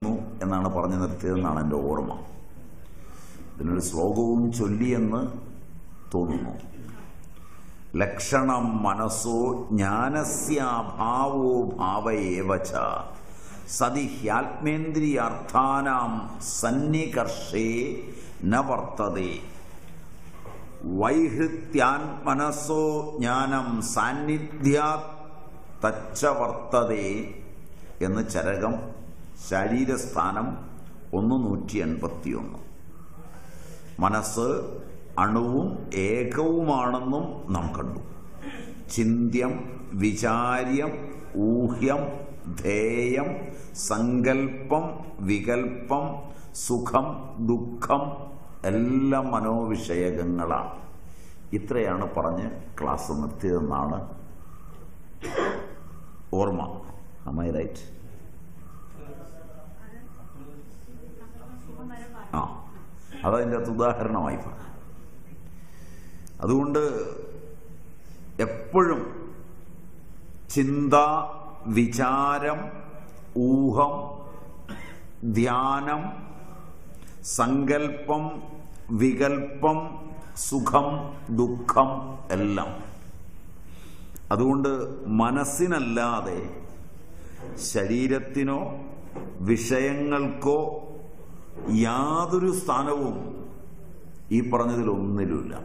എന്നാണ് പറഞ്ഞു നിർത്തിയതെന്നാണ് എൻ്റെ ഓർമ്മ ഇതിനൊരു ശ്ലോകവും ചൊല്ലിയെന്ന് തോന്നുന്നു ലക്ഷണം മനസ്സോ ജ്ഞാനസ്യാഭാവോ ഭാവയേവച സതി ഹ്യാത്മേന്ദ്രിയാർത്ഥാനാം സന്നികർഷേ ന വർത്തതേ വൈഹൃത്യാൻ മനസ്സോ ജ്ഞാനം സാന്നിധ്യാത് തച്ച വർത്തതേ എന്ന് ചരകം ശരീരസ്ഥാനം ഒന്ന് നൂറ്റി എൺപത്തിയൊന്ന് മനസ്സ് അണുവും ഏകവുമാണെന്നും നാം കണ്ടു ചിന്ത്യം വിചാര്യം ഊഹ്യം ധേയം സങ്കൽപ്പം വികൽപ്പം സുഖം ദുഃഖം എല്ലാം മനോവിഷയകങ്ങളാണ് ഇത്രയാണ് പറഞ്ഞ് ക്ലാസ് നിർത്തിയതെന്നാണ് ഓർമ്മ അമൈ റൈറ്റ് ആ അതതിൻ്റെ അകത്ത് ഉദാഹരണമായി പറഞ്ഞു അതുകൊണ്ട് എപ്പോഴും ചിന്ത വിചാരം ഊഹം ധ്യാനം സങ്കൽപ്പം വികൽപ്പം സുഖം ദുഃഖം എല്ലാം അതുകൊണ്ട് മനസ്സിനല്ലാതെ ശരീരത്തിനോ വിഷയങ്ങൾക്കോ യാതൊരു സ്ഥാനവും ഈ പറഞ്ഞതിൽ ഒന്നിലുമില്ല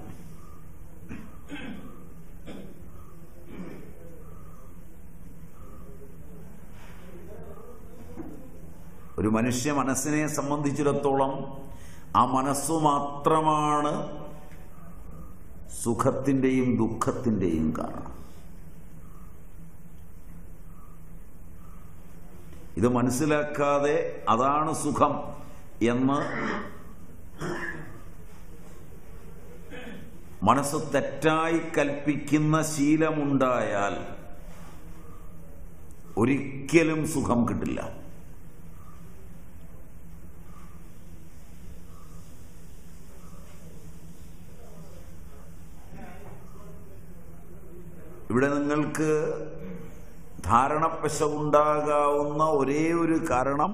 ഒരു മനുഷ്യ മനസ്സിനെ സംബന്ധിച്ചിടത്തോളം ആ മനസ്സു മാത്രമാണ് സുഖത്തിന്റെയും ദുഃഖത്തിന്റെയും കാരണം ഇത് മനസ്സിലാക്കാതെ അതാണ് സുഖം എന്ന് മനസ്സ് തെറ്റായി കൽപ്പിക്കുന്ന ശീലമുണ്ടായാൽ ഒരിക്കലും സുഖം കിട്ടില്ല ഇവിടെ നിങ്ങൾക്ക് ധാരണപ്പശ ഉണ്ടാകാവുന്ന ഒരേ ഒരു കാരണം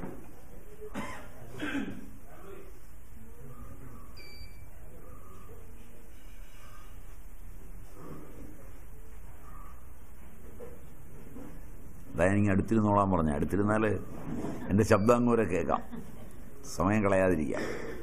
അതായത് അടുത്തിരുന്നോളാൻ പറഞ്ഞ അടുത്തിരുന്നാല് എന്റെ ശബ്ദം അങ്ങോരെ കേൾക്കാം സമയം കളയാതിരിക്കാം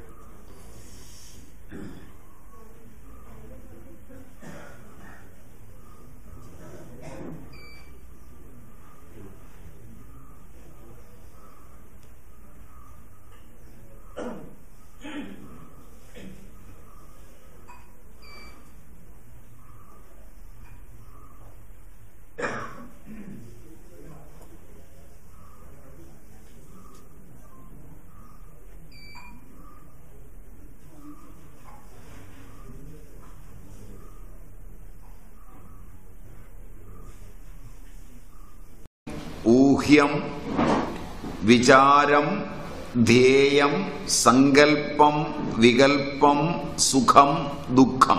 ഊഹ്യം വിചാരം ധ്യേയം സങ്കൽപ്പം വികൽപ്പം സുഖം ദുഃഖം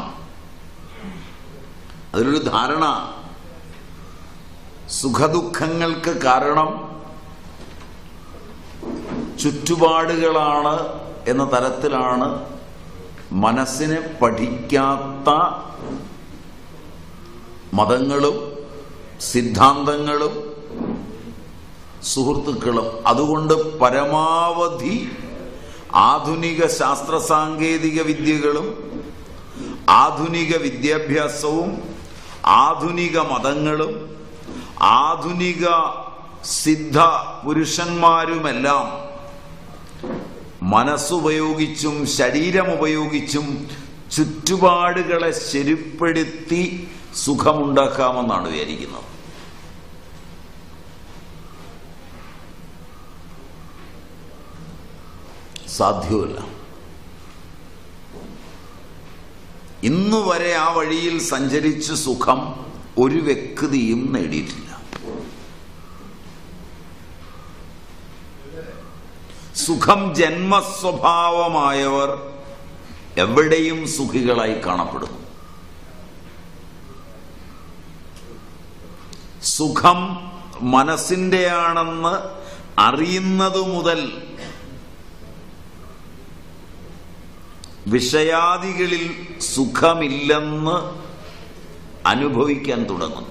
അതിലൊരു ധാരണ സുഖദുഃഖങ്ങൾക്ക് കാരണം ചുറ്റുപാടുകളാണ് എന്ന തരത്തിലാണ് മനസ്സിനെ പഠിക്കാത്ത മതങ്ങളും സിദ്ധാന്തങ്ങളും സുഹൃത്തുക്കളും അതുകൊണ്ട് പരമാവധി ആധുനിക ശാസ്ത്ര സാങ്കേതിക വിദ്യകളും ആധുനിക വിദ്യാഭ്യാസവും ആധുനിക മതങ്ങളും ആധുനിക സിദ്ധ പുരുഷന്മാരുമെല്ലാം മനസ്സുപയോഗിച്ചും ശരീരമുപയോഗിച്ചും ചുറ്റുപാടുകളെ ശരിപ്പെടുത്തി സുഖമുണ്ടാക്കാമെന്നാണ് വിചാരിക്കുന്നത് സാധ്യമല്ല ഇന്നു വരെ ആ വഴിയിൽ സഞ്ചരിച്ച് സുഖം ഒരു വ്യക്തിയും നേടിയിട്ടില്ല സുഖം ജന്മസ്വഭാവമായവർ എവിടെയും സുഖികളായി കാണപ്പെടുന്നു സുഖം മനസ്സിൻ്റെയാണെന്ന് അറിയുന്നതു മുതൽ വിഷയാദികളിൽ സുഖമില്ലെന്ന് അനുഭവിക്കാൻ തുടങ്ങുന്നു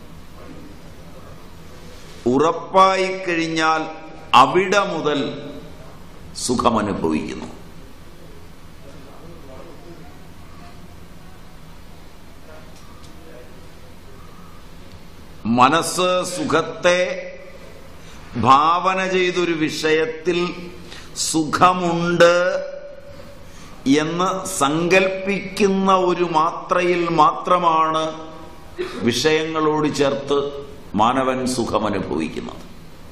ഉറപ്പായി കഴിഞ്ഞാൽ അവിടെ മുതൽ സുഖമനുഭവിക്കുന്നു മനസ്സ് സുഖത്തെ ഭാവന ചെയ്തൊരു വിഷയത്തിൽ സുഖമുണ്ട് എന്ന് സങ്കൽപ്പിക്കുന്ന ഒരു മാത്രയിൽ മാത്രമാണ് വിഷയങ്ങളോട് ചേർത്ത് മാനവൻ സുഖമനുഭവിക്കുന്നത്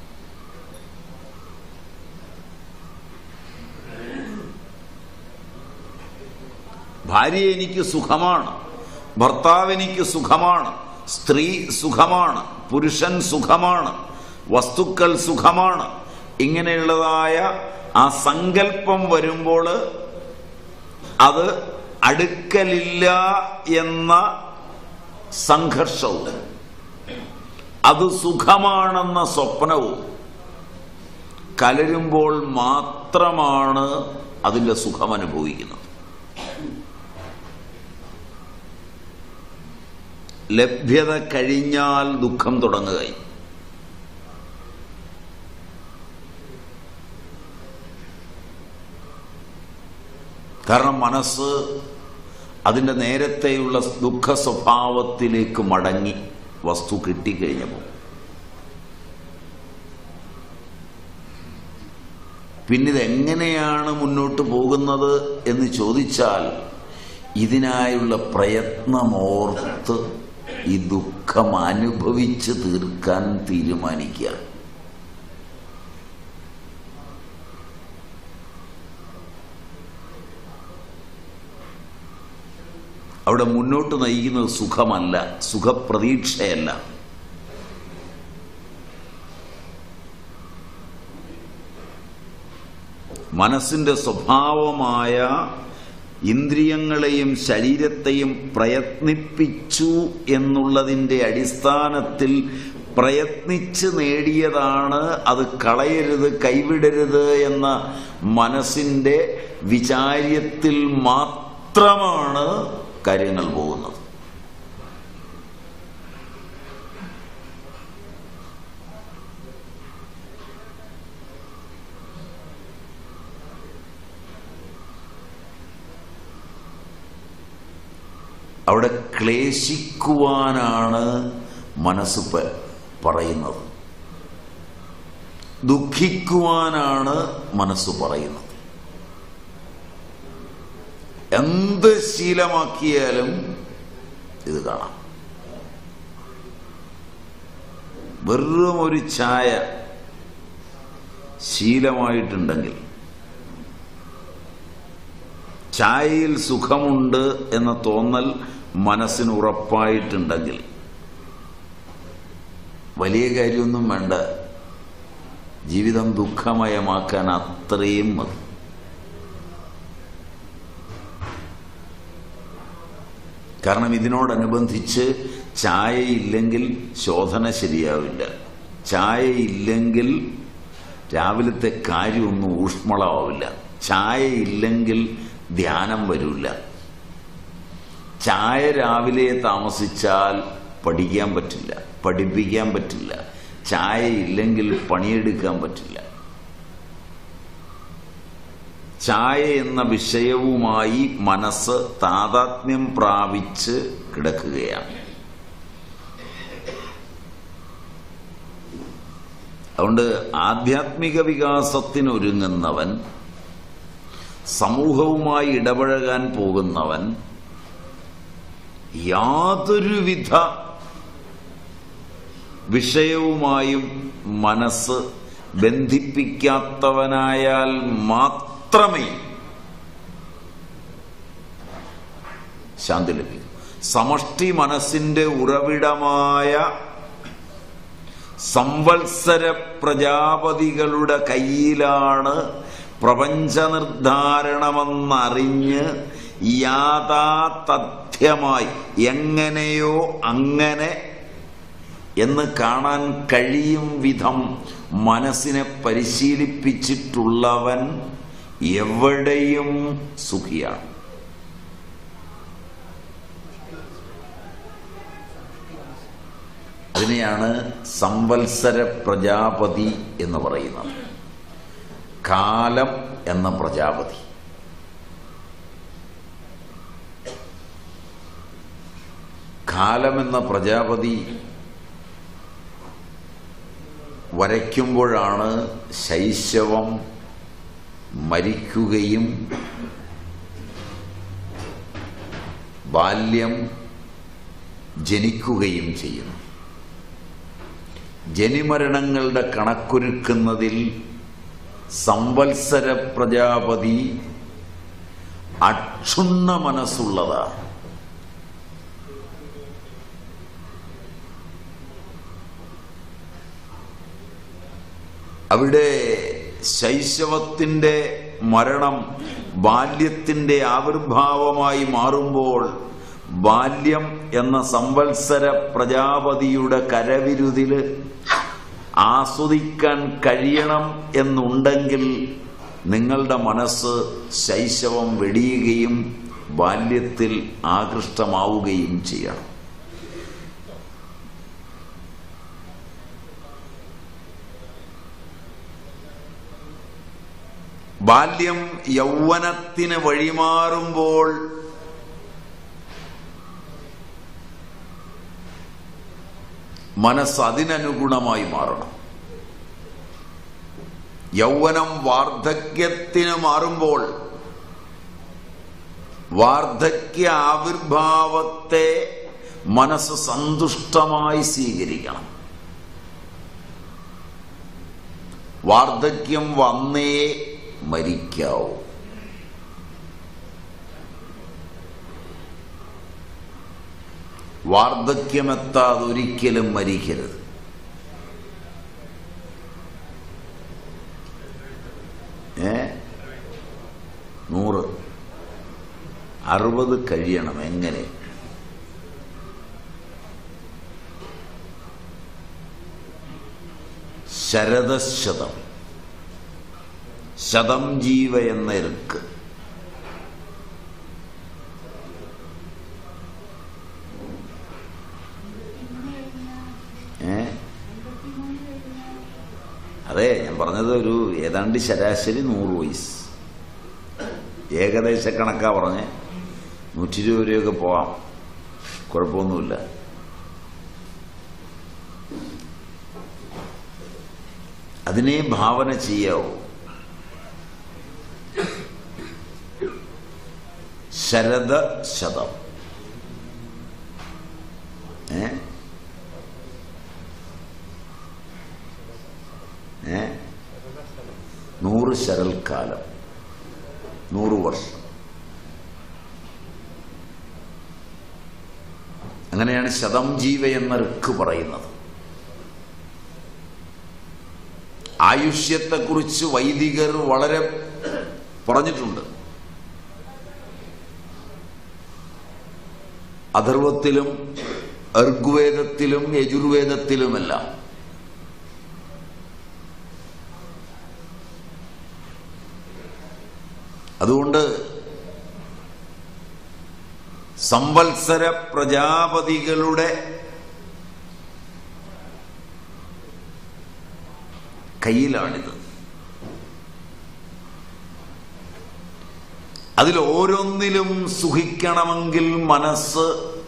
ഭാര്യ എനിക്ക് സുഖമാണ് ഭർത്താവ് എനിക്ക് സുഖമാണ് സ്ത്രീ സുഖമാണ് പുരുഷൻ സുഖമാണ് വസ്തുക്കൾ സുഖമാണ് ഇങ്ങനെയുള്ളതായ ആ സങ്കല്പം വരുമ്പോൾ അത് അടുക്കലില്ല എന്ന സംഘർഷവും അത് സുഖമാണെന്ന സ്വപ്നവും കലരുമ്പോൾ മാത്രമാണ് അതിന്റെ സുഖം അനുഭവിക്കുന്നത് ലഭ്യത കഴിഞ്ഞാൽ ദുഃഖം തുടങ്ങുകയും കാരണം മനസ്സ് അതിൻ്റെ നേരത്തെയുള്ള ദുഃഖ സ്വഭാവത്തിലേക്ക് മടങ്ങി വസ്തു കിട്ടിക്കഴിഞ്ഞപ്പോൾ പിന്നിത് എങ്ങനെയാണ് മുന്നോട്ട് പോകുന്നത് എന്ന് ചോദിച്ചാൽ ഇതിനായുള്ള പ്രയത്നമോർത്ത് ഈ ദുഃഖം അനുഭവിച്ച് തീർക്കാൻ തീരുമാനിക്കുക അവിടെ മുന്നോട്ട് നയിക്കുന്നത് സുഖമല്ല സുഖപ്രതീക്ഷയല്ല മനസ്സിന്റെ സ്വഭാവമായ ഇന്ദ്രിയങ്ങളെയും ശരീരത്തെയും പ്രയത്നിപ്പിച്ചു എന്നുള്ളതിന്റെ അടിസ്ഥാനത്തിൽ പ്രയത്നിച്ച് നേടിയതാണ് അത് കളയരുത് കൈവിടരുത് എന്ന മനസ്സിന്റെ വിചാര്യത്തിൽ മാത്രമാണ് കാര്യങ്ങൾ പോകുന്നത് അവിടെ ക്ലേശിക്കുവാനാണ് മനസ്സ് പ- പറയുന്നത് ദുഃഖിക്കുവാനാണ് മനസ്സ് പറയുന്നത് എന്ത് ശീലമാക്കിയാലും ഇത് കാണാം വെറും ഒരു ചായ ശീലമായിട്ടുണ്ടെങ്കിൽ ചായയിൽ സുഖമുണ്ട് എന്ന തോന്നൽ മനസ്സിന് ഉറപ്പായിട്ടുണ്ടെങ്കിൽ വലിയ കാര്യമൊന്നും വേണ്ട ജീവിതം ദുഃഖമയമാക്കാൻ അത്രയും മതി കാരണം ഇതിനോടനുബന്ധിച്ച് ചായയില്ലെങ്കിൽ ശോധന ശരിയാവില്ല ചായയില്ലെങ്കിൽ രാവിലത്തെ കാര്യമൊന്നും ഊഷ്മളമാവില്ല ചായയില്ലെങ്കിൽ ധ്യാനം വരില്ല ചായ രാവിലെ താമസിച്ചാൽ പഠിക്കാൻ പറ്റില്ല പഠിപ്പിക്കാൻ പറ്റില്ല ചായ ഇല്ലെങ്കിൽ പണിയെടുക്കാൻ പറ്റില്ല ചായ എന്ന വിഷയവുമായി മനസ്സ് താതാത്മ്യം പ്രാപിച്ച് കിടക്കുകയാണ് അതുകൊണ്ട് ആധ്യാത്മിക വികാസത്തിനൊരുങ്ങുന്നവൻ സമൂഹവുമായി ഇടപഴകാൻ പോകുന്നവൻ യാതൊരുവിധ വിഷയവുമായും മനസ്സ് ബന്ധിപ്പിക്കാത്തവനായാൽ മാത്രമേ ശാന്തി ലഭിക്കൂ സമഷ്ടി മനസ്സിന്റെ ഉറവിടമായ സംവത്സര പ്രജാപതികളുടെ കയ്യിലാണ് പ്രപഞ്ച നിർദ്ധാരണമെന്നറിഞ്ഞ് യാഥാതഥ്യമായി എങ്ങനെയോ അങ്ങനെ എന്ന് കാണാൻ കഴിയും വിധം മനസ്സിനെ പരിശീലിപ്പിച്ചിട്ടുള്ളവൻ എവിടെയും സുഖിയാണ് അതിനെയാണ് സംവത്സര പ്രജാപതി എന്ന് പറയുന്നത് കാലം എന്ന പ്രജാപതി കാലം എന്ന പ്രജാപതി വരയ്ക്കുമ്പോഴാണ് ശൈശവം മരിക്കുകയും ബാല്യം ജനിക്കുകയും ചെയ്യുന്നു ജനിമരണങ്ങളുടെ കണക്കൊരുക്കുന്നതിൽ സംവത്സര പ്രജാപതി അക്ഷുണ്ണ മനസ്സുള്ളതാണ് അവിടെ ശൈശവത്തിന്റെ മരണം ബാല്യത്തിന്റെ ആവിർഭാവമായി മാറുമ്പോൾ ബാല്യം എന്ന സംവത്സര പ്രജാപതിയുടെ കരവിരുതില് ആസ്വദിക്കാൻ കഴിയണം എന്നുണ്ടെങ്കിൽ നിങ്ങളുടെ മനസ്സ് ശൈശവം വെടിയുകയും ബാല്യത്തിൽ ആകൃഷ്ടമാവുകയും ചെയ്യണം ബാല്യം യൗവനത്തിന് വഴിമാറുമ്പോൾ മനസ്സ് അതിനനുഗുണമായി മാറണം യൗവനം വാർദ്ധക്യത്തിന് മാറുമ്പോൾ വാർദ്ധക്യ ആവിർഭാവത്തെ മനസ്സ് സന്തുഷ്ടമായി സ്വീകരിക്കണം വാർദ്ധക്യം വന്നേ മരിക്കാവൂ വാർദ്ധക്യമെത്താതെ ഒരിക്കലും മരിക്കരുത് ഏ നൂറ് അറുപത് കഴിയണം എങ്ങനെ ശരദശതം ശതം ജീവ എന്ന ഇருக்கு ഏ അതെ ഞാൻ പറഞ്ഞത് ഒരു ഏതാണ്ട് ശരാശരി നൂറ് വയസ്സ് ഏകദേശ കണക്കാ പറഞ്ഞ് നൂറ്റി ഇരുപത് രൂപയൊക്കെ പോവാം കുഴപ്പമൊന്നുമില്ല അതിനെ ഭാവന ചെയ്യാവൂ ശരദ ശതം ഏ ഏ നൂറ് ശരൽക്കാലം നൂറ് വർഷം അങ്ങനെയാണ് ശതം ജീവ എന്ന ഋക്ക് പറയുന്നത് ആയുഷ്യത്തെക്കുറിച്ച് വൈദികർ വളരെ പറഞ്ഞിട്ടുണ്ട് അഥർവത്തിലും ഋഗ്വേദത്തിലും യജുർവേദത്തിലുമെല്ലാം അതുകൊണ്ട് സംവത്സര പ്രജാപതികളുടെ കയ്യിലാണിത് അതിൽ ഓരോന്നിലും സുഖിക്കണമെങ്കിൽ മനസ്സ്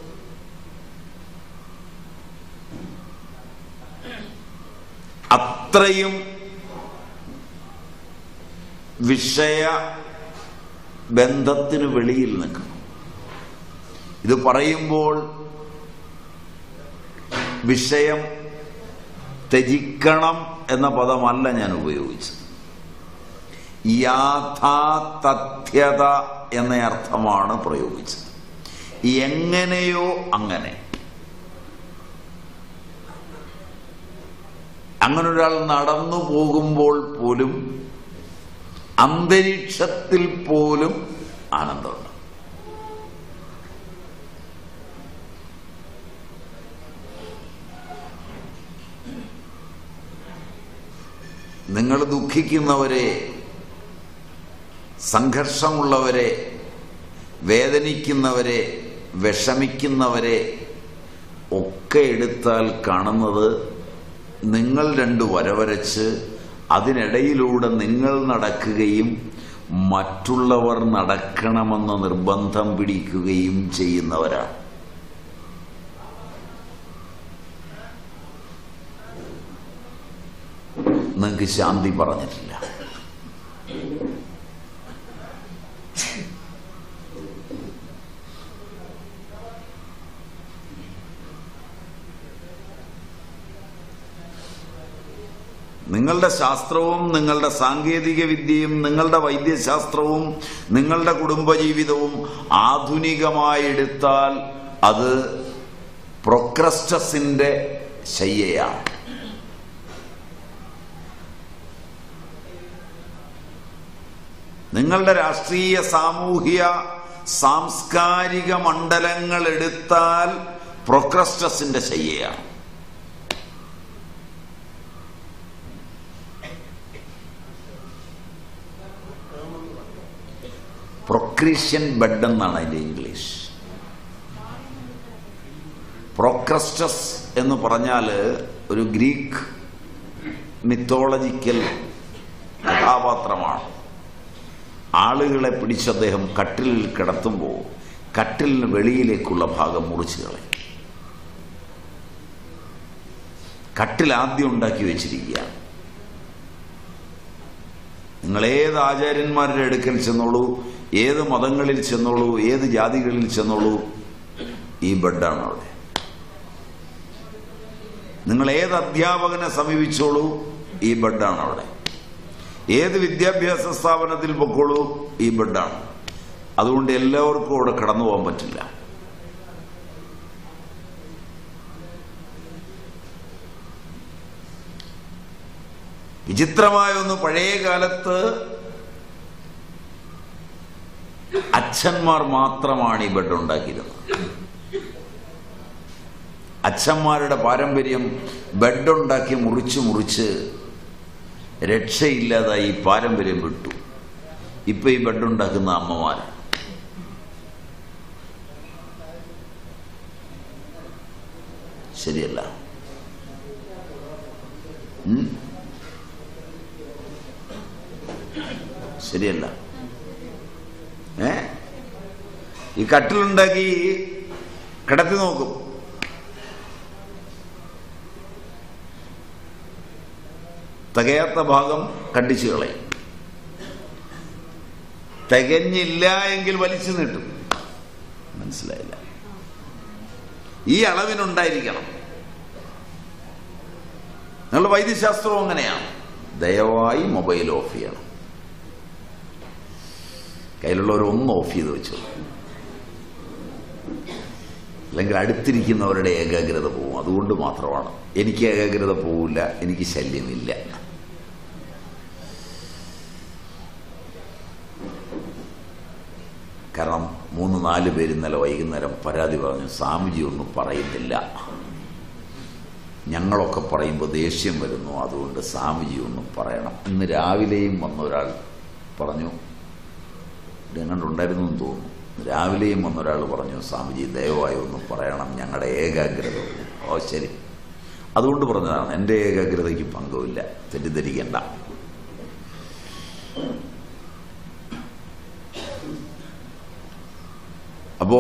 അത്രയും വിഷയ ബന്ധത്തിന് വെളിയിൽ നിൽക്കണം ഇത് പറയുമ്പോൾ വിഷയം ത്യജിക്കണം എന്ന പദമല്ല ഞാൻ ഉപയോഗിച്ചത് യാഥാതഥ്യത എന്ന അർത്ഥമാണ് പ്രയോഗിച്ചത് എങ്ങനെയോ അങ്ങനെ അങ്ങനെ ഒരാൾ നടന്നു പോകുമ്പോൾ പോലും അന്തരീക്ഷത്തിൽ പോലും ആനന്ദമുണ്ട് നിങ്ങൾ ദുഃഖിക്കുന്നവരെ സംഘർഷമുള്ളവരെ വേദനിക്കുന്നവരെ വിഷമിക്കുന്നവരെ ഒക്കെ എടുത്താൽ കാണുന്നത് നിങ്ങൾ രണ്ട് വരവരച്ച് അതിനിടയിലൂടെ നിങ്ങൾ നടക്കുകയും മറ്റുള്ളവർ നടക്കണമെന്ന് നിർബന്ധം പിടിക്കുകയും ചെയ്യുന്നവരാണ് നിങ്ങൾക്ക് ശാന്തി പറഞ്ഞിട്ടില്ല നിങ്ങളുടെ ശാസ്ത്രവും നിങ്ങളുടെ സാങ്കേതിക വിദ്യയും നിങ്ങളുടെ വൈദ്യശാസ്ത്രവും നിങ്ങളുടെ കുടുംബജീവിതവും ആധുനികമായി എടുത്താൽ അത് പ്രൊക്രസ്റ്റസിന്റെ ശയ്യയാണ് നിങ്ങളുടെ രാഷ്ട്രീയ സാമൂഹിക സാംസ്കാരിക മണ്ഡലങ്ങൾ എടുത്താൽ പ്രൊക്രസ്റ്റസിന്റെ ശയ്യയാണ് പ്രൊക്രീഷ്യൻ ബെഡ് എന്നാണ് അതിന്റെ ഇംഗ്ലീഷ് പ്രൊക്രസ്റ്റസ് എന്ന് പറഞ്ഞാൽ ഒരു ഗ്രീക്ക് മിത്തോളജിക്കൽ കഥാപാത്രമാണ് ആളുകളെ പിടിച്ച് അദ്ദേഹം കട്ടിലിൽ കിടത്തുമ്പോൾ കട്ടിലിന് വെളിയിലേക്കുള്ള ഭാഗം മുറിച്ചു കളയും കട്ടിൽ ആദ്യം ഉണ്ടാക്കി വെച്ചിരിക്കുകയാണ് നിങ്ങൾ ഏത് ആചാര്യന്മാരുടെ അടുക്കൽ ചെന്നോളൂ ഏത് മതങ്ങളിൽ ചെന്നോളൂ ഏത് ജാതികളിൽ ചെന്നോളൂ ഈ ബെഡാണ് അവിടെ നിങ്ങൾ ഏത് അധ്യാപകനെ സമീപിച്ചോളൂ ഈ ബെഡാണ് അവിടെ ഏത് വിദ്യാഭ്യാസ സ്ഥാപനത്തിൽ പൊക്കോളൂ ഈ ബെഡാണ് അതുകൊണ്ട് എല്ലാവർക്കും അവിടെ കടന്നു പോകാൻ പറ്റില്ല വിചിത്രമായ ഒന്ന് പഴയ കാലത്ത് അച്ഛന്മാർ മാത്രമാണ് ഈ ബെഡ് ഉണ്ടാക്കിയിരുന്നത് അച്ഛന്മാരുടെ പാരമ്പര്യം ബെഡുണ്ടാക്കി മുറിച്ച് മുറിച്ച് രക്ഷയില്ലാതായി ഈ പാരമ്പര്യം വിട്ടു ഇപ്പൊ ഈ ബെഡുണ്ടാക്കുന്ന അമ്മമാർ ശരിയല്ല ഉം? ശരിയല്ല ഏ ഈ കട്ടിലുണ്ടാക്കി കിടത്തി നോക്കും തികയാത്ത ഭാഗം കണ്ടിച്ചു കളയും തികഞ്ഞില്ല എങ്കിൽ വലിച്ചു നീട്ടും മനസ്സിലായില്ല ഈ അളവിനുണ്ടായിരിക്കണം നിങ്ങളുടെ വൈദ്യശാസ്ത്രവും അങ്ങനെയാണ് ദയവായി മൊബൈൽ ഓഫ് ചെയ്യണം കയ്യിലുള്ളവർ ഒന്ന് ഓഫ് ചെയ്ത് വെച്ചു അല്ലെങ്കിൽ അടുത്തിരിക്കുന്നവരുടെ ഏകാഗ്രത പോവും അതുകൊണ്ട് മാത്രമാണ് എനിക്ക് ഏകാഗ്രത പോവില്ല എനിക്ക് ശല്യമില്ല കാരണം മൂന്ന് നാല് പേര് ഇന്നലെ വൈകുന്നേരം പരാതി പറഞ്ഞു സ്വാമിജി ഒന്നും പറയുന്നില്ല ഞങ്ങളൊക്കെ പറയുമ്പോൾ ദേഷ്യം വരുന്നു അതുകൊണ്ട് സ്വാമിജി ഒന്നും പറയണം ഇന്ന് രാവിലെയും വന്ന ഒരാൾ പറഞ്ഞു എങ്ങാണ്ടുണ്ടായിരുന്നു എന്ന് തോന്നുന്നു രാവിലെയും വന്നൊരാൾ പറഞ്ഞു സ്വാമിജി ദയവായി ഒന്ന് പറയണം ഞങ്ങളുടെ ഏകാഗ്രത ഓ ശരി അതുകൊണ്ട് പറഞ്ഞതാണ് എൻ്റെ ഏകാഗ്രതയ്ക്ക് പങ്കുമില്ല തെറ്റിദ്ധരിക്കണ്ട അപ്പോ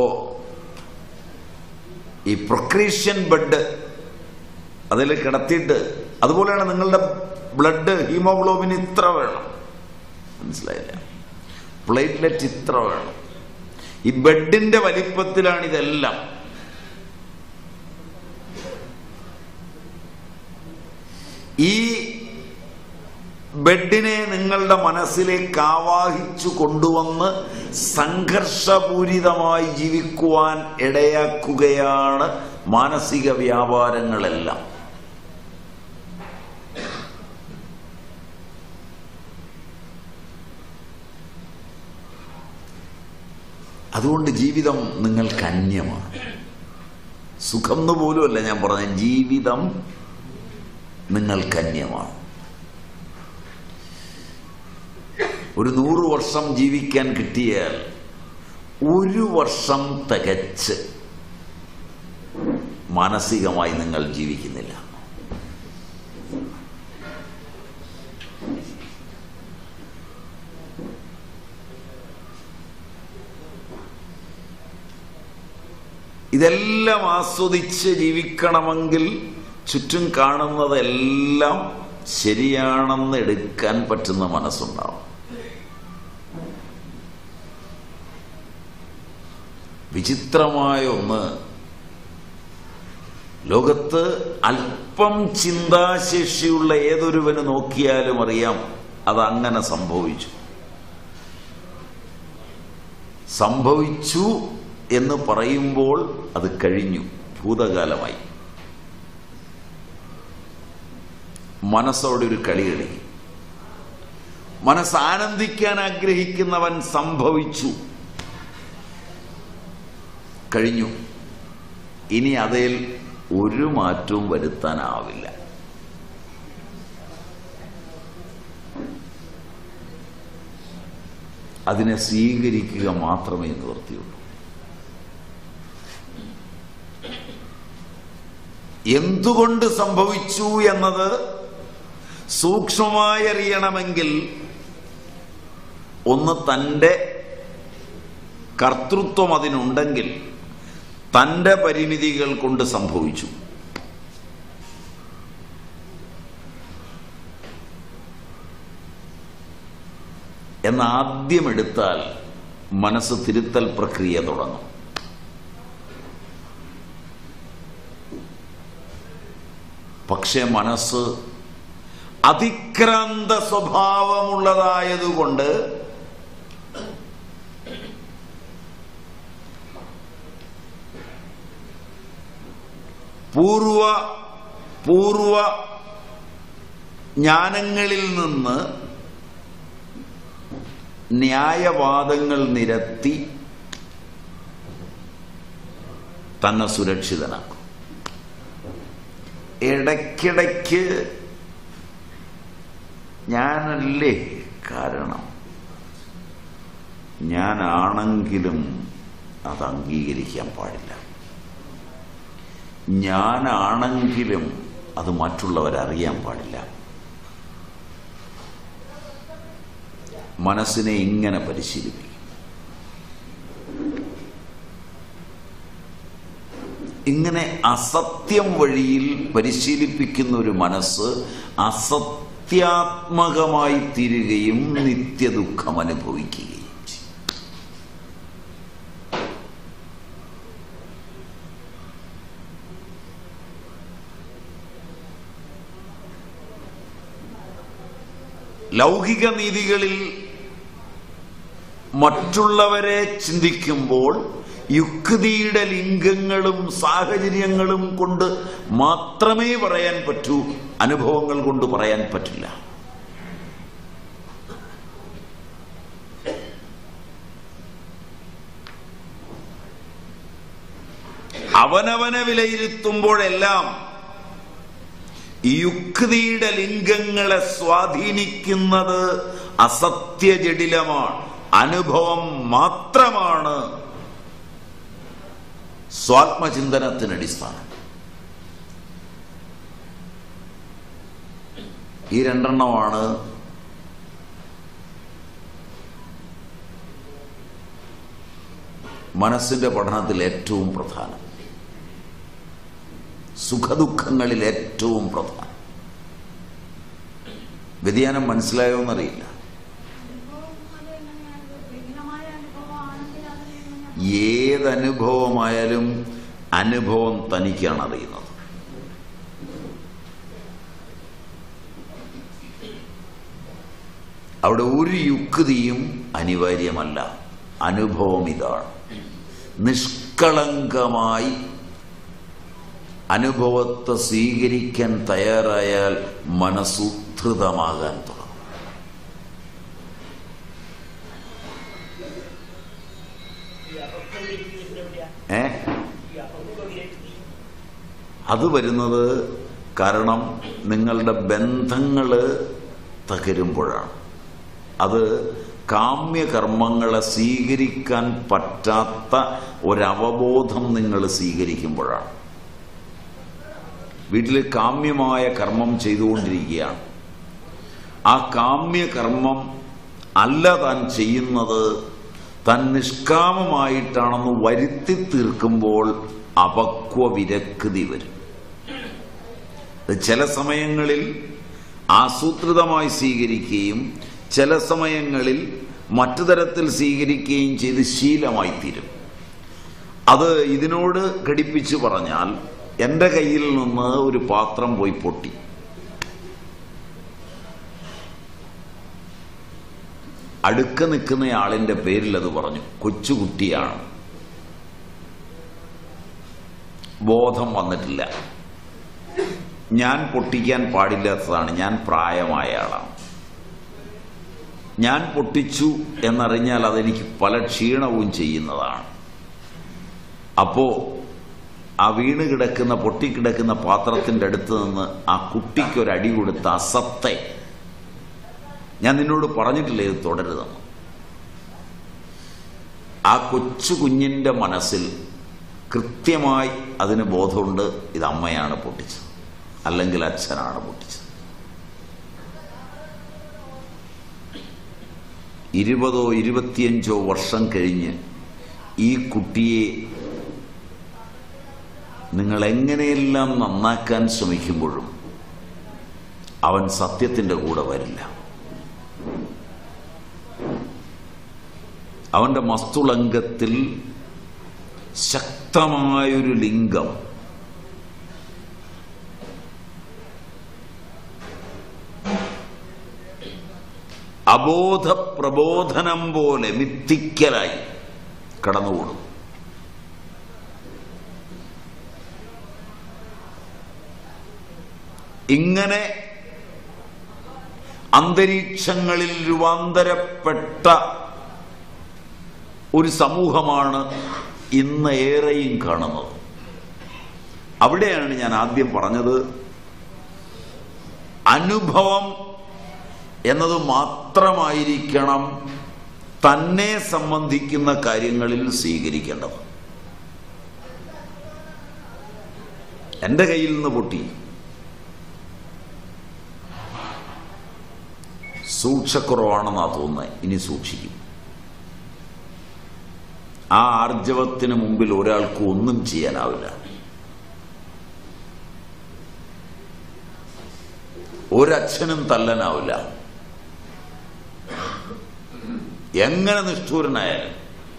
ഈ പ്രൊക്രീഷ്യൻ ബെഡ് അതിൽ കിടത്തിയിട്ട് അതുപോലെയാണ് നിങ്ങളുടെ ബ്ലഡ് ഹീമോഗ്ലോബിൻ ഇത്ര വേണം മനസ്സിലായില്ല പ്ലേറ്റ്ലെറ്റ് ഇത്ര വേണം ഈ ബെഡിന്റെ വലിപ്പത്തിലാണ് ഇതെല്ലാം ഈ ബെഡിനെ നിങ്ങളുടെ മനസ്സിലേക്ക് ആവാഹിച്ചു കൊണ്ടുവന്ന് സംഘർഷപൂരിതമായി ജീവിക്കുവാൻ ഇടയാക്കുകയാണ് മാനസിക വ്യാപാരങ്ങളെല്ലാം അതുകൊണ്ട് ജീവിതം നിങ്ങൾക്ക് അന്യമാണ് സുഖം എന്ന് പോലുമല്ല ഞാൻ പറഞ്ഞ ജീവിതം നിങ്ങൾക്ക് അന്യമാണ് ഒരു നൂറ് വർഷം ജീവിക്കാൻ കിട്ടിയാൽ ഒരു വർഷം തികച്ച് മാനസികമായി നിങ്ങൾ ജീവിക്കുന്നില്ല ഇതെല്ലാം ആസ്വദിച്ച് ജീവിക്കണമെങ്കിൽ ചുറ്റും കാണുന്നതെല്ലാം ശരിയാണെന്ന് എടുക്കാൻ പറ്റുന്ന മനസ്സുണ്ടാവും വിചിത്രമായ ഒന്ന് ലോകത്ത് അല്പം ചിന്താശേഷിയുള്ള ഏതൊരുവന് നോക്കിയാലും അറിയാം അതങ്ങനെ സംഭവിച്ചു സംഭവിച്ചു എന്ന് പറയുമ്പോൾ അത് കഴിഞ്ഞു ഭൂതകാലമായി മനസ്സോടെ ഒരു കളി കളി മനസ്സ് ആനന്ദിക്കാൻ ആഗ്രഹിക്കുന്നവൻ സംഭവിച്ചു കഴിഞ്ഞു ഇനി അതിൽ ഒരു മാറ്റവും വരുത്താനാവില്ല അതിനെ സ്വീകരിക്കുക മാത്രമേ നിവർത്തിയുള്ളൂ എന്തുകൊണ്ട് സംഭവിച്ചു എന്നത് സൂക്ഷ്മമായി അറിയണമെങ്കിൽ ഒന്ന് തൻ്റെ കർത്തൃത്വം അതിനുണ്ടെങ്കിൽ തൻ്റെ പരിമിതികൾ കൊണ്ട് സംഭവിച്ചു എന്നാദ്യം എടുത്താൽ മനസ്സ് തിരുത്തൽ പ്രക്രിയ തുടങ്ങും പക്ഷെ മനസ്സ് അതിക്രാന്ത സ്വഭാവമുള്ളതായതുകൊണ്ട് പൂർവ പൂർവ ജ്ഞാനങ്ങളിൽ നിന്ന് ന്യായവാദങ്ങൾ നിരത്തി തന്നെ സുരക്ഷിതനാക്കും ഇടയ്ക്കിടയ്ക്ക് ഞാനല്ലേ കാരണം ഞാനാണെങ്കിലും അത് അംഗീകരിക്കാൻ പാടില്ല ഞാനാണെങ്കിലും അത് മറ്റുള്ളവരറിയാൻ പാടില്ല മനസ്സിനെ ഇങ്ങനെ പരിശീലിപ്പിക്കും ഇങ്ങനെ അസത്യം വഴിയിൽ പരിശീലിപ്പിക്കുന്ന ഒരു മനസ്സ് അസത്യാത്മകമായി തീരുകയും നിത്യദുഃഖം അനുഭവിക്കുകയും ചെയ്യും ലൗകിക നീതികളിൽ മറ്റുള്ളവരെ ചിന്തിക്കുമ്പോൾ യുക്തിയുടെ ലിംഗങ്ങളും സാഹചര്യങ്ങളും കൊണ്ട് മാത്രമേ പറയാൻ പറ്റൂ അനുഭവങ്ങൾ കൊണ്ട് പറയാൻ പറ്റില്ല അവനവനെ വിലയിരുത്തുമ്പോഴെല്ലാം യുക്തിയുടെ ലിംഗങ്ങളെ സ്വാധീനിക്കുന്നത് അസത്യജടിലമാണ് അനുഭവം മാത്രമാണ് സ്വാത്മചിന്തനത്തിന് അടിസ്ഥാനം ഈ രണ്ടെണ്ണമാണ് മനസ്സിന്റെ പഠനത്തിൽ ഏറ്റവും പ്രധാനം സുഖദുഃഖങ്ങളിൽ ഏറ്റവും പ്രധാനം വ്യതിയാനം മനസ്സിലായോ എന്നറിയില്ല ഏതനുഭവമായാലും അനുഭവം തനിക്കാണ് അറിയുന്നത് അവിടെ ഒരു യുക്തിയും അനിവാര്യമല്ല അനുഭവം ഇതാണ് നിഷ്കളങ്കമായി അനുഭവത്തെ സ്വീകരിക്കാൻ തയ്യാറായാൽ മനസ്സുധൃതമാകാൻ തുടങ്ങും ഏ അത് വരുന്നത് കാരണം നിങ്ങളുടെ ബന്ധങ്ങൾ തകരുമ്പോഴാണ് അത് കാമ്യകർമ്മങ്ങളെ സ്വീകരിക്കാൻ പറ്റാത്ത ഒരവബോധം നിങ്ങൾ സ്വീകരിക്കുമ്പോഴാണ് വീട്ടിൽ കാമ്യമായ കർമ്മം ചെയ്തുകൊണ്ടിരിക്കുകയാണ് ആ കാമ്യകർമ്മം അല്ല താൻ ചെയ്യുന്നത് താൻ നിഷ്കാമമായിട്ടാണെന്ന് വരുത്തി തീർക്കുമ്പോൾ അപക്വ വിരക്തി വരും അത് ചില സമയങ്ങളിൽ ആസൂത്രിതമായി സ്വീകരിക്കുകയും ചില സമയങ്ങളിൽ മറ്റു തരത്തിൽ സ്വീകരിക്കുകയും ചെയ്ത് ശീലമായി തീരും അത് ഇതിനോട് ഘടിപ്പിച്ച് പറഞ്ഞാൽ എൻ്റെ കയ്യിൽ നിന്ന് ഒരു പാത്രം പോയി പൊട്ടി അടുക്ക നിൽക്കുന്നയാളിന്റെ പേരിൽ അത് പറഞ്ഞു കൊച്ചുകുട്ടിയാണ് ബോധം വന്നിട്ടില്ല ഞാൻ പൊട്ടിക്കാൻ പാടില്ലാത്തതാണ് ഞാൻ പ്രായമായ ആളാണ് ഞാൻ പൊട്ടിച്ചു എന്നറിഞ്ഞാൽ അതെനിക്ക് പല ക്ഷീണവും ചെയ്യുന്നതാണ് അപ്പോ ആ വീണ് കിടക്കുന്ന പൊട്ടിക്കിടക്കുന്ന പാത്രത്തിന്റെ അടുത്ത് നിന്ന് ആ കുട്ടിക്കൊരടി കൊടുത്ത അസത്തെ ഞാൻ നിന്നോട് പറഞ്ഞിട്ടില്ലേ ഇത് തുടരുതെന്ന് ആ കൊച്ചു കുഞ്ഞിന്റെ മനസ്സിൽ കൃത്യമായി അതിന് ബോധമുണ്ട് ഇത് അമ്മയാണ് പൊട്ടിച്ചത് അല്ലെങ്കിൽ അച്ഛനാണ് പൊട്ടിച്ചത് ഇരുപതോ ഇരുപത്തിയഞ്ചോ വർഷം കഴിഞ്ഞ് ഈ കുട്ടിയെ നിങ്ങൾ എങ്ങനെയെല്ലാം നന്നാക്കാൻ ശ്രമിക്കുമ്പോഴും അവൻ സത്യത്തിന്റെ കൂടെ വരില്ല അവന്റെ മസ്തുളങ്കത്തിൽ ശക്തമായൊരു ലിംഗം അബോധ പ്രബോധനം പോലെ മിത്തിക്കലായി കടന്നുകൂടും ഇങ്ങനെ അന്തരീക്ഷങ്ങളിൽ രൂപാന്തരപ്പെട്ട ഒരു സമൂഹമാണ് ഇന്ന് ഏറെയും കാണുന്നത് അവിടെയാണ് ഞാൻ ആദ്യം പറഞ്ഞത് അനുഭവം എന്നത് മാത്രമായിരിക്കണം തന്നെ സംബന്ധിക്കുന്ന കാര്യങ്ങളിൽ സ്വീകരിക്കേണ്ടത് എന്റെ കയ്യിൽ നിന്ന് പൊട്ടി സൂക്ഷക്കുറവാണെന്നാ തോന്നുന്നത് ഇനി സൂക്ഷിക്കും ആ ആർജവത്തിന് മുമ്പിൽ ഒരാൾക്ക് ഒന്നും ചെയ്യാനാവില്ല ഒരച്ഛനും തല്ലനാവില്ല എങ്ങനെ നിഷ്ഠൂരനായാലും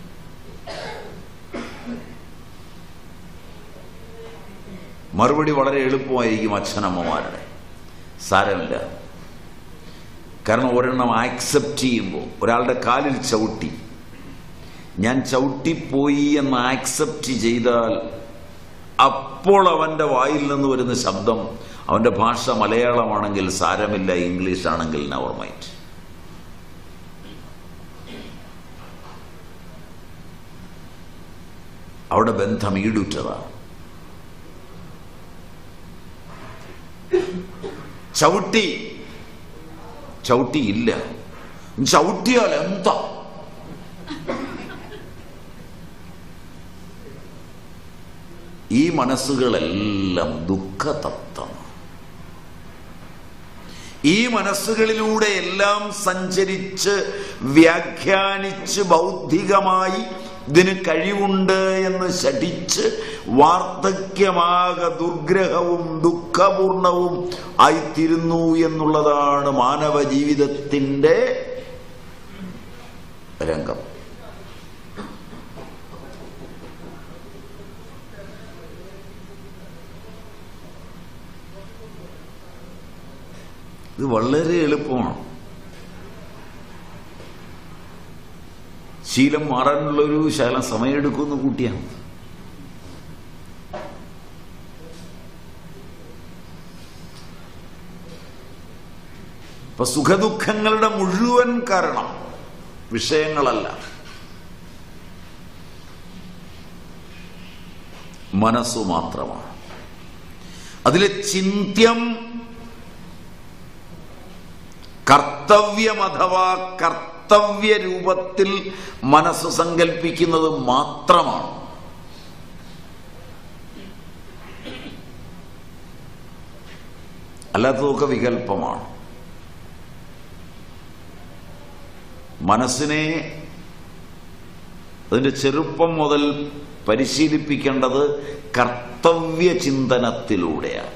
മറുപടി വളരെ എളുപ്പമായിരിക്കും അച്ഛനമ്മമാരുടെ സാരമില്ല കാരണം ഒരെണ്ണം ആക്സെപ്റ്റ് ചെയ്യുമ്പോൾ ഒരാളുടെ കാലിൽ ചവിട്ടി ഞാൻ ചവിട്ടിപ്പോയി എന്ന് ആക്സെപ്റ്റ് ചെയ്താൽ അപ്പോൾ അവന്റെ വായിൽ നിന്ന് വരുന്ന ശബ്ദം അവന്റെ ഭാഷ മലയാളമാണെങ്കിൽ സാരമില്ല ഇംഗ്ലീഷ് ആണെങ്കിൽ നവർ മൈൻഡ് അവിടെ ബന്ധം ഈടുറ്റതാണ് ചവിട്ടി ചവിട്ടിയില്ല ചവിട്ടിയാൽ എന്താ ഈ മനസ്സുകളെല്ലാം ദുഃഖതത്വമാണ് ഈ മനസ്സുകളിലൂടെ എല്ലാം സഞ്ചരിച്ച് വ്യാഖ്യാനിച്ച് ബൗദ്ധികമായി ഇതിന് കഴിവുണ്ട് എന്ന് ശഠിച്ച് വാർദ്ധക്യമാകെ ദുർഗ്രഹവും ദുഃഖപൂർണവും ആയിത്തീരുന്നു എന്നുള്ളതാണ് മാനവ ജീവിതത്തിന്റെ രംഗം ഇത് വളരെ എളുപ്പമാണ് ശീലം മാറാനുള്ളൊരു ശകലം സമയമെടുക്കുമെന്ന് കൂട്ടിയാണ് ഇപ്പൊ സുഖദുഃഖങ്ങളുടെ മുഴുവൻ കാരണം വിഷയങ്ങളല്ല മനസ്സു മാത്രമാണ് അതിലെ ചിന്ത്യം കർത്ത കർത്തവ്യം അഥവാ കർത്തവ്യ രൂപത്തിൽ മനസ്സ് സങ്കല്പിക്കുന്നത് മാത്രമാണ് അല്ലാത്തതൊക്കെ വികല്പമാണ് മനസ്സിനെ അതിന്റെ ചെറുപ്പം മുതൽ പരിശീലിപ്പിക്കേണ്ടത് കർത്തവ്യ ചിന്തനത്തിലൂടെയാണ്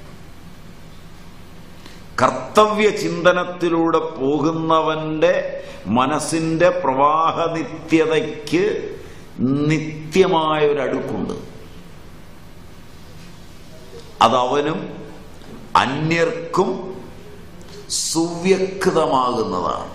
കർത്തവ്യ ചിന്തനത്തിലൂടെ പോകുന്നവന്റെ മനസ്സിന്റെ പ്രവാഹ നിത്യതയ്ക്ക് നിത്യമായൊരടുക്കുണ്ട് അതവനും അന്യർക്കും സുവ്യക്തമാകുന്നതാണ്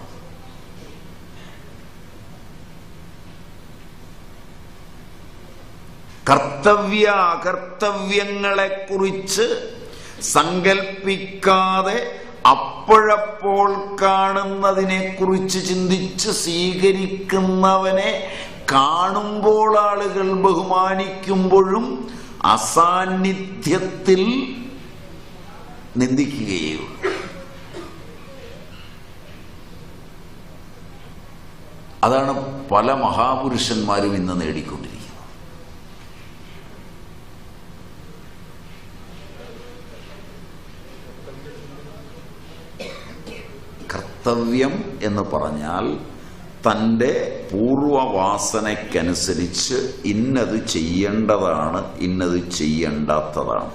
കർത്തവ്യ അകർത്തവ്യങ്ങളെ കുറിച്ച് സങ്കൽപ്പിക്കാതെ അപ്പോഴപ്പോൾ കാണുന്നതിനെ കുറിച്ച് ചിന്തിച്ച് സ്വീകരിക്കുന്നവനെ കാണുമ്പോൾ ആളുകൾ ബഹുമാനിക്കുമ്പോഴും അസാന്നിധ്യത്തിൽ നിന്ദിക്കുകയുള്ളൂ അതാണ് പല മഹാപുരുഷന്മാരും ഇന്ന് നേടിക്കൊണ്ടിരിക്കുന്നത് കർത്തവ്യം എന്ന് പറഞ്ഞാൽ തൻ്റെ പൂർവവാസനയ്ക്കനുസരിച്ച് ഇന്നത് ചെയ്യേണ്ടതാണ് ഇന്നത് ചെയ്യേണ്ടാത്തതാണ്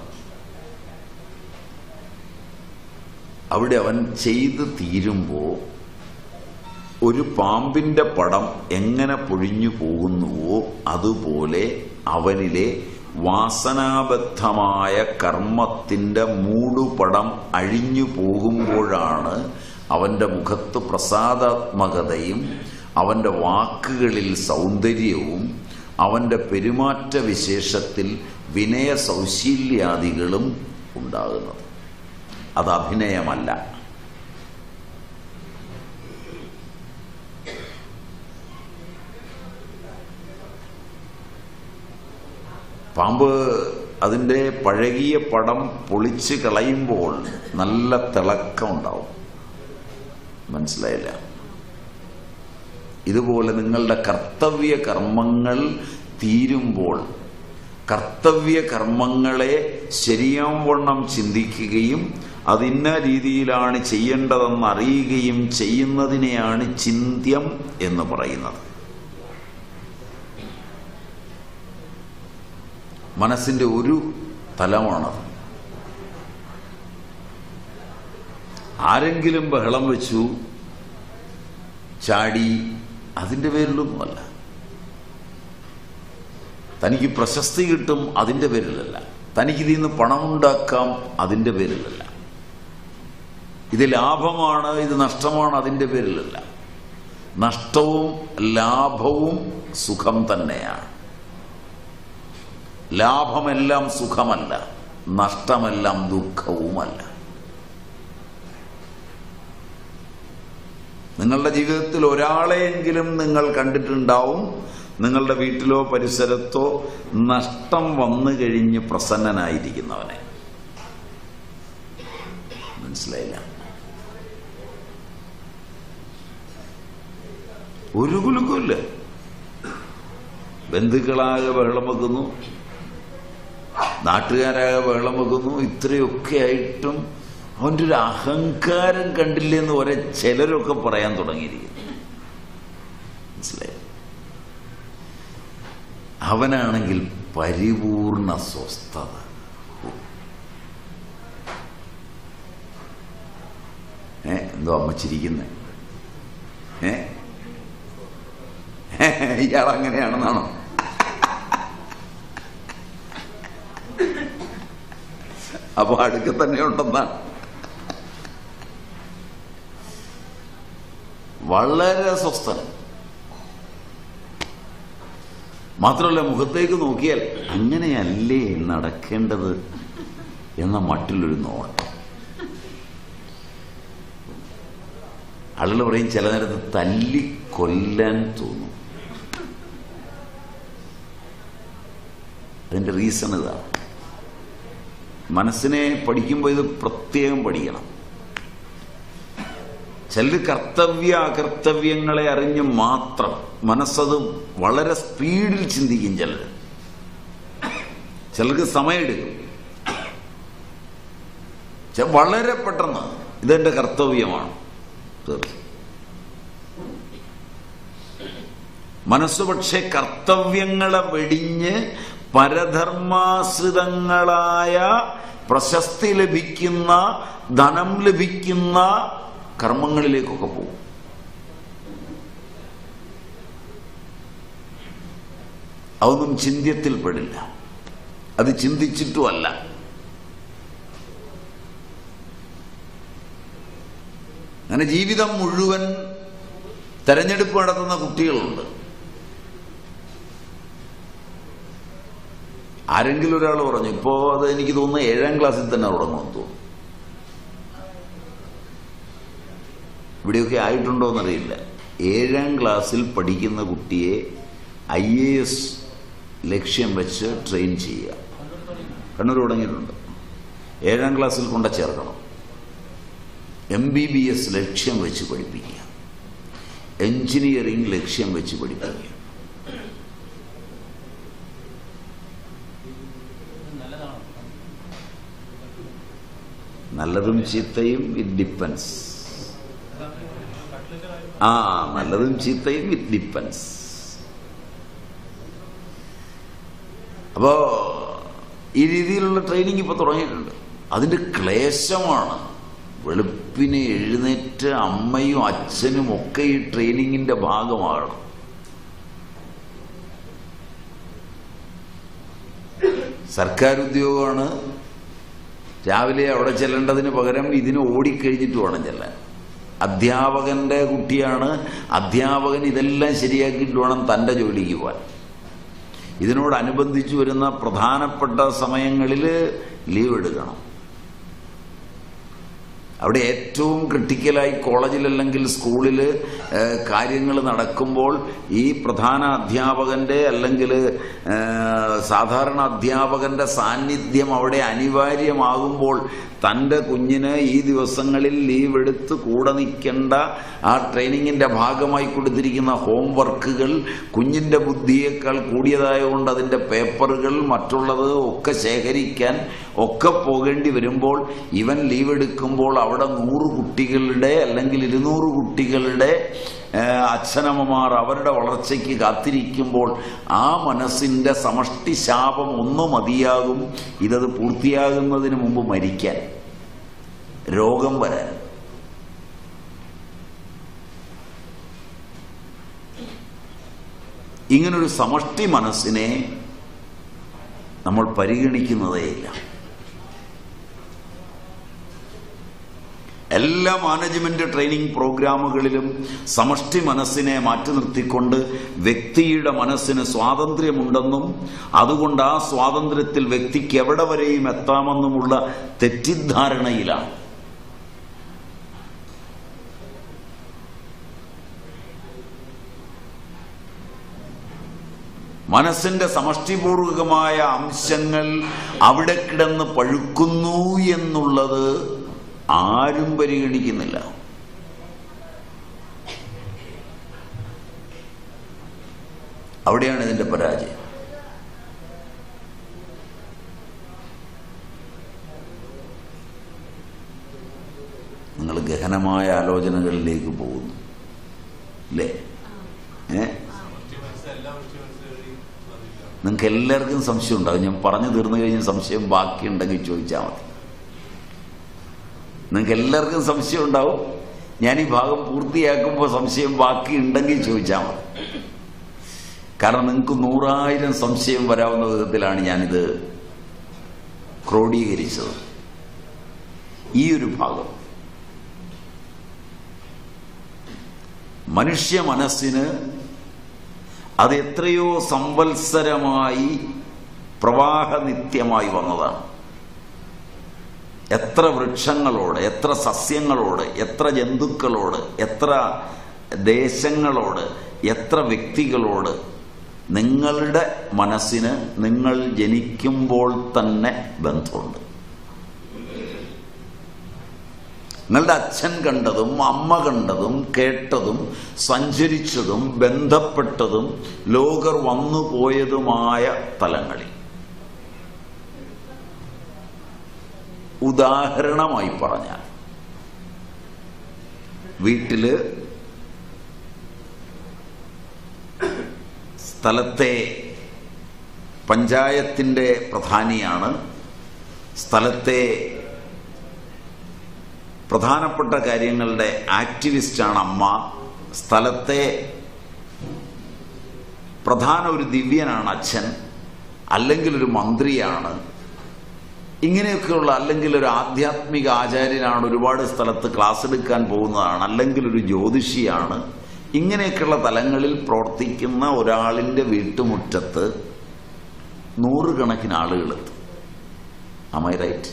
അവിടെ അവൻ ചെയ്ത് തീരുമ്പോൾ ഒരു പാമ്പിന്റെ പടം എങ്ങനെ പൊഴിഞ്ഞു പോകുന്നുവോ അതുപോലെ അവനിലെ വാസനാബദ്ധമായ കർമ്മത്തിന്റെ മൂടുപടം അഴിഞ്ഞു പോകുമ്പോഴാണ് അവന്റെ മുഖത്ത് പ്രസാദാത്മകതയും അവന്റെ വാക്കുകളിൽ സൗന്ദര്യവും അവന്റെ പെരുമാറ്റ വിശേഷത്തിൽ വിനയ സൗശീല്യാദികളും ഉണ്ടാകുന്നത് അത് അഭിനയമല്ല പാമ്പ് അതിൻ്റെ പഴകിയ പടം പൊളിച്ച് കളയുമ്പോൾ നല്ല തിളക്കം ഉണ്ടാവും മനസ്സിലായില്ല ഇതുപോലെ നിങ്ങളുടെ കർത്തവ്യ കർമ്മങ്ങൾ തീരുമ്പോൾ കർത്തവ്യ കർമ്മങ്ങളെ ശരിയാവണ്ണം ചിന്തിക്കുകയും അതിന്ന രീതിയിലാണ് ചെയ്യേണ്ടതെന്ന് അറിയുകയും ചെയ്യുന്നതിനെയാണ് ചിന്ത്യം എന്ന് പറയുന്നത് മനസ്സിന്റെ ഒരു തലമാണത് ആരെങ്കിലും ബഹളം വെച്ചു ചാടി അതിന്റെ പേരിലൊന്നുമല്ല തനിക്ക് പ്രശസ്തി കിട്ടും അതിന്റെ പേരിലല്ല തനിക്ക് ഇതിൽ നിന്ന് പണമുണ്ടാക്കാം അതിന്റെ പേരിലല്ല ഇത് ലാഭമാണ് ഇത് നഷ്ടമാണ് അതിന്റെ പേരിലല്ല നഷ്ടവും ലാഭവും സുഖം തന്നെയാണ് ലാഭമെല്ലാം സുഖമല്ല നഷ്ടമെല്ലാം ദുഃഖവുമല്ല നിങ്ങളുടെ ജീവിതത്തിൽ ഒരാളെയെങ്കിലും നിങ്ങൾ കണ്ടിട്ടുണ്ടാവും നിങ്ങളുടെ വീട്ടിലോ പരിസരത്തോ നഷ്ടം വന്നു കഴിഞ്ഞ് പ്രസന്നനായിരിക്കുന്നവനെ മനസ്സിലായില്ല ഒരു കുലുക്കുമില്ല ബന്ധുക്കളാകെ ബഹളം വെക്കുന്നു നാട്ടുകാരാകെ ബഹളം വെക്കുന്നു ഇത്രയൊക്കെ ആയിട്ടും അവൻ്റെ ഒരു അഹങ്കാരം കണ്ടില്ലെന്ന് ഒരേ ചിലരൊക്കെ പറയാൻ തുടങ്ങിയിരിക്കുന്നു മനസ്സിലായി അവനാണെങ്കിൽ പരിപൂർണ സ്വസ്ഥത ഏ എന്തോ അമ്മ ചിരിക്കുന്നേ ഏ ഇയാൾ അങ്ങനെയാണെന്നാണോ അപ്പൊ അടുക്ക തന്നെ ഉണ്ടെന്നാണ് വളരെ സ്വസ്ഥൻ മാത്രമല്ല മുഖത്തേക്ക് നോക്കിയാൽ അങ്ങനെയല്ലേ നടക്കേണ്ടത് എന്ന മട്ടിലൊരു നോട്ടം ആളുകൾ പറയും ചില നേരത്ത് തല്ലി കൊല്ലാൻ തോന്നും അതിന്റെ റീസൺ ഇതാണ് മനസ്സിനെ പഠിക്കുമ്പോൾ ഇത് പ്രത്യേകം പഠിക്കണം ചിലർ കർത്തവ്യ അകർത്തവ്യങ്ങളെ അറിഞ്ഞ് മാത്രം മനസ്സത് വളരെ സ്പീഡിൽ ചിന്തിക്കും ചിലർ ചിലർക്ക് സമയമെടുക്കും ചെ- വളരെ പെട്ടെന്ന് ഇതെന്റെ കർത്തവ്യമാണ് തീർന്നു മനസ്സ് പക്ഷെ കർത്തവ്യങ്ങളെ വെടിഞ്ഞ് പരധർമാശ്രിതങ്ങളായ പ്രശസ്തി ലഭിക്കുന്ന ധനം ലഭിക്കുന്ന കർമ്മങ്ങളിലേക്കൊക്കെ പോകും അതൊന്നും ചിന്ത്യത്തിൽ പെടില്ല അത് ചിന്തിച്ചിട്ടുമല്ല അങ്ങനെ ജീവിതം മുഴുവൻ തെരഞ്ഞെടുപ്പ് നടത്തുന്ന കുട്ടികളുണ്ട് ആരെങ്കിലും ഒരാൾ പറഞ്ഞു ഇപ്പോ അത് എനിക്ക് തോന്നുന്നു ഏഴാം ക്ലാസ്സിൽ തന്നെ തുടങ്ങുമെന്ന് തോന്നുന്നു ഇവിടെയൊക്കെ ആയിട്ടുണ്ടോ എന്നറിയില്ല ഏഴാം ക്ലാസ്സിൽ പഠിക്കുന്ന കുട്ടിയെ ഐ എ എസ് ലക്ഷ്യം വെച്ച് ട്രെയിൻ ചെയ്യുക കണ്ണൂർ തുടങ്ങിയിട്ടുണ്ട് ഏഴാം ക്ലാസ്സിൽ കൊണ്ട ചേർക്കണം എം ബി ബി എസ് ലക്ഷ്യം വെച്ച് പഠിപ്പിക്കുക എഞ്ചിനീയറിംഗ് ലക്ഷ്യം വെച്ച് പഠിപ്പിക്കുക നല്ലതും ചീത്തയും ഇറ്റ് ഡിപ്പെൻസ് ആ നല്ലതും ചീത്തയും ഇറ്റ് ഡിപ്പെൻസ് അപ്പോ ഈ രീതിയിലുള്ള ട്രെയിനിങ് ഇപ്പൊ തുടങ്ങിയിട്ടുണ്ട് അതിന്റെ ക്ലേശമാണ് വെളുപ്പിനെ എഴുന്നേറ്റ് അമ്മയും അച്ഛനും ഒക്കെ ഈ ട്രെയിനിങ്ങിന്റെ ഭാഗമാകണം സർക്കാർ ഉദ്യോഗമാണ് രാവിലെ അവിടെ ചെല്ലേണ്ടതിന് പകരം ഇതിന് ഓടിക്കഴിഞ്ഞിട്ട് വേണം ചെല്ലാൻ അധ്യാപകന്റെ കുട്ടിയാണ് അധ്യാപകൻ ഇതെല്ലാം ശരിയാക്കിയിട്ട് വേണം തന്റെ ജോലിക്ക് പോവാൻ ഇതിനോടനുബന്ധിച്ച് വരുന്ന പ്രധാനപ്പെട്ട സമയങ്ങളിൽ ലീവ് എടുക്കണം അവിടെ ഏറ്റവും ക്രിട്ടിക്കലായി കോളേജിലല്ലെങ്കിൽ സ്കൂളിൽ കാര്യങ്ങൾ നടക്കുമ്പോൾ ഈ പ്രധാന അധ്യാപകന്റെ അല്ലെങ്കിൽ സാധാരണ അധ്യാപകന്റെ സാന്നിധ്യം അവിടെ അനിവാര്യമാകുമ്പോൾ തൻ്റെ കുഞ്ഞിന് ഈ ദിവസങ്ങളിൽ ലീവ് എടുത്ത് കൂടെ നിൽക്കേണ്ട ആ ട്രെയിനിങ്ങിന്റെ ഭാഗമായി കൊടുത്തിരിക്കുന്ന ഹോംവർക്കുകൾ കുഞ്ഞിന്റെ ബുദ്ധിയേക്കാൾ കൂടിയതായതുകൊണ്ട് അതിന്റെ പേപ്പറുകൾ മറ്റുള്ളത് ഒക്കെ ശേഖരിക്കാൻ ഒക്കെ പോകേണ്ടി വരുമ്പോൾ ഇവൻ ലീവ് എടുക്കുമ്പോൾ അവിടെ നൂറ് കുട്ടികളുടെ അല്ലെങ്കിൽ ഇരുന്നൂറ് കുട്ടികളുടെ ഏഹ്, അച്ഛനമ്മമാർ അവരുടെ വളർച്ചയ്ക്ക് കാത്തിരിക്കുമ്പോൾ ആ മനസ്സിന്റെ സമഷ്ടി ശാപം ഒന്ന് മതിയാകും ഇതത് പൂർത്തിയാകുന്നതിന് മുമ്പ് മരിക്കാൻ രോഗം വരാൻ ഇങ്ങനൊരു സമഷ്ടി മനസ്സിനെ നമ്മൾ പരിഗണിക്കുന്നതേയില്ല എല്ലാ മാനേജ്മെന്റ് ട്രെയിനിങ് പ്രോഗ്രാമുകളിലും സമഷ്ടി മനസ്സിനെ മാറ്റി നിർത്തിക്കൊണ്ട് വ്യക്തിയുടെ മനസ്സിന് സ്വാതന്ത്ര്യമുണ്ടെന്നും അതുകൊണ്ട് ആ സ്വാതന്ത്ര്യത്തിൽ വ്യക്തിക്ക് എവിടെ വരെയും എത്താമെന്നുമുള്ള തെറ്റിദ്ധാരണയിലാണ് മനസ്സിന്റെ സമഷ്ടിപൂർവകമായ അംശങ്ങൾ അവിടെ കിടന്ന് പഴുക്കുന്നു എന്നുള്ളത് ആരും പരിഗണിക്കുന്നില്ല അവിടെയാണ് ഇതിന്റെ പരാജയം നിങ്ങൾ ഗഹനമായ ആലോചനകളിലേക്ക് പോകുന്നു അല്ലേ ഏ നിങ്ങൾക്ക് എല്ലാവർക്കും സംശയം ഉണ്ടാകും ഞാൻ പറഞ്ഞു തീർന്നു കഴിഞ്ഞ് സംശയം ബാക്കിയുണ്ടെങ്കിൽ ചോദിച്ചാൽ മതി നിങ്ങൾക്ക് എല്ലാവർക്കും സംശയം ഉണ്ടാവും ഞാൻ ഈ ഭാഗം പൂർത്തിയാക്കുമ്പോൾ സംശയം ബാക്കി ഉണ്ടെങ്കിൽ ചോദിച്ചാൽ മതി കാരണം നിങ്ങൾക്ക് നൂറായിരം സംശയം വരാവുന്ന വിധത്തിലാണ് ഞാനിത് ക്രോഡീകരിച്ചത് ഈ ഒരു ഭാഗം മനുഷ്യ മനസ്സിന് അത് എത്രയോ സംവത്സരമായി പ്രവാഹനിത്യമായി വന്നതാണ് എത്ര വൃക്ഷങ്ങളോട് എത്ര സസ്യങ്ങളോട് എത്ര ജന്തുക്കളോട് എത്ര ദേശങ്ങളോട് എത്ര വ്യക്തികളോട് നിങ്ങളുടെ മനസ്സിന് നിങ്ങൾ ജനിക്കുമ്പോൾ തന്നെ ബന്ധമുണ്ട് നിങ്ങളുടെ അച്ഛൻ കണ്ടതും അമ്മ കണ്ടതും കേട്ടതും സഞ്ചരിച്ചതും ബന്ധപ്പെട്ടതും ലോകർ വന്നു പോയതുമായ തലങ്ങളിൽ ഉദാഹരണമായി പറഞ്ഞാൽ വീട്ടില് സ്ഥലത്തെ പഞ്ചായത്തിന്റെ പ്രധാനിയാണ് സ്ഥലത്തെ പ്രധാനപ്പെട്ട കാര്യങ്ങളുടെ ആക്ടിവിസ്റ്റാണ് അമ്മ സ്ഥലത്തെ പ്രധാന ഒരു ദിവ്യനാണ് അച്ഛൻ അല്ലെങ്കിൽ ഒരു മന്ത്രിയാണ് ഇങ്ങനെയൊക്കെയുള്ള അല്ലെങ്കിൽ ഒരു ആധ്യാത്മിക ആചാര്യനാണ് ഒരുപാട് സ്ഥലത്ത് ക്ലാസ് എടുക്കാൻ പോകുന്നതാണ് അല്ലെങ്കിൽ ഒരു ജ്യോതിഷിയാണ് ഇങ്ങനെയൊക്കെയുള്ള തലങ്ങളിൽ പ്രവർത്തിക്കുന്ന ഒരാളിന്റെ വീട്ടുമുറ്റത്ത് നൂറുകണക്കിന് ആളുകളെത്തും അമൈ റൈറ്റ്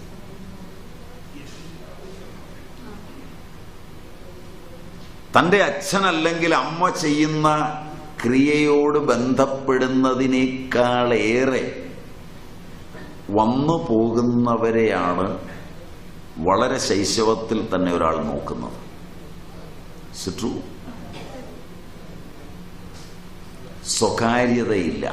തന്റെ അച്ഛൻ അല്ലെങ്കിൽ അമ്മ ചെയ്യുന്ന ക്രിയയോട് ബന്ധപ്പെടുന്നതിനേക്കാളേറെ വന്നു പോകുന്നവരെയാണ് വളരെ ശൈശവത്തിൽ തന്നെ ഒരാൾ നോക്കുന്നത് ട്രൂ സ്വകാര്യതയില്ല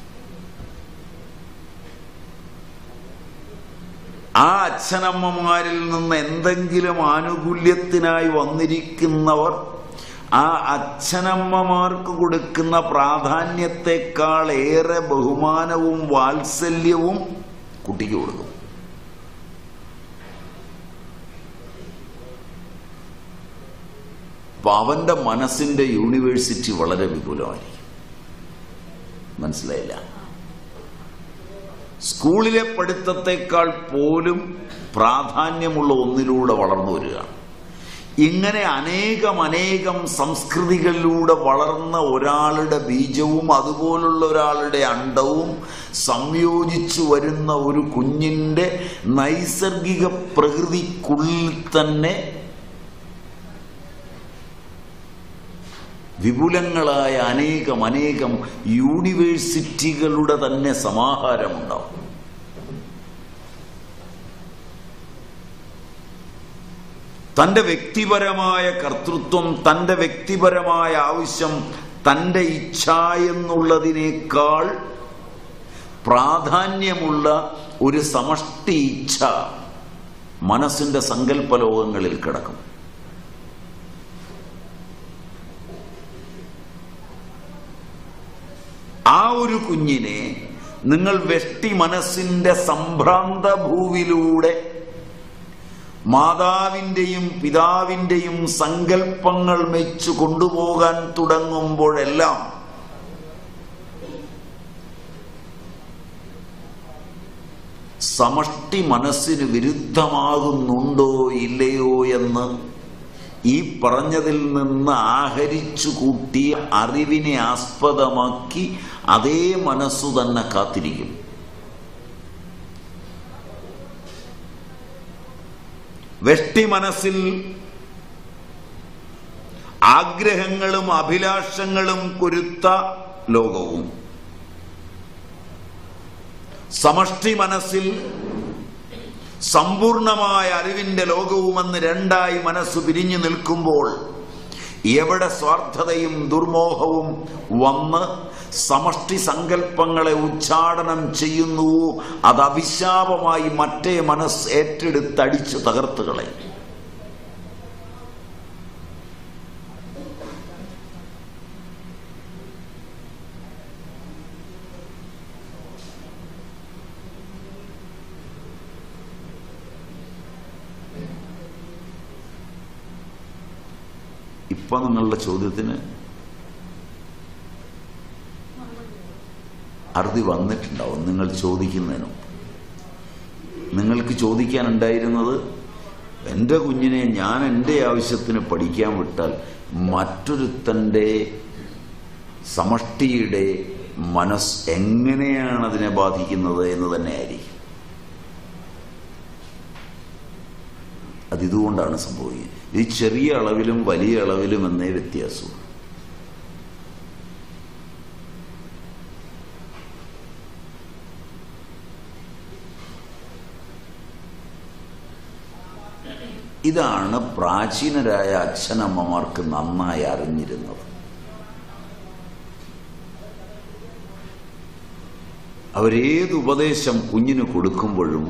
ആ അച്ഛനമ്മമാരിൽ നിന്ന് എന്തെങ്കിലും ആനുകൂല്യത്തിനായി വന്നിരിക്കുന്നവർ ആ അച്ഛനമ്മമാർക്ക് കൊടുക്കുന്ന പ്രാധാന്യത്തെക്കാൾ ഏറെ ബഹുമാനവും വാത്സല്യവും കുട്ടിക്ക് കൊടുക്കും അപ്പൊ അവന്റെ മനസ്സിന്റെ യൂണിവേഴ്സിറ്റി വളരെ വിപുലമായിരിക്കും മനസ്സിലായില്ല സ്കൂളിലെ പഠിത്തത്തെക്കാൾ പോലും പ്രാധാന്യമുള്ള ഒന്നിലൂടെ വളർന്നു വരികയാണ് ഇങ്ങനെ അനേകം അനേകം സംസ്കൃതികളിലൂടെ വളർന്ന ഒരാളുടെ ബീജവും അതുപോലുള്ള ഒരാളുടെ അണ്ടവും സംയോജിച്ചു വരുന്ന ഒരു കുഞ്ഞിന്റെ നൈസർഗിക പ്രകൃതിക്കുള്ളിൽ തന്നെ വിപുലങ്ങളായ അനേകം അനേകം യൂണിവേഴ്സിറ്റികളുടെ തന്നെ സമാഹാരമുണ്ടാവും തന്റെ വ്യക്തിപരമായ കർത്തൃത്വം തന്റെ വ്യക്തിപരമായ ആവശ്യം തന്റെ ഇച്ഛ എന്നുള്ളതിനേക്കാൾ പ്രാധാന്യമുള്ള ഒരു സമഷ്ടി ഇച്ഛ മനസ്സിന്റെ സങ്കല്പലോകങ്ങളിൽ കിടക്കും ആ ഒരു കുഞ്ഞിനെ നിങ്ങൾ വെഷ്ടി മനസ്സിന്റെ സംഭ്രാന്ത ഭൂവിലൂടെ മാതാവിന്റെയും പിതാവിന്റെയും സങ്കല്പങ്ങൾ മെച്ചു കൊണ്ടുപോകാൻ തുടങ്ങുമ്പോഴെല്ലാം സമഷ്ടി മനസ്സിന് വിരുദ്ധമാകുന്നുണ്ടോ ഇല്ലയോ എന്ന് ഈ പറഞ്ഞതിൽ നിന്ന് ആഹരിച്ചു കൂട്ടി അറിവിനെ ആസ്പദമാക്കി അതേ മനസ്സു തന്നെ കാത്തിരിക്കും വെഷ്ടി മനസ്സിൽ ആഗ്രഹങ്ങളും അഭിലാഷങ്ങളും കുരുത്ത ലോകവും സമഷ്ടി മനസ്സിൽ സമ്പൂർണമായ അറിവിന്റെ ലോകവുമെന്ന് രണ്ടായി മനസ്സ് പിരിഞ്ഞു നിൽക്കുമ്പോൾ എവിടെ സ്വാർത്ഥതയും ദുർമോഹവും വന്ന് സമഷ്ടി സങ്കല്പങ്ങളെ ഉച്ചാടനം ചെയ്യുന്നുവോ അത് അഭിശാപമായി മറ്റേ മനസ്സ് ഏറ്റെടുത്തടിച്ച് തകർത്തുകളെ ഇപ്പൊ നിങ്ങളുടെ ചോദ്യത്തിന് അറുതി വന്നിട്ടുണ്ടാവും നിങ്ങൾ ചോദിക്കുന്നതിനും നിങ്ങൾക്ക് ചോദിക്കാനുണ്ടായിരുന്നത് എൻ്റെ കുഞ്ഞിനെ ഞാൻ എൻ്റെ ആവശ്യത്തിന് പഠിക്കാൻ വിട്ടാൽ മറ്റൊരുത്തൻ്റെ സമഷ്ടിയുടെ മനസ്സ് എങ്ങനെയാണ് അതിനെ ബാധിക്കുന്നത് എന്ന് തന്നെയായിരിക്കും അതിതുകൊണ്ടാണ് സംഭവിക്കുന്നത് ഇത് ചെറിയ അളവിലും വലിയ അളവിലും എന്നേ വ്യത്യാസമുള്ളൂ ഇതാണ് പ്രാചീനരായ അച്ഛനമ്മമാർക്ക് നന്നായി അറിഞ്ഞിരുന്നത് അവരേത് ഉപദേശം കുഞ്ഞിന് കൊടുക്കുമ്പോഴും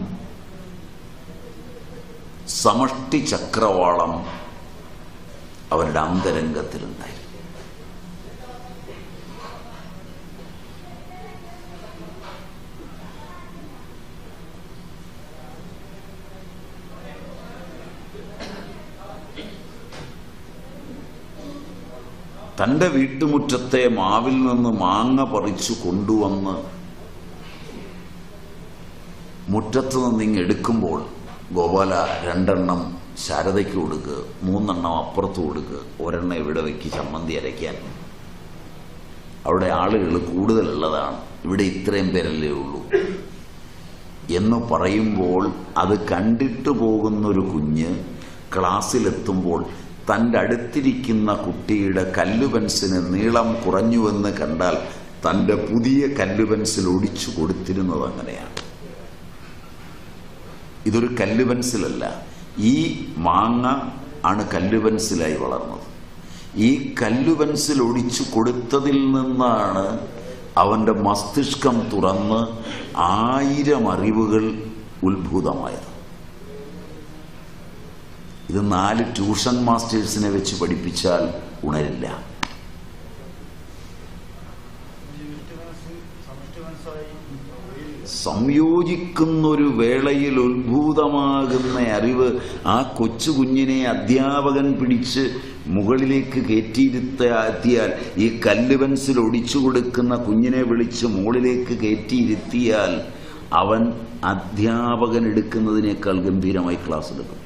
സമഷ്ടി ചക്രവാളം അവരുടെ അന്തരംഗത്തിലുണ്ടായിരുന്നു തന്റെ വീട്ടുമുറ്റത്തെ മാവിൽ നിന്ന് മാങ്ങ പറിച്ചു കൊണ്ടുവന്ന് മുറ്റത്ത് നിന്ന് ഇങ്ങ് എടുക്കുമ്പോൾ ഗോപാല രണ്ടെണ്ണം ശാരദയ്ക്ക് കൊടുക്കുക മൂന്നെണ്ണം അപ്പുറത്ത് കൊടുക്കുക ഒരെണ്ണം ഇവിടെ വെക്ക് ചമ്മന്തി അരയ്ക്കാൻ അവിടെ ആളുകൾ കൂടുതലുള്ളതാണ് ഇവിടെ ഇത്രയും പേരല്ലേ ഉള്ളൂ എന്ന് പറയുമ്പോൾ അത് കണ്ടിട്ട് പോകുന്നൊരു കുഞ്ഞ് ക്ലാസ്സിലെത്തുമ്പോൾ തൻ്റെ അടുത്തിരിക്കുന്ന കുട്ടിയുടെ കല്ലു പെൻസിന് നീളം കുറഞ്ഞുവെന്ന് കണ്ടാൽ തൻ്റെ പുതിയ കല്ലു പെൻസിൽ ഒടിച്ചു കൊടുത്തിരുന്നത് അങ്ങനെയാണ് ഇതൊരു കല്ലു പെൻസിലല്ല ഈ മാങ്ങ ആണ് കല്ലു പെൻസിലായി വളർന്നത് ഈ കല്ലു പെൻസിൽ ഒടിച്ചു കൊടുത്തതിൽ നിന്നാണ് അവന്റെ മസ്തിഷ്കം തുറന്ന് ആയിരം അറിവുകൾ ഉത്ഭൂതമായത് ഇത് നാല് ട്യൂഷൻ മാസ്റ്റേഴ്സിനെ വെച്ച് പഠിപ്പിച്ചാൽ ഉണരില്ല സംയോജിക്കുന്നൊരു വേളയിൽ ഉത്ഭൂതമാകുന്ന അറിവ് ആ കൊച്ചു കുഞ്ഞിനെ അധ്യാപകൻ പിടിച്ച് മുകളിലേക്ക് കയറ്റിയിരുത്തിയാൽ ഈ കല്ല് പെൻസിൽ ഒടിച്ചു കൊടുക്കുന്ന കുഞ്ഞിനെ വിളിച്ച് മുകളിലേക്ക് കയറ്റിയിരുത്തിയാൽ അവൻ അധ്യാപകൻ എടുക്കുന്നതിനേക്കാൾ ഗംഭീരമായി ക്ലാസ് എടുക്കും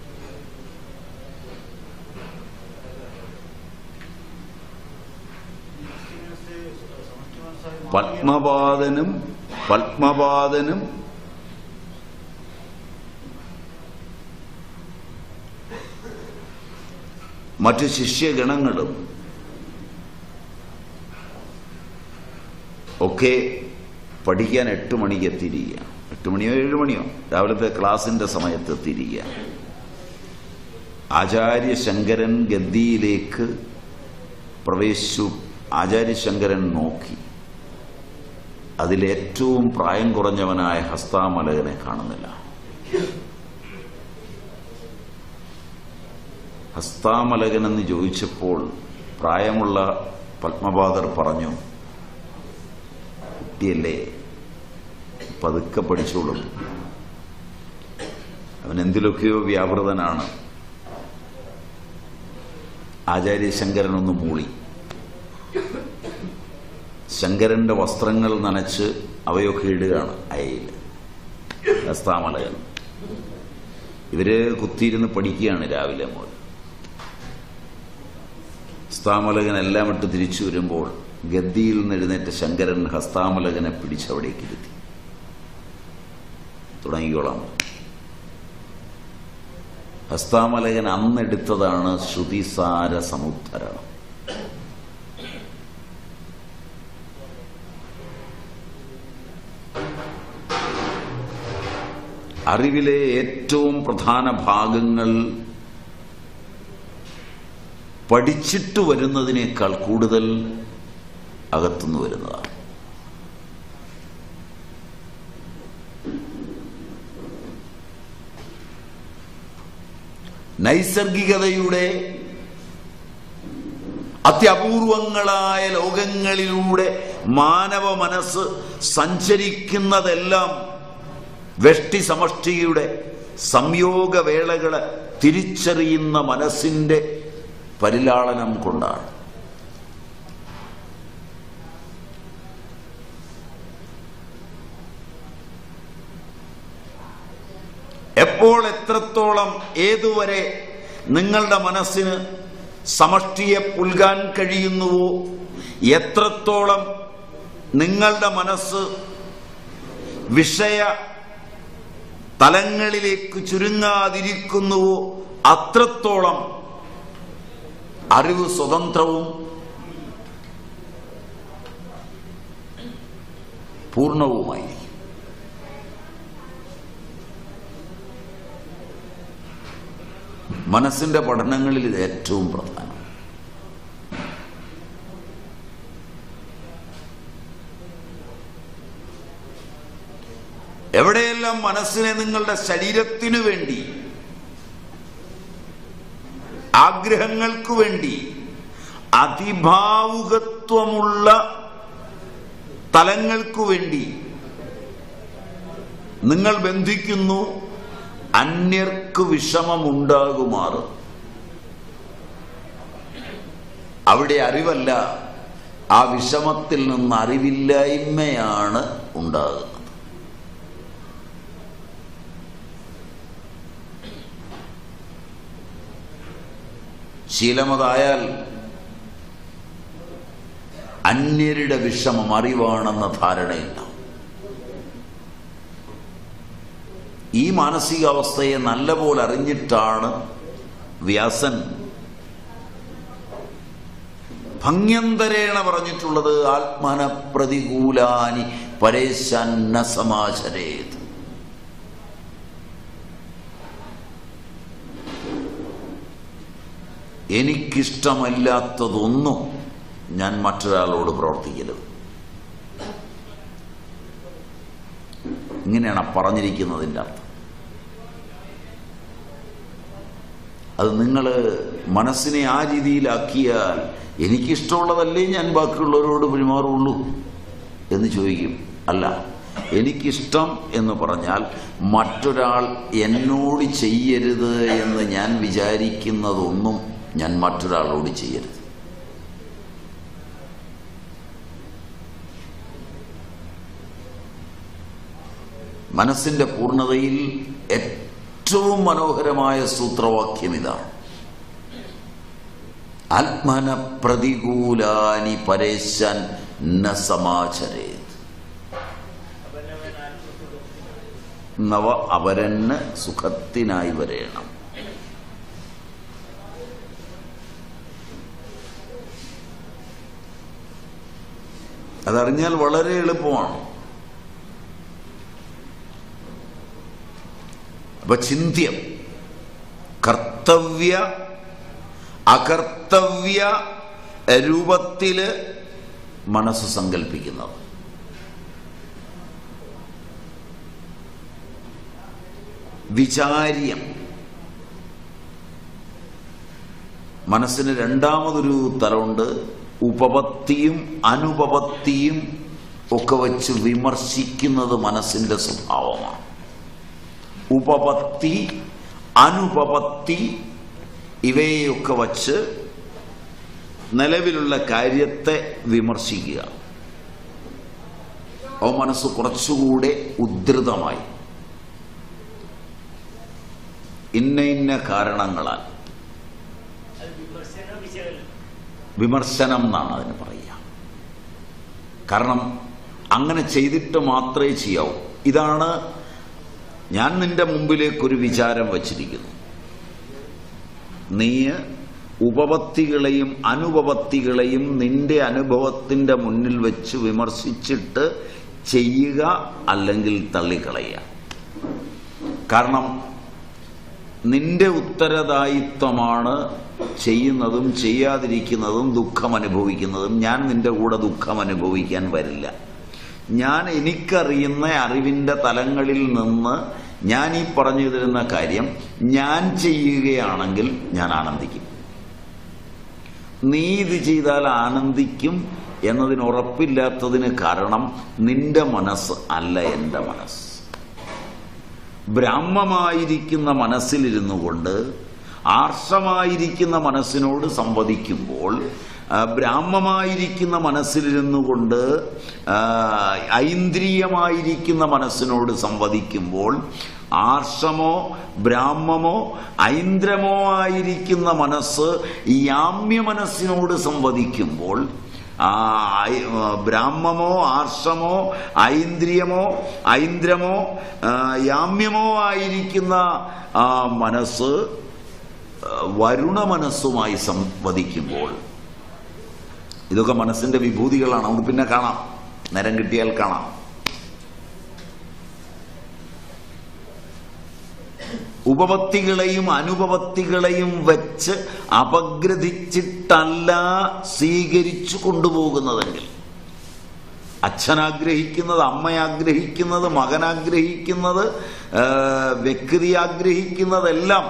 പത്മപാദനും പത്മപാദനും മറ്റ് ശിഷ്യഗണങ്ങളും ഒക്കെ പഠിക്കാൻ എട്ട് മണിക്ക് എത്തിയിരിക്കുക എട്ട് മണിയോ ഏഴ് മണിയോ രാവിലത്തെ ക്ലാസിന്റെ സമയത്ത് എത്തിയിരിക്കുക ആചാര്യശങ്കരൻ ഗദ്ദിയിലേക്ക് പ്രവേശിച്ചു ആചാര്യശങ്കരൻ നോക്കി അതിലേറ്റവും പ്രായം കുറഞ്ഞവനായ ഹസ്താമലകനെ കാണുന്നില്ല ഹസ്താമലകൻ എന്ന് ചോദിച്ചപ്പോൾ പ്രായമുള്ള പത്മപാദർ പറഞ്ഞു കുട്ടിയല്ലേ പതുക്കെ പഠിച്ചോളും അവൻ എന്തിലൊക്കെയോ വ്യാപൃതനാണ് ആചാര്യശങ്കരൻ ഒന്ന് മൂളി ശങ്കരന്റെ വസ്ത്രങ്ങൾ നനച്ച് അവയൊക്കെ ഇടുകയാണ് അയയിൽ ഹസ്താമലകൻ ഇവര് കുത്തിയിരുന്ന് പഠിക്കുകയാണ് രാവിലെ മുതൽ ഹസ്താമലകൻ എല്ലാം ഇട്ട് തിരിച്ചു വരുമ്പോൾ ഗദ്ദിയിൽ നിന്ന് എഴുന്നേറ്റ ശങ്കരൻ ഹസ്താമലകനെ പിടിച്ചവിടേക്ക് ഇരുത്തി തുടങ്ങിക്കോളാം ഹസ്താമലകൻ അന്നെടുത്തതാണ് ശ്രുതിസാര സമുദ്ധരണം അറിവിലെ ഏറ്റവും പ്രധാന ഭാഗങ്ങൾ പഠിച്ചിട്ട് വരുന്നതിനേക്കാൾ കൂടുതൽ അകത്തുനിന്ന് വരുന്നതാണ് നൈസർഗികതയുടെ അത്യപൂർവങ്ങളായ ലോകങ്ങളിലൂടെ മാനവ മനസ്സ് സഞ്ചരിക്കുന്നതെല്ലാം വെഷ്ടി സമഷ്ടിയുടെ സംയോഗവേളകളെ തിരിച്ചറിയുന്ന മനസ്സിന്റെ പരിലാളനം കൊണ്ടാണ് എപ്പോൾ എത്രത്തോളം ഏതുവരെ നിങ്ങളുടെ മനസ്സിന് സമഷ്ടിയെ പുൽകാൻ കഴിയുന്നുവോ എത്രത്തോളം നിങ്ങളുടെ മനസ്സ് വിഷയ തലങ്ങളിലേക്ക് ചുരുങ്ങാതിരിക്കുന്നുവോ അത്രത്തോളം അറിവ് സ്വതന്ത്രവും പൂർണ്ണവുമായി മനസ്സിന്റെ പഠനങ്ങളിൽ ഇത് ഏറ്റവും പ്രധാനം എവിടെയെല്ലാം മനസ്സിനെ നിങ്ങളുടെ ശരീരത്തിനു വേണ്ടി ആഗ്രഹങ്ങൾക്ക് വേണ്ടി അതിഭാവുകത്വമുള്ള തലങ്ങൾക്കു വേണ്ടി നിങ്ങൾ ബന്ധിക്കുന്നു അന്യർക്ക് വിഷമമുണ്ടാകുമാറ് അവിടെ അറിവല്ല ആ വിഷമത്തിൽ നിന്ന് അറിവില്ലായ്മയാണ് ഉണ്ടാകുന്നത് ശീലമതായാൽ അന്യരുടെ വിഷമം അറിവാണെന്ന ധാരണയുണ്ടാവും ഈ മാനസികാവസ്ഥയെ നല്ലപോലെ അറിഞ്ഞിട്ടാണ് വ്യാസൻ ഭംഗ്യന്തരേണ പറഞ്ഞിട്ടുള്ളത് ആത്മന പ്രതികൂലാനി പരേശന്ന സമാചരേത് എനിക്കിഷ്ടമല്ലാത്തതൊന്നും ഞാൻ മറ്റൊരാളോട് പ്രവർത്തിക്കരുത് ഇങ്ങനെയാണ് ആ പറഞ്ഞിരിക്കുന്നതിൻ്റെ അർത്ഥം അത് നിങ്ങൾ മനസ്സിനെ ആ രീതിയിലാക്കിയാൽ എനിക്കിഷ്ടമുള്ളതല്ലേ ഞാൻ ബാക്കിയുള്ളവരോട് പെരുമാറുള്ളൂ എന്ന് ചോദിക്കും അല്ല എനിക്കിഷ്ടം എന്ന് പറഞ്ഞാൽ മറ്റൊരാൾ എന്നോട് ചെയ്യരുത് എന്ന് ഞാൻ വിചാരിക്കുന്നതൊന്നും ഞാൻ മറ്റൊരാളോട് ചെയ്യരുത് മനസ്സിന്റെ പൂർണ്ണതയിൽ ഏറ്റവും മനോഹരമായ സൂത്രവാക്യം ഇതാണ് ആത്മന പ്രതികൂലാനി പരേശൻ ന സമാചരേത് നവ അവരന് സുഖത്തിനായി വരേണം അതറിഞ്ഞാൽ വളരെ എളുപ്പമാണ് അപ്പൊ ചിന്ത്യം കർത്തവ്യ അകർത്തവ്യ രൂപത്തില് മനസ്സ് സങ്കല്പിക്കുന്നത് വിചാര്യം മനസ്സിന് രണ്ടാമതൊരു തലമുണ്ട് ഉപപത്തിയും അനുപപത്തിയും ഒക്കെ വച്ച് വിമർശിക്കുന്നത് മനസ്സിന്റെ സ്വഭാവമാണ് ഉപപത്തി അനുപപത്തി ഇവയെയൊക്കെ വച്ച് നിലവിലുള്ള കാര്യത്തെ വിമർശിക്കുക ആ മനസ്സ് കുറച്ചുകൂടെ ഉദ്ധൃതമായി ഇന്ന ഇന്ന കാരണങ്ങളാൽ അത് വിമർശനം വിശകലനം വിമർശനം എന്നാണ് അതിന് പറയുക കാരണം അങ്ങനെ ചെയ്തിട്ട് മാത്രമേ ചെയ്യാവൂ ഇതാണ് ഞാൻ നിന്റെ മുമ്പിലേക്കൊരു വിചാരം വച്ചിരിക്കുന്നു നീ ഉപപത്തികളെയും അനുപപത്തികളെയും നിന്റെ അനുഭവത്തിന്റെ മുന്നിൽ വെച്ച് വിമർശിച്ചിട്ട് ചെയ്യുക അല്ലെങ്കിൽ തള്ളിക്കളയുക കാരണം നിന്റെ ഉത്തരദായിത്വമാണ് ചെയ്യുന്നതും ചെയ്യാതിരിക്കുന്നതും ദുഃഖം അനുഭവിക്കുന്നതും ഞാൻ നിന്റെ കൂടെ ദുഃഖം അനുഭവിക്കാൻ വരില്ല ഞാൻ എനിക്കറിയുന്ന അറിവിന്റെ തലങ്ങളിൽ നിന്ന് ഞാൻ ഈ പറഞ്ഞു തരുന്ന കാര്യം ഞാൻ ചെയ്യുകയാണെങ്കിൽ ഞാൻ ആനന്ദിക്കും നീ ഇത് ചെയ്താൽ ആനന്ദിക്കും എന്നതിന് ഉറപ്പില്ലാത്തതിന് കാരണം നിന്റെ മനസ്സ് അല്ല എൻ്റെ മനസ്സ് ബ്രാഹ്മമായിരിക്കുന്ന മനസ്സിലിരുന്നു കൊണ്ട് ആർഷമായിരിക്കുന്ന മനസ്സിനോട് സംവദിക്കുമ്പോൾ ആ, ബ്രാഹ്മമായിരിക്കുന്ന മനസ്സിലിരുന്നു കൊണ്ട് ആ, ഐന്ദ്രിയമായിരിക്കുന്ന മനസ്സിനോട് സംവദിക്കുമ്പോൾ ആർഷമോ ബ്രാഹ്മമോ ഐന്ദ്രമോ ആയിരിക്കുന്ന മനസ്സ് യാമ്യ മനസ്സിനോട് സംവദിക്കുമ്പോൾ ആ ഐ- ആ, ബ്രാഹ്മമോ ആർഷമോ ഐന്ദ്രിയമോ ഐന്ദ്രമോ ആ, യാമ്യമോ ആയിരിക്കുന്ന ആ മനസ്സ് ആ, വരുണ മനസ്സുമായി സംവദിക്കുമ്പോൾ ഇതൊക്കെ മനസ്സിന്റെ വിഭൂതികളാണ് നമുക്ക് പിന്നെ കാണാം നേരം കിട്ടിയാൽ കാണാം ഉപപത്തികളെയും അനുപപത്തികളെയും വെച്ച് അപഗ്രഥിച്ചിട്ടല്ല സ്വീകരിച്ചു കൊണ്ടുപോകുന്നതെങ്കിൽ അച്ഛൻ ആഗ്രഹിക്കുന്നത് അമ്മ ആഗ്രഹിക്കുന്നത് മകൻ ആഗ്രഹിക്കുന്നത് ആ, വ്യക്തി ആഗ്രഹിക്കുന്നതെല്ലാം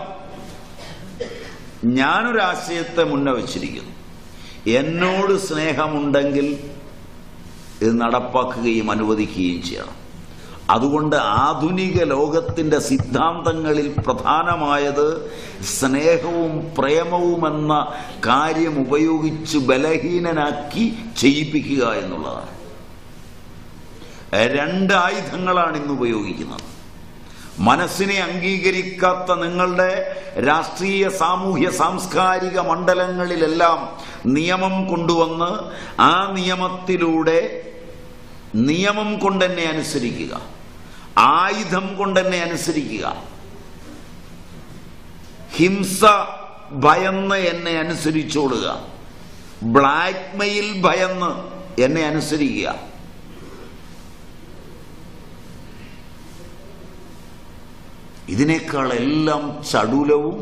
ഞാനൊരാശയത്തെ മുന്നേ വച്ചിരിക്കുന്നു എന്നോട് സ്നേഹമുണ്ടെങ്കിൽ ഇത് നടപ്പാക്കുകയും അനുവദിക്കുകയും ചെയ്യണം അതുകൊണ്ട് ആധുനിക ലോകത്തിന്റെ സിദ്ധാന്തങ്ങളിൽ പ്രധാനമായത് സ്നേഹവും പ്രേമവുമെന്ന കാര്യം ഉപയോഗിച്ച് ബലഹീനനാക്കി ചെയ്യിപ്പിക്കുക എന്നുള്ളതാണ് രണ്ട് ആയുധങ്ങളാണ് ഇന്ന് ഉപയോഗിക്കുന്നത് മനസ്സിനെ അംഗീകരിക്കാത്ത നിങ്ങളുടെ രാഷ്ട്രീയ സാമൂഹ്യ സാംസ്കാരിക മണ്ഡലങ്ങളിലെല്ലാം നിയമം കൊണ്ടുവന്ന് ആ നിയമത്തിലൂടെ നിയമം കൊണ്ടെന്നെ അനുസരിക്കുക ആയുധം കൊണ്ടെന്നെ അനുസരിക്കുക ഹിംസ ഭയന്ന് എന്നെ അനുസരിച്ചോടുക ബ്ലാക്ക് മെയിൽ ഭയന്ന് എന്നെ അനുസരിക്കുക ഇതിനേക്കാൾ എല്ലാം ചടുലവും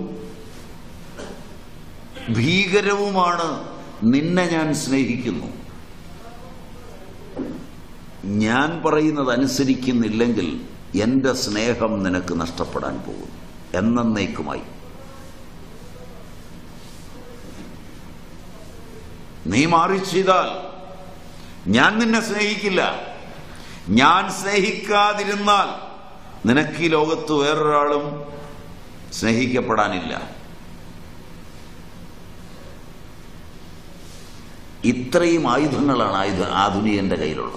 ഭീകരവുമാണ് നിന്നെ ഞാൻ സ്നേഹിക്കുന്നു ഞാൻ പറയുന്നത് അനുസരിക്കുന്നില്ലെങ്കിൽ എന്റെ സ്നേഹം നിനക്ക് നഷ്ടപ്പെടാൻ പോകുന്നു എന്നേക്കുമായി നീ മാറി ചെയ്താൽ ഞാൻ നിന്നെ സ്നേഹിക്കില്ല ഞാൻ സ്നേഹിക്കാതിരുന്നാൽ നിനക്ക് ഈ ലോകത്ത് വേറൊരാളും സ്നേഹിക്കപ്പെടാനില്ല ഇത്രയും ആയുധങ്ങളാണ് ആയുധ ആധുനികന്റെ കയ്യിലുള്ളത്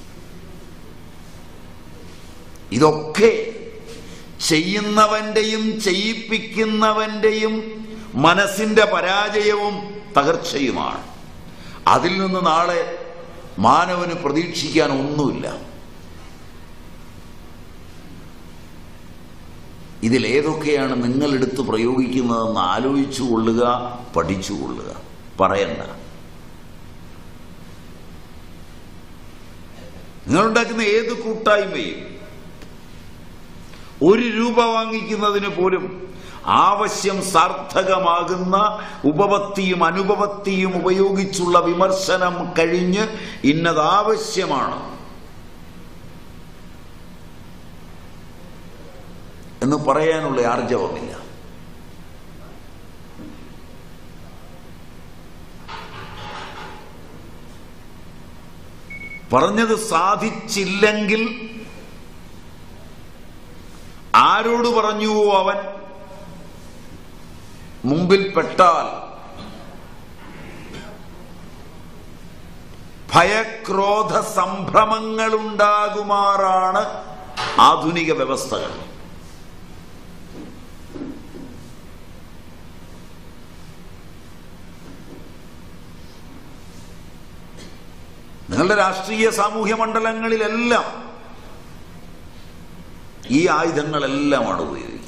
ഇതൊക്കെ ചെയ്യുന്നവന്റെയും ചെയ്യിപ്പിക്കുന്നവന്റെയും മനസ്സിന്റെ പരാജയവും തകർച്ചയുമാണ് അതിൽ നിന്ന് നാളെ മാനവന് പ്രതീക്ഷിക്കാൻ ഒന്നുമില്ല ഇതിലേതൊക്കെയാണ് നിങ്ങൾ എടുത്ത് പ്രയോഗിക്കുന്നതെന്ന് ആലോചിച്ചു കൊള്ളുക പഠിച്ചു കൊള്ളുക പറയണ്ട നിങ്ങളുണ്ടാക്കുന്ന ഏത് കൂട്ടായ്മയും ഒരു രൂപ വാങ്ങിക്കുന്നതിന് പോലും ആവശ്യം സാർത്ഥകമാകുന്ന ഉപപത്തിയും അനുപപത്തിയും ഉപയോഗിച്ചുള്ള വിമർശനം കഴിഞ്ഞ് ഇന്നത് ആവശ്യമാണ് എന്ന് പറയാനുള്ള ആർജവമില്ല പറഞ്ഞത് സാധിച്ചില്ലെങ്കിൽ ആരോട് പറഞ്ഞുവോ അവൻ മുമ്പിൽ പെട്ടാൽ ഭയക്രോധ സംഭ്രമങ്ങളുണ്ടാകുമാറാണ് ആധുനിക വ്യവസ്ഥകൾ നിങ്ങളുടെ രാഷ്ട്രീയ സാമൂഹ്യ മണ്ഡലങ്ങളിലെല്ലാം ഈ ആയുധങ്ങളെല്ലാമാണ് ഉപയോഗിക്കുന്നത്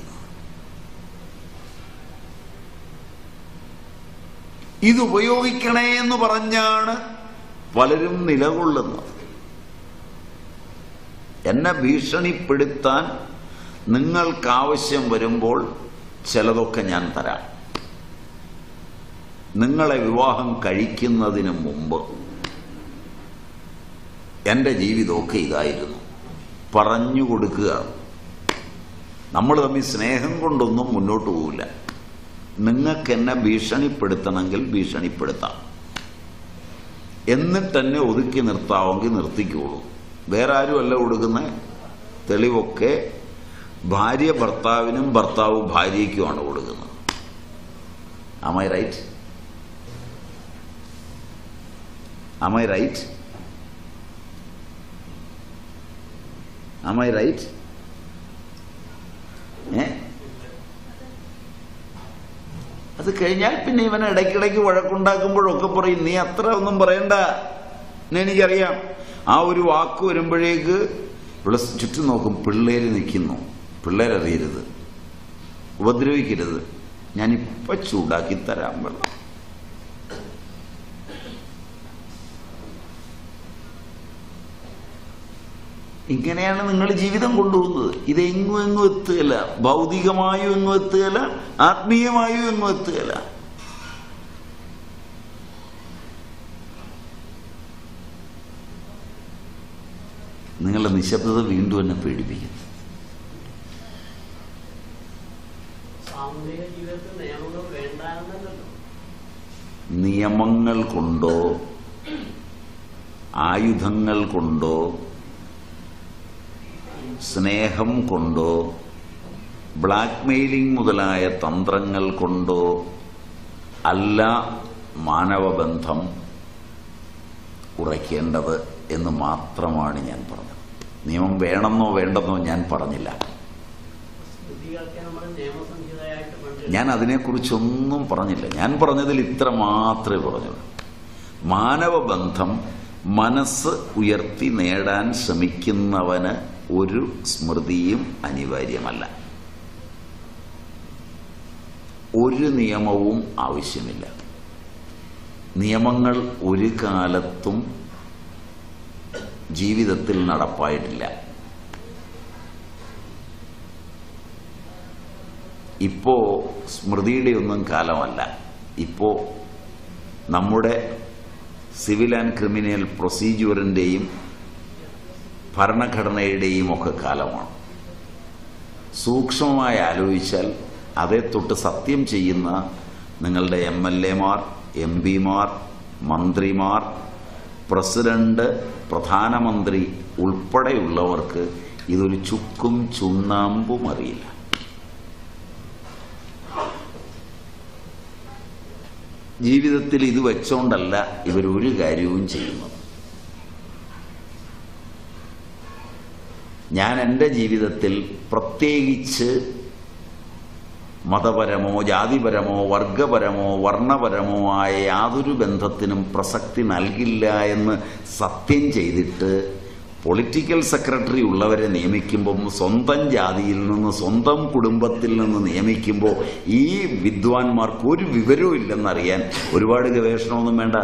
ഇത് ഉപയോഗിക്കണേ എന്ന് പറഞ്ഞാണ് പലരും നിലകൊള്ളുന്നത് എന്നെ ഭീഷണിപ്പെടുത്താൻ നിങ്ങൾക്കാവശ്യം വരുമ്പോൾ ചിലതൊക്കെ ഞാൻ തരാം നിങ്ങളെ വിവാഹം കഴിക്കുന്നതിന് മുമ്പ് എൻ്റെ ജീവിതമൊക്കെ ഇതായിരുന്നു പറഞ്ഞു കൊടുക്കുക നമ്മൾ തമ്മിൽ സ്നേഹം കൊണ്ടൊന്നും മുന്നോട്ട് പോവില്ല നിങ്ങൾക്ക് എന്നെ ഭീഷണിപ്പെടുത്തണമെങ്കിൽ ഭീഷണിപ്പെടുത്താം എന്നിട്ട് എന്നെ ഒതുക്കി നിർത്താമെങ്കിൽ നിർത്തിക്കോളൂ വേറെ ആരുമല്ല കൊടുക്കുന്നത് തെളിവൊക്കെ ഭാര്യ ഭർത്താവിനും ഭർത്താവ് ഭാര്യയ്ക്കുമാണ് കൊടുക്കുന്നത് Am I right? Am I right? Am I right? ഏ അത് കഴിഞ്ഞാൽ പിന്നെ ഇവൻ ഇടയ്ക്കിടയ്ക്ക് വഴക്കുണ്ടാക്കുമ്പോഴൊക്കെ പറയും നീ അത്ര ഒന്നും പറയണ്ട എന്ന് എനിക്കറിയാം ആ ഒരു വാക്ക് വരുമ്പോഴേക്ക് ഇവിടെ ചുറ്റും നോക്കും പിള്ളേര് നിൽക്കുന്നു പിള്ളേരറിയരുത് ഉപദ്രവിക്കരുത് ഞാനിപ്പൊ ചൂടാക്കി തരാൻ വെള്ളം ഇങ്ങനെയാണ് നിങ്ങൾ ജീവിതം കൊണ്ടുപോകുന്നത് ഇതെങ്ങും എങ്ങും എത്തുകയില്ല ഭൗതികമായും എങ്ങും എത്തുകയില്ല ആത്മീയമായും എങ്ങും എത്തുകയില്ല നിങ്ങളുടെ നിശബ്ദത വീണ്ടും എന്നെ പേടിപ്പിക്കുന്നു സാമൂഹിക ജീവിതത്തിൽ നിയമങ്ങൾ വേണ്ടാന്നല്ലോ നിയമങ്ങൾ കൊണ്ടോ ആയുധങ്ങൾ കൊണ്ടോ സ്നേഹം കൊണ്ടോ ബ്ലാക്ക് മെയിലിംഗ് മുതലായ തന്ത്രങ്ങൾ കൊണ്ടോ അല്ല മാനവബന്ധം ഉറയ്ക്കേണ്ടത് എന്ന് മാത്രമാണ് ഞാൻ പറഞ്ഞത് നിയമം വേണമെന്നോ വേണ്ടെന്നോ ഞാൻ പറഞ്ഞില്ല സ്മൃതികളൊക്കെ നമ്മൾ നിയമസംഹിതയായിട്ട് പണ്ട് ഞാൻ അതിനെക്കുറിച്ചൊന്നും പറഞ്ഞില്ല ഞാൻ പറഞ്ഞതിൽ ഇത്ര മാത്രമേ പറഞ്ഞുള്ളൂ മാനവബന്ധം മനസ്സ് ഉയർത്തി നേടാൻ ശ്രമിക്കുന്നവന് ഒരു സ്മൃതിയും അനിവാര്യമല്ല ഒരു നിയമവും ആവശ്യമില്ല നിയമങ്ങൾ ഒരു കാലത്തും ജീവിതത്തിൽ നടപ്പായിട്ടില്ല ഇപ്പോ സ്മൃതിയുടെ ഒന്നും കാലമല്ല ഇപ്പോ നമ്മുടെ സിവിൽ ആൻഡ് ക്രിമിനൽ പ്രൊസീജിയറിൻ്റെയും ഭരണഘടനയുടെയും ഒക്കെ കാലമാണ് സൂക്ഷ്മമായി ആലോചിച്ചാൽ അതേ തൊട്ട് സത്യം ചെയ്യുന്ന നിങ്ങളുടെ എം എൽ എമാർ എം പിമാർ മന്ത്രിമാർ പ്രസിഡന്റ് പ്രധാനമന്ത്രി ഉൾപ്പെടെയുള്ളവർക്ക് ഇതൊരു ചുക്കും ചുണ്ണാമ്പും അറിയില്ല ജീവിതത്തിൽ ഇത് വെച്ചോണ്ടല്ല ഇവരൊരു കാര്യവും ചെയ്യുന്നത് ഞാൻ എൻ്റെ ജീവിതത്തിൽ പ്രത്യേകിച്ച് മതപരമോ ജാതിപരമോ വർഗപരമോ വർണ്ണപരമോ ആയ യാതൊരു ബന്ധത്തിനും പ്രസക്തി നൽകില്ല എന്ന് സത്യം ചെയ്തിട്ട് പൊളിറ്റിക്കൽ സെക്രട്ടറി ഉള്ളവരെ നിയമിക്കുമ്പം സ്വന്തം ജാതിയിൽ നിന്ന് സ്വന്തം കുടുംബത്തിൽ നിന്ന് നിയമിക്കുമ്പോൾ ഈ വിദ്വാൻമാർക്ക് ഒരു വിവരവും ഇല്ലെന്നറിയാൻ ഒരുപാട് ഗവേഷണമൊന്നും വേണ്ട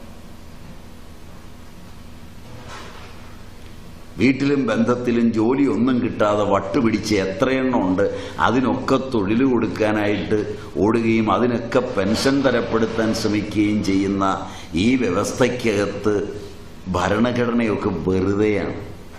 വീട്ടിലും ബന്ധത്തിലും ജോലി ഒന്നും കിട്ടാതെ വട്ടുപിടിച്ച് എത്രയെണ്ണം ഉണ്ട് അതിനൊക്കെ തൊഴിൽ കൊടുക്കാനായിട്ട് ഓടുകയും അതിനൊക്കെ പെൻഷൻ തരപ്പെടുത്താൻ ശ്രമിക്കുകയും ചെയ്യുന്ന ഈ വ്യവസ്ഥയ്ക്കകത്ത് ഭരണഘടനയൊക്കെ വെറുതെയാണ്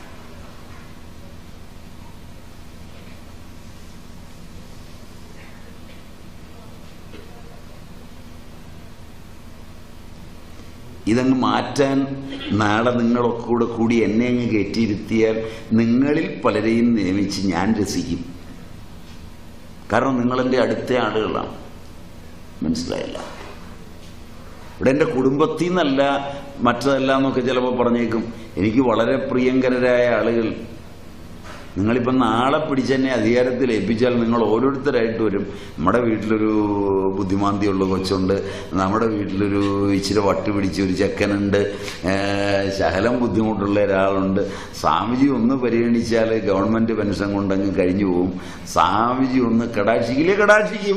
ഇതങ്ങ് മാറ്റാൻ നാളെ നിങ്ങളൊക്കെ കൂടെ കൂടി എന്നെ അങ്ങ് കയറ്റിയിരുത്തിയാൽ നിങ്ങളിൽ പലരെയും നിയമിച്ച് ഞാൻ രസിക്കും കാരണം നിങ്ങളെൻ്റെ അടുത്ത ആളുകളാണ് മനസ്സിലായില്ല ഇവിടെ എൻ്റെ കുടുംബത്തിൽ നിന്നല്ല മറ്റതല്ല എന്നൊക്കെ ചിലപ്പോൾ പറഞ്ഞേക്കും എനിക്ക് വളരെ പ്രിയങ്കരരായ ആളുകൾ നിങ്ങളിപ്പം നാളെ പിടിച്ചെന്നെ അധികാരത്തിൽ ഏൽപ്പിച്ചാൽ നിങ്ങൾ ഓരോരുത്തരായിട്ട് വരും നമ്മുടെ വീട്ടിലൊരു ബുദ്ധിമാന്തിയുള്ള കൊച്ചുണ്ട് നമ്മുടെ വീട്ടിലൊരു ഇച്ചിരി വട്ട് പിടിച്ച ഒരു ചെക്കനുണ്ട് ഏഹ് ശകലം ബുദ്ധിമുട്ടുള്ള ഒരാളുണ്ട് സ്വാമിജി ഒന്ന് പരിഗണിച്ചാൽ ഗവൺമെന്റ് പെൻഷൻ കൊണ്ടങ്ങ് കഴിഞ്ഞു പോകും സ്വാമിജി ഒന്ന് കടാക്ഷിക്കില്ലേ കടാക്ഷിക്കും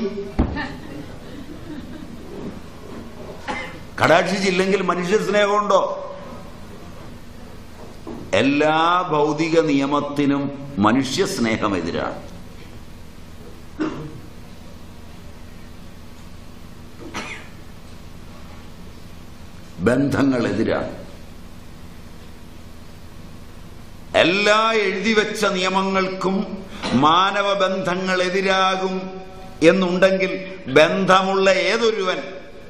കടാക്ഷിച്ചില്ലെങ്കിൽ മനുഷ്യ സ്നേഹമുണ്ടോ എല്ലാ ഭൗതിക നിയമത്തിനും മനുഷ്യ സ്നേഹമെതിരാണ് ബന്ധങ്ങളെതിരാണ് എല്ലാ എഴുതി വെച്ച നിയമങ്ങൾക്കും മാനവ ബന്ധങ്ങൾ എതിരാകും എന്നുണ്ടെങ്കിൽ ബന്ധമുള്ള ഏതൊരുവൻ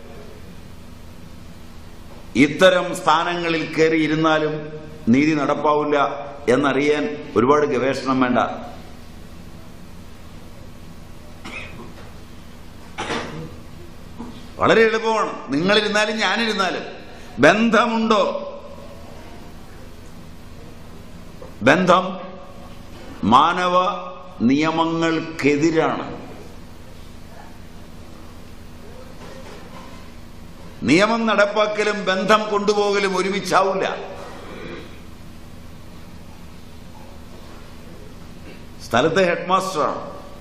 ഇത്തരം സ്ഥാനങ്ങളിൽ കയറിയിരുന്നാലും നീതി നടപ്പാവില്ല എന്നറിയാൻ ഒരുപാട് ഗവേഷണം വേണ്ട വളരെ എളുപ്പമാണ് നിങ്ങളിരുന്നാലും ഞാനിരുന്നാലും ബന്ധമുണ്ടോ ബന്ധം മാനവ നിയമങ്ങൾക്കെതിരാണ് നിയമം നടപ്പാക്കലും ബന്ധം കൊണ്ടുപോകലും ഒരുമിച്ചാവില്ല സ്ഥലത്തെ ഹെഡ് മാസ്റ്ററാണ്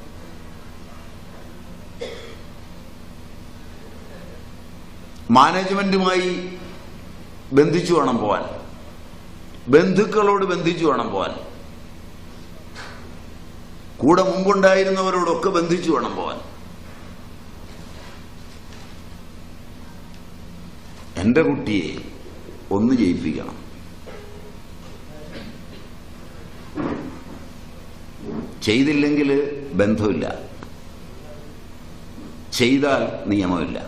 മാനേജ്മെന്റുമായി ബന്ധിച്ചു വേണം പോവാൻ ബന്ധുക്കളോട് ബന്ധിച്ചു വേണം പോവാൻ കൂടെ മുമ്പുണ്ടായിരുന്നവരോടൊക്കെ ബന്ധിച്ചു വേണം പോവാൻ എന്റെ കുട്ടിയെ ഒന്ന് ജയിപ്പിക്കണം ചെയ്തില്ലെങ്കിൽ ബന്ധമില്ല ചെയ്താൽ നിയമമില്ല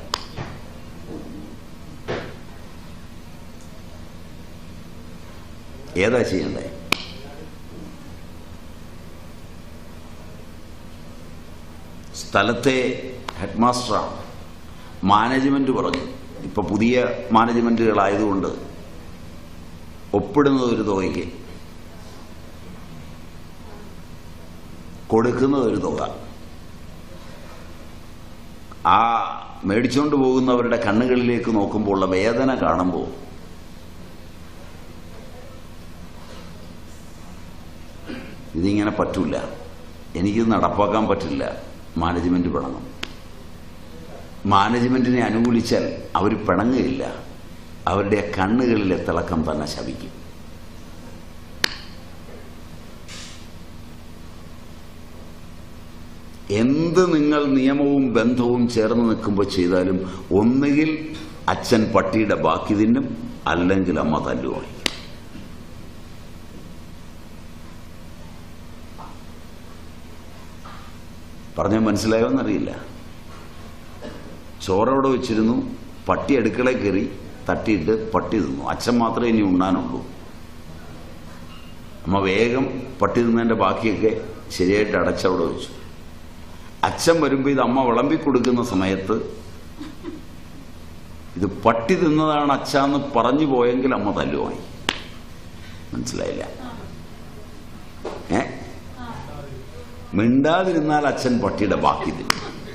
ഏതാ ചെയ്യണ്ടേ സ്ഥലത്തെ ഹെഡ് മാസ്റ്ററാണ് മാനേജ്മെന്റ് പറഞ്ഞു ഇപ്പൊ പുതിയ മാനേജ്മെന്റുകളായതുകൊണ്ട് ഒപ്പിടുന്നത് ഒരു തുകയ്ക്ക് കൊടുക്കുന്നത് ഒരു തുക ആ മേടിച്ചുകൊണ്ട് പോകുന്നവരുടെ കണ്ണുകളിലേക്ക് നോക്കുമ്പോൾ ഉള്ള വേദന കാണുമ്പോൾ ഇതിങ്ങനെ പറ്റൂല എനിക്കിത് നടപ്പാക്കാൻ പറ്റില്ല മാനേജ്മെന്റ് പിണങ്ങും മാനേജ്മെന്റിനെ അനുകൂലിച്ചാൽ അവർ പിണങ്ങുകയില്ല അവരുടെ കണ്ണുകളിലെ തിളക്കം തന്നെ ശപിക്കും എന്ത് നിങ്ങൾ നിയമവും ബന്ധവും ചേർന്ന് നിൽക്കുമ്പോൾ ചെയ്താലും ഒന്നുകിൽ അച്ഛൻ പട്ടിയുടെ ബാക്കി തിന്നും അല്ലെങ്കിൽ അമ്മ തല്ലുവായി പറഞ്ഞാൽ മനസ്സിലായോന്നറിയില്ല ചോറവിടെ വെച്ചിരുന്നു പട്ടി അടുക്കളയിൽ കയറി തട്ടിയിട്ട് പട്ടി തിന്നു അച്ഛൻ മാത്രമേ ഇനി ഉണ്ണാനുള്ളൂ അമ്മ വേഗം പട്ടി തിന്നതിന്റെ ബാക്കിയൊക്കെ ശരിയായിട്ട് അടച്ചവിടെ വെച്ചു അച്ഛൻ വരുമ്പോൾ ഇത് അമ്മ വിളമ്പി കൊടുക്കുന്ന സമയത്ത് ഇത് പട്ടി തിന്നതാണ് അച്ഛന്ന് പറഞ്ഞു പോയെങ്കിൽ അമ്മ തല്ലുവായി മനസ്സിലായില്ല ഏ മിണ്ടാതിരുന്നാൽ അച്ഛൻ പട്ടിയുടെ ബാക്കി തിന്നും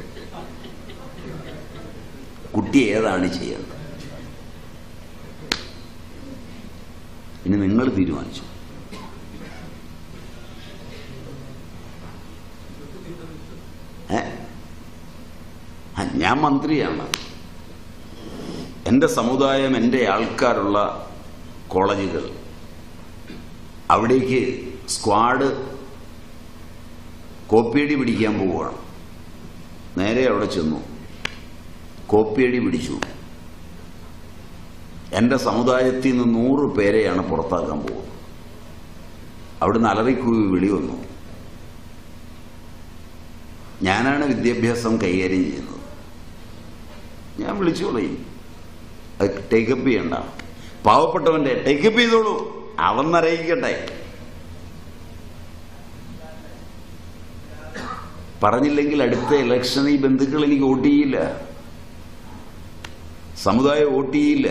കുട്ടി ഏതാണ് ചെയ്യേണ്ടത് ഇനി നിങ്ങൾ തീരുമാനിച്ചു ഏ ആ, ഞാൻ മന്ത്രിയാണ് എൻ്റെ സമുദായം എൻ്റെ ആൾക്കാരുള്ള കോളേജുകൾ അവിടേക്ക് സ്ക്വാഡ് കോപ്പിയടി പിടിക്കാൻ പോവുകയാണ് നേരെ അവിടെ ചെന്നു കോപ്പിയടി പിടിച്ചു എൻ്റെ സമുദായത്തിൽ നിന്ന് നൂറ് പേരെയാണ് പുറത്താക്കാൻ പോകുന്നത് അവിടുന്ന് അലറിക്കൂവി വിളി വന്നു ഞാനാണ് വിദ്യാഭ്യാസം കൈകാര്യം ചെയ്യുന്നത് ഞാൻ വിളിച്ചു പറയും അത് ടേക്കപ്പ് ചെയ്യണ്ട പാവപ്പെട്ടവന്റെ ടേക്കപ്പ് ചെയ്തോളൂ അവന്നറിയിക്കട്ടെ പറഞ്ഞില്ലെങ്കിൽ അടുത്ത ഇലക്ഷൻ ഈ ബന്ധുക്കൾ എനിക്ക് വോട്ട് ചെയ്യില്ല സമുദായം വോട്ട് ചെയ്യില്ല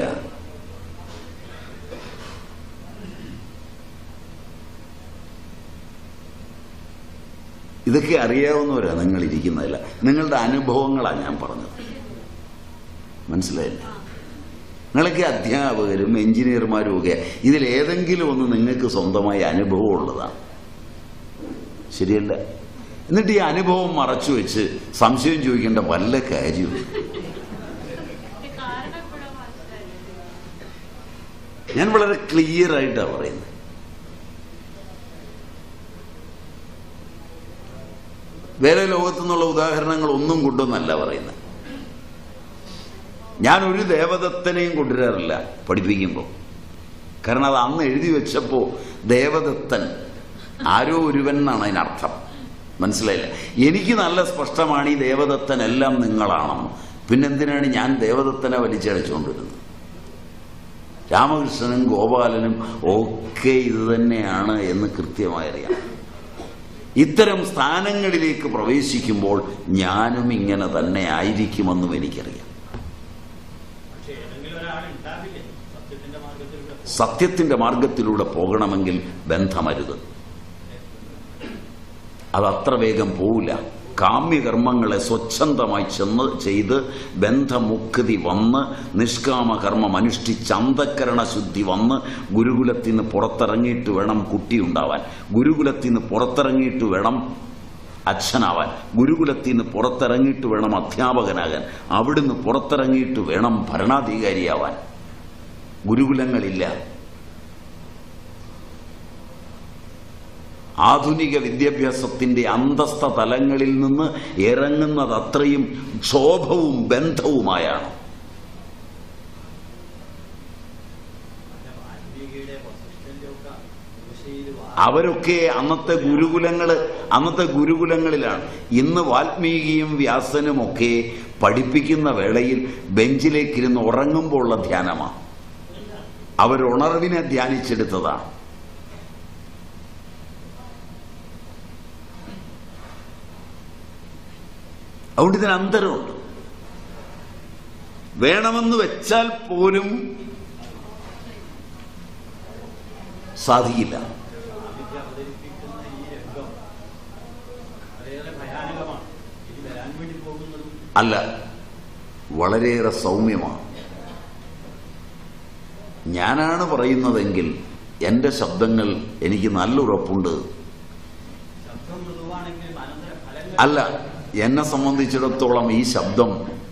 ഇതൊക്കെ അറിയാവുന്നവരാ നിങ്ങൾ ഇരിക്കുന്നതല്ല നിങ്ങളുടെ അനുഭവങ്ങളാണ് ഞാൻ പറഞ്ഞത് മനസ്സിലായില്ല നിങ്ങളൊക്കെ അധ്യാപകരും എഞ്ചിനീയർമാരും ഒക്കെ ഇതിലേതെങ്കിലും ഒന്ന് നിങ്ങൾക്ക് സ്വന്തമായി അനുഭവം ഉള്ളതാണ് ശരിയല്ല എന്നിട്ട് ഈ അനുഭവം മറച്ചു വെച്ച് സംശയം ചോദിക്കേണ്ട വല്ല കാര്യവും കാരണം എപ്പോഴാ മനസ്സിലായത് ഞാൻ വളരെ ക്ലിയർ ആയിട്ടാണ് പറയുന്നത് വേറെ ലോകത്തു നിന്നുള്ള ഉദാഹരണങ്ങൾ ഒന്നും കൊണ്ടൊന്നല്ല പറയുന്നത് ഞാൻ ഒരു ദേവദത്തനെയും കൊണ്ടുവരാറില്ല പഠിപ്പിക്കുമ്പോൾ കാരണം അത് അന്ന് എഴുതി വെച്ചപ്പോൾ ദേവദത്തൻ ആരോ ഒരുവൻ എന്നാണ് അതിനർത്ഥം മനസ്സിലായില്ല എനിക്ക് നല്ല സ്പഷ്ടമാണ് ഈ ദേവദത്തൻ എല്ലാം നിങ്ങളാണെന്ന് പിന്നെന്തിനാണ് ഞാൻ ദേവദത്തനെ വലിച്ചടച്ചുകൊണ്ടിരുന്നത് രാമകൃഷ്ണനും ഗോപാലനും ഒക്കെ ഇത് തന്നെയാണ് എന്ന് കൃത്യമായി അറിയാം ഇത്തരം സ്ഥാനങ്ങളിലേക്ക് പ്രവേശിക്കുമ്പോൾ ഞാനും ഇങ്ങനെ തന്നെ ആയിരിക്കുമെന്നും എനിക്കറിയാം പക്ഷെ ഏതെങ്കിലും ഒരാൾ ഉണ്ടാവില്ലേ സത്യത്തിന്റെ മാർഗത്തിലൂടെ സത്യത്തിന്റെ മാർഗത്തിലൂടെ പോകണമെങ്കിൽ ബന്ധമരുത് അത് അത്ര വേഗം പോവില്ല കാമ്യകർമ്മങ്ങളെ സ്വച്ഛന്തമായി ചെന്ന് ചെയ്ത് ബന്ധമുക്തി വന്ന് നിഷ്കാമകർമ്മം അനുഷ്ഠിച്ച് അന്ധക്കരണ ശുദ്ധി വന്ന് ഗുരുകുലത്തിൽ നിന്ന് പുറത്തിറങ്ങിയിട്ട് വേണം കുട്ടി ഉണ്ടാവാൻ ഗുരുകുലത്തിൽ നിന്ന് പുറത്തിറങ്ങിയിട്ട് വേണം അച്ഛനാവാൻ ഗുരുകുലത്തിൽ നിന്ന് പുറത്തിറങ്ങിയിട്ട് വേണം അധ്യാപകനാകാൻ അവിടുന്ന് പുറത്തിറങ്ങിയിട്ട് വേണം ഭരണാധികാരിയാവാൻ ഗുരുകുലങ്ങളില്ല ആധുനിക വിദ്യാഭ്യാസത്തിന്റെ അന്തസ്ഥ തലങ്ങളിൽ നിന്ന് ഇറങ്ങുന്നത് അത്രയും ക്ഷോഭവും ബന്ധവുമായാണ് പിന്നെ വാൽമീകിയുടെ വസിഷ്ഠന്റെ ഒക്കെ മൂശയിൽ വാ- അവരൊക്കെ അന്നത്തെ ഗുരുകുലങ്ങള് അന്നത്തെ ഗുരുകുലങ്ങളിലാണ് ഇന്ന് വാൽമീകിയും വ്യാസനും ഒക്കെ പഠിപ്പിക്കുന്ന വേളയിൽ ബെഞ്ചിലേക്കിരുന്ന് ഉറങ്ങുമ്പോൾ ഉള്ള ധ്യാനമാണ് അവരുണർവിനെ ധ്യാനിച്ചെടുത്തതാണ് അതുകൊണ്ട് ഇതിന് അന്തരമുണ്ട് വേണമെന്ന് വെച്ചാൽ പോലും സാധിക്കില്ല ആദിത്യ അവതരിപ്പിക്കുന്ന ഈ രംഗം വളരെയേറെ ഭയാനകമാണ് ഇനി വരാൻ വേണ്ടി പോകുന്നതും അല്ല വളരെയേറെ സൗമ്യമാണ് ഞാനാണ് പറയുന്നതെങ്കിൽ എൻ്റെ ശബ്ദങ്ങൾ എനിക്ക് നല്ല ഉറപ്പുണ്ട് ശബ്ദം മൃദുവാണെങ്കിലും അനന്തര ഫലങ്ങൾ അല്ല എന്നെ സംബന്ധിച്ചിടത്തോളം ഈ ശബ്ദം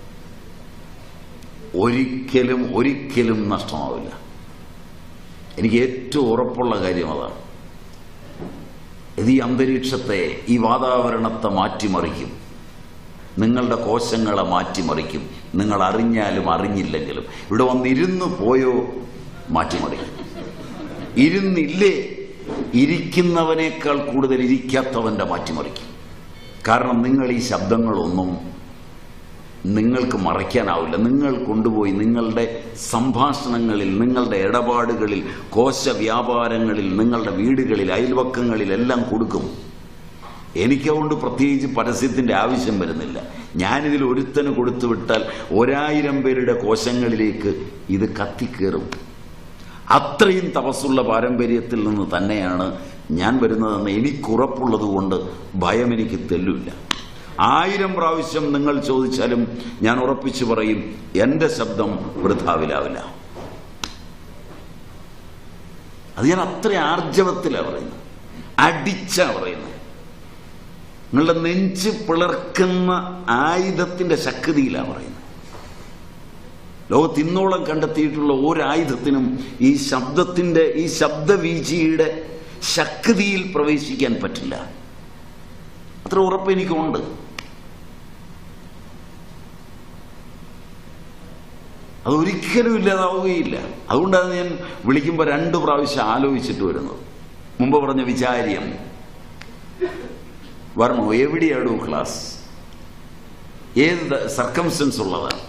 ഒരിക്കലും ഒരിക്കലും നഷ്ടമാവില്ല എനിക്ക് ഏറ്റവും ഉറപ്പുള്ള കാര്യം അതാണ് ഇത് ഈ അന്തരീക്ഷത്തെ ഈ വാതാവരണത്തെ മാറ്റിമറിക്കും നിങ്ങളുടെ കോശങ്ങളെ മാറ്റിമറിക്കും നിങ്ങൾ അറിഞ്ഞാലും അറിഞ്ഞില്ലെങ്കിലും ഇവിടെ വന്നിരുന്ന് പോയോ മാറ്റിമറിക്കും ഇരുന്നില്ലേ ഇരിക്കുന്നവനേക്കാൾ കൂടുതൽ ഇരിക്കാത്തവന്റെ മാറ്റിമറിക്കും കാരണം നിങ്ങൾ ഈ ശബ്ദങ്ങളൊന്നും നിങ്ങൾക്ക് മറയ്ക്കാനാവില്ല നിങ്ങൾ കൊണ്ടുപോയി നിങ്ങളുടെ സംഭാഷണങ്ങളിൽ നിങ്ങളുടെ ഇടപാടുകളിൽ കോശ വ്യാപാരങ്ങളിൽ നിങ്ങളുടെ വീടുകളിൽ അയൽവക്കങ്ങളിൽ എല്ലാം കൊടുക്കും എനിക്കതുകൊണ്ട് പ്രത്യേകിച്ച് പരസ്യത്തിന്റെ ആവശ്യം വരുന്നില്ല ഞാനിതിൽ ഒരുത്തന് കൊടുത്തു വിട്ടാൽ ഒരായിരം പേരുടെ കോശങ്ങളിലേക്ക് ഇത് കത്തിക്കേറും അത്രയും തപസ്സുള്ള പാരമ്പര്യത്തിൽ നിന്ന് തന്നെയാണ് ഞാൻ വരുന്നതെന്ന് എനിക്കുറപ്പുള്ളത് കൊണ്ട് ഭയം എനിക്ക് തെല്ലില്ല ആയിരം പ്രാവശ്യം നിങ്ങൾ ചോദിച്ചാലും ഞാൻ ഉറപ്പിച്ചു പറയും എന്റെ ശബ്ദം വൃഥാവിലാവില്ല അത് ഞാൻ അത്ര ആർജവത്തിലാണ് പറയുന്നത് അടിച്ചാ പറയുന്നത് നിങ്ങളുടെ നെഞ്ച് പിളർക്കുന്ന ആയുധത്തിന്റെ ശക്തിയിലാണ് പറയുന്നത് ലോകത്ത് ഇന്നോളം കണ്ടെത്തിയിട്ടുള്ള ഒരായുധത്തിനും ഈ ശബ്ദത്തിന്റെ ഈ ശബ്ദവീചിയുടെ ശക്തിയിൽ പ്രവേശിക്കാൻ പറ്റില്ല അത്ര ഉറപ്പ് എനിക്കുണ്ട് അതൊരിക്കലും ഇല്ലാതാവുകയില്ല അതുകൊണ്ടാണ് ഞാൻ വിളിക്കുമ്പോൾ രണ്ട് പ്രാവശ്യം ആലോചിച്ചിട്ട് വരുന്നത് മുമ്പ് പറഞ്ഞ വിചാര്യം വരണോ എവിടെയാടോ ക്ലാസ് ഏത് സർക്കംസ്റ്റൻസ് ഉള്ളതാണ്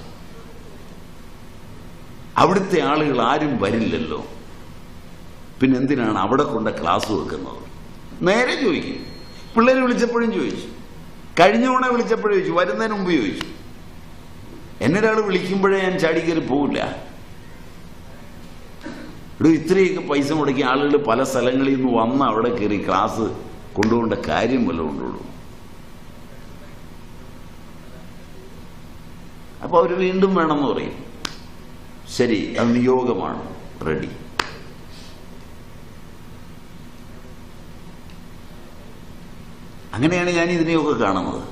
അവിടുത്തെ ആളുകൾ ആരും വരില്ലല്ലോ പിന്നെ എന്തിനാണ് അവിടെ കൊണ്ട് ക്ലാസ് വെക്കുന്നത് നേരെ ചോദിക്കും പിള്ളേർ വിളിച്ചപ്പോഴും ചോദിച്ചു കഴിഞ്ഞ തവണ വിളിച്ചപ്പോഴും ചോദിച്ചു വരുന്നതിന് മുമ്പ് ചോദിച്ചു എന്നെ ഒരാൾ വിളിക്കുമ്പോഴേ ഞാൻ ചാടി കയറി പോവില്ല ഇവിടെ ഇത്രയൊക്കെ പൈസ മുടക്കി ആളുകൾ പല സ്ഥലങ്ങളിൽ നിന്ന് വന്ന് അവിടെ കയറി ക്ലാസ് കൊണ്ടുപോകേണ്ട കാര്യം വല്ലതും കൊണ്ടുള്ളൂ അപ്പൊ അവർ വീണ്ടും വേണമെന്ന് പറയും ശരി അത് നിയോഗമാണ് റെഡി അങ്ങനെയാണ് ഞാൻ ഇതിനെയൊക്കെ കാണുന്നത്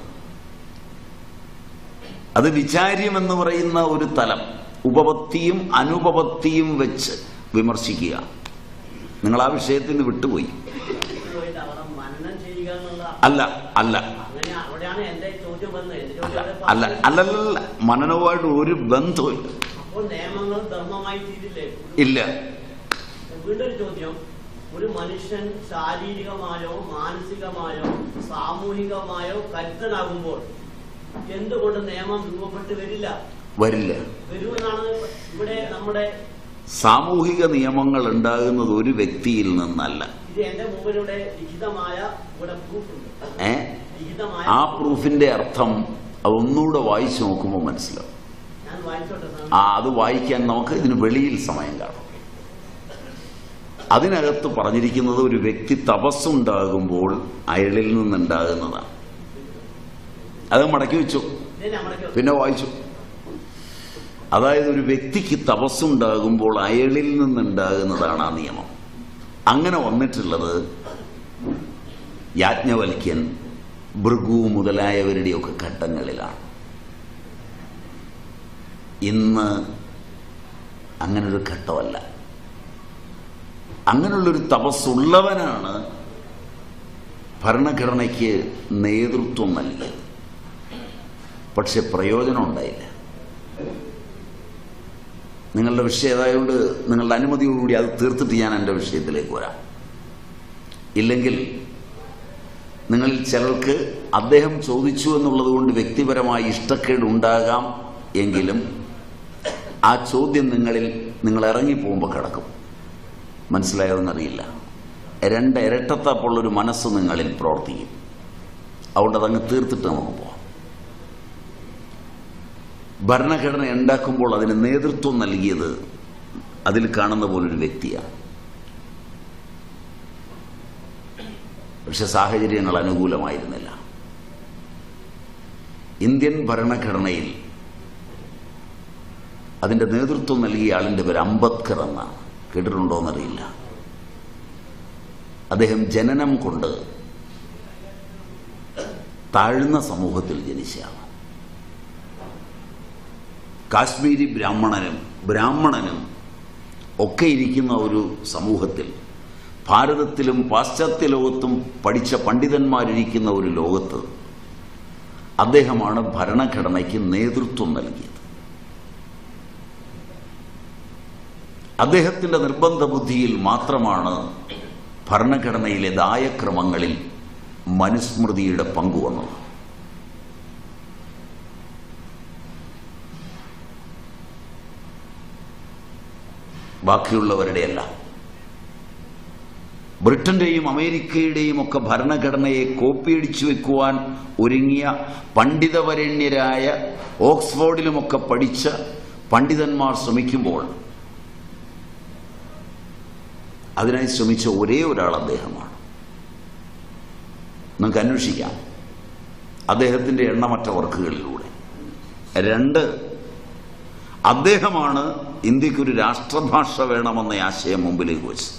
അത് വിചാര്യം എന്ന് പറയുന്ന ഒരു തലം ഉപപത്തിയും അനുപപത്തിയും വെച്ച് വിമർശിക്കുക നിങ്ങൾ ആ വിഷയത്തിൽ നിന്ന് വിട്ടുപോയി പോയിട്ട് അവിടെ മനനം ചെയ്യുക എന്നുള്ള അല്ല അല്ല അങ്ങനെ അവിടെയാണ് എന്റെ ചോദ്യം വന്നത് എന്റെ ചോദ്യം അല്ല അവിടെ അല്ല പറഞ്ഞു. അല്ലല്ല മനനവുമായിട്ട് ഒരു ബന്ധവുമില്ല അപ്പോൾ നിയമങ്ങൾ ധർമ്മമായി തീരില്ലേ ഇല്ല വീണ്ടും ഒരു ചോദ്യം ഒരു മനുഷ്യൻ ശാരീരികമായോ മാനസികമായോ സാമൂഹികമായോ കരുത്തനാകുമ്പോൾ എന്തുകൊണ്ട് നിയമം രൂപപ്പെട്ട് വരില്ല വരില്ല വരുമെന്നാണ് ഇവിടെ നമ്മുടെ സാമൂഹിക നിയമങ്ങൾ ഉണ്ടാകുന്നത് ഒരു വ്യക്തിയിൽ നിന്നല്ല ഇത് എന്റെ മുമ്പിലൂടെ ലിഖിതമായ ഇവിടെ പ്രൂഫ് ഉണ്ട് ഏ ലിഖിതമായ ആ പ്രൂഫിന്റെ അർത്ഥം അതൊന്നുകൂടെ വായിച്ചു നോക്കുമ്പോൾ മനസ്സിലാവും ഞാൻ വായിച്ചോട്ടെ സാർ ആ അത് വായിക്കാൻ നമുക്ക് ഇതിന് വെളിയിൽ സമയം കാണും അതിനകത്ത് പറഞ്ഞിരിക്കുന്നത് ഒരു വ്യക്തി തപസ്സുണ്ടാകുമ്പോൾ അയാളിൽ നിന്നുണ്ടാകുന്നതാണ് അത് മടക്കി വെച്ചു ഇത് നമ്മുടെ പിന്നെ വായിച്ചു അതായത് ഒരു വ്യക്തിക്ക് തപസ്സുണ്ടാകുമ്പോൾ അയാളിൽ നിന്നുണ്ടാകുന്നതാണ് ആ നിയമം അങ്ങനെ വന്നിട്ടുള്ളത് യാജ്ഞവൽക്യൻ ഭൃഗു മുതലായവരുടെയൊക്കെ ഘട്ടങ്ങളിലാണ് ഇന്ന് അങ്ങനൊരു ഘട്ടമല്ല അങ്ങനെയുള്ളൊരു തപസ്സുള്ളവനാണ് ഭരണഘടനയ്ക്ക് നേതൃത്വം നൽകിയത് പക്ഷെ പ്രയോജനം ഉണ്ടായില്ല നിങ്ങളുടെ വിഷയം ഏതായതുകൊണ്ട് നിങ്ങളുടെ അനുമതിയോടുകൂടി അത് തീർത്തിട്ട് ഞാൻ എൻ്റെ വിഷയത്തിലേക്ക് വരാം ഇല്ലെങ്കിൽ നിങ്ങളിൽ ചിലർക്ക് അദ്ദേഹം ചോദിച്ചു എന്നുള്ളത് കൊണ്ട് വ്യക്തിപരമായി ഇഷ്ടക്കേട് ഉണ്ടാകാം എങ്കിലും ആ ചോദ്യം നിങ്ങളിൽ നിങ്ങൾ ഇറങ്ങിപ്പോകുമ്പോൾ കിടക്കും മനസ്സിലായതെന്നറിയില്ല രണ്ട് ഇരട്ടത്താപ്പുള്ളൊരു മനസ്സ് നിങ്ങളിൽ പ്രവർത്തിക്കും അതുകൊണ്ട് അതങ്ങ് തീർത്തിട്ട് നമുക്ക് പോവാം ഭരണഘടന ഉണ്ടാക്കുമ്പോൾ അതിന് നേതൃത്വം നൽകിയത് അതിൽ കാണുന്ന പോലൊരു വ്യക്തിയാണ് പക്ഷെ സാഹചര്യങ്ങൾ അനുകൂലമായിരുന്നില്ല ഇന്ത്യൻ ഭരണഘടനയിൽ അതിന്റെ നേതൃത്വം നൽകിയ ആളിന്റെ പേര് അംബേദ്കർ എന്നാണ് കേട്ടിട്ടുണ്ടോയെന്നറിയില്ല അദ്ദേഹം ജനനം കൊണ്ട് താഴ്ന്ന സമൂഹത്തിൽ ജനിച്ചയാണ് കാശ്മീരി ബ്രാഹ്മണനും ബ്രാഹ്മണനും ഒക്കെ ഇരിക്കുന്ന ഒരു സമൂഹത്തിൽ ഭാരതത്തിലും പാശ്ചാത്യ ലോകത്തും പഠിച്ച പണ്ഡിതന്മാരിരിക്കുന്ന ഒരു ലോകത്ത് അദ്ദേഹമാണ് ഭരണഘടനയ്ക്ക് നേതൃത്വം നൽകിയത് അദ്ദേഹത്തിന്റെ നിർബന്ധ ബുദ്ധിയിൽ മാത്രമാണ് ഭരണഘടനയിലെ ദായക്രമങ്ങളിൽ മനുസ്മൃതിയുടെ പങ്കുവന്നത് ബാക്കിയുള്ളവരുടെയല്ല ബ്രിട്ടന്റെയും അമേരിക്കയുടെയും ഒക്കെ ഭരണഘടനയെ കോപ്പിയടിച്ചു വെക്കുവാൻ ഒരുങ്ങിയ പണ്ഡിതവരണ്യരായ ഓക്സ്ഫോർഡിലുമൊക്കെ പഠിച്ച പണ്ഡിതന്മാർ ശ്രമിക്കുമ്പോൾ അതിനായി ശ്രമിച്ച ഒരേ ഒരാൾ അദ്ദേഹമാണ് നമുക്ക് അന്വേഷിക്കാം അദ്ദേഹത്തിന്റെ എണ്ണമറ്റ വർക്കുകളിലൂടെ രണ്ട് അദ്ദേഹമാണ് ഇന്ത്യക്കൊരു രാഷ്ട്രഭാഷ വേണമെന്ന ആശയം മുമ്പിലേക്ക് വെച്ചത്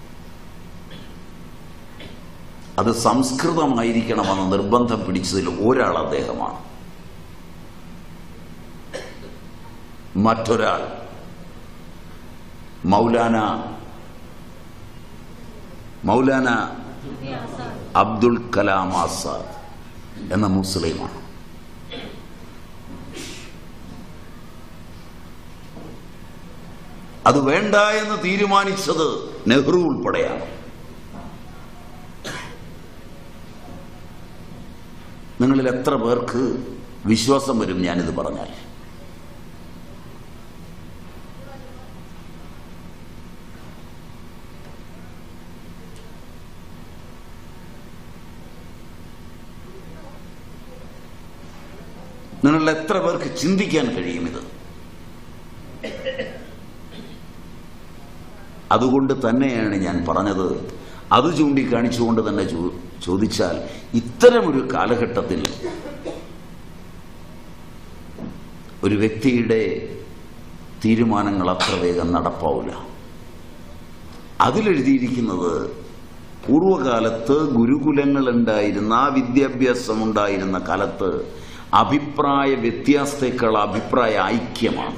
അത് സംസ്കൃതമായിരിക്കണമെന്ന് നിർബന്ധം പിടിച്ചതിൽ ഒരാൾ അദ്ദേഹമാണ് മറ്റൊരാൾ മൗലാന മൗലാന അബ്ദുൽ കലാം ആസാദ് എന്ന മുസ്ലിമാണ് അത് വേണ്ട എന്ന് തീരുമാനിച്ചത് നെഹ്റു ഉൾപ്പെടെയാണ് നിങ്ങളിൽ എത്ര പേർക്ക് വിശ്വാസം വരും ഞാനിത് പറഞ്ഞാൽ നിങ്ങളിൽ എത്ര പേർക്ക് ചിന്തിക്കാൻ കഴിയും ഇത് അതുകൊണ്ട് തന്നെയാണ് ഞാൻ പറഞ്ഞത് അത് ചൂണ്ടിക്കാണിച്ചുകൊണ്ട് തന്നെ ചോ- ചോദിച്ചാൽ ഇത്തരമൊരു കാലഘട്ടത്തിൽ ഒരു വ്യക്തിയുടെ തീരുമാനങ്ങൾ അത്ര വേഗം നടപ്പാവില്ല അതിലെഴുതിയിരിക്കുന്നത് പൂർവകാലത്ത് ഗുരുകുലങ്ങൾ ഉണ്ടായിരുന്ന ആ വിദ്യാഭ്യാസം ഉണ്ടായിരുന്ന കാലത്ത് അഭിപ്രായ വ്യത്യാസത്തേക്കാൾ അഭിപ്രായ ഐക്യമാണ്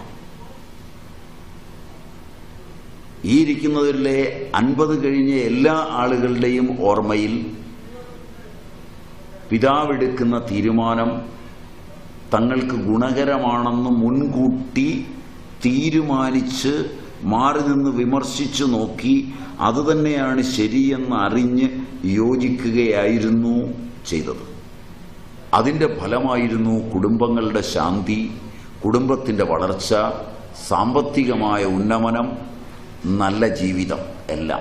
ഈ ഇരിക്കുന്നതിലെ അൻപത് കഴിഞ്ഞ എല്ലാ ആളുകളുടെയും ഓർമ്മയിൽ പിതാവെടുക്കുന്ന തീരുമാനം തങ്ങൾക്ക് ഗുണകരമാണെന്ന് മുൻകൂട്ടി തീരുമാനിച്ച് മാറി നിന്ന് വിമർശിച്ചു നോക്കി അതുതന്നെയാണ് ശരിയെന്ന് അറിഞ്ഞ് യോജിക്കുകയായിരുന്നു ചെയ്തത് അതിൻ്റെ ഫലമായിരുന്നു കുടുംബങ്ങളുടെ ശാന്തി കുടുംബത്തിൻ്റെ വളർച്ച സാമ്പത്തികമായ ഉന്നമനം നല്ല ജീവിതം എല്ലാം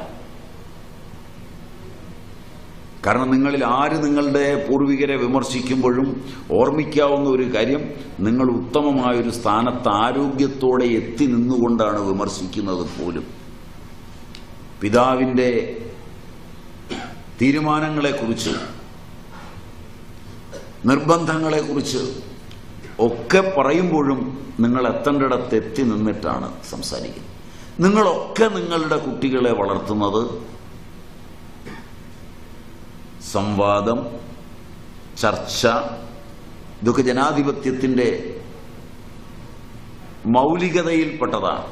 കാരണം നിങ്ങളിൽ ആര് നിങ്ങളുടെ പൂർവികരെ വിമർശിക്കുമ്പോഴും ഓർമ്മിക്കാവുന്ന ഒരു കാര്യം നിങ്ങൾ ഉത്തമമായ ഒരു സ്ഥാനത്ത് ആരോഗ്യത്തോടെ എത്തി നിന്നുകൊണ്ടാണ് വിമർശിക്കുന്നത് പോലും പിതാവിൻ്റെ തീരുമാനങ്ങളെക്കുറിച്ച് നിർബന്ധങ്ങളെക്കുറിച്ച് ഒക്കെ പറയുമ്പോഴും നിങ്ങൾ എത്തേണ്ടിടത്ത് എത്തി നിന്നിട്ടാണ് സംസാരിക്കുന്നത് നിങ്ങളൊക്കെ നിങ്ങളുടെ കുട്ടികളെ വളർത്തുന്നത് സംവാദം ചർച്ച ഇതൊക്കെ ജനാധിപത്യത്തിന്റെ മൗലികതയിൽപ്പെട്ടതാണ്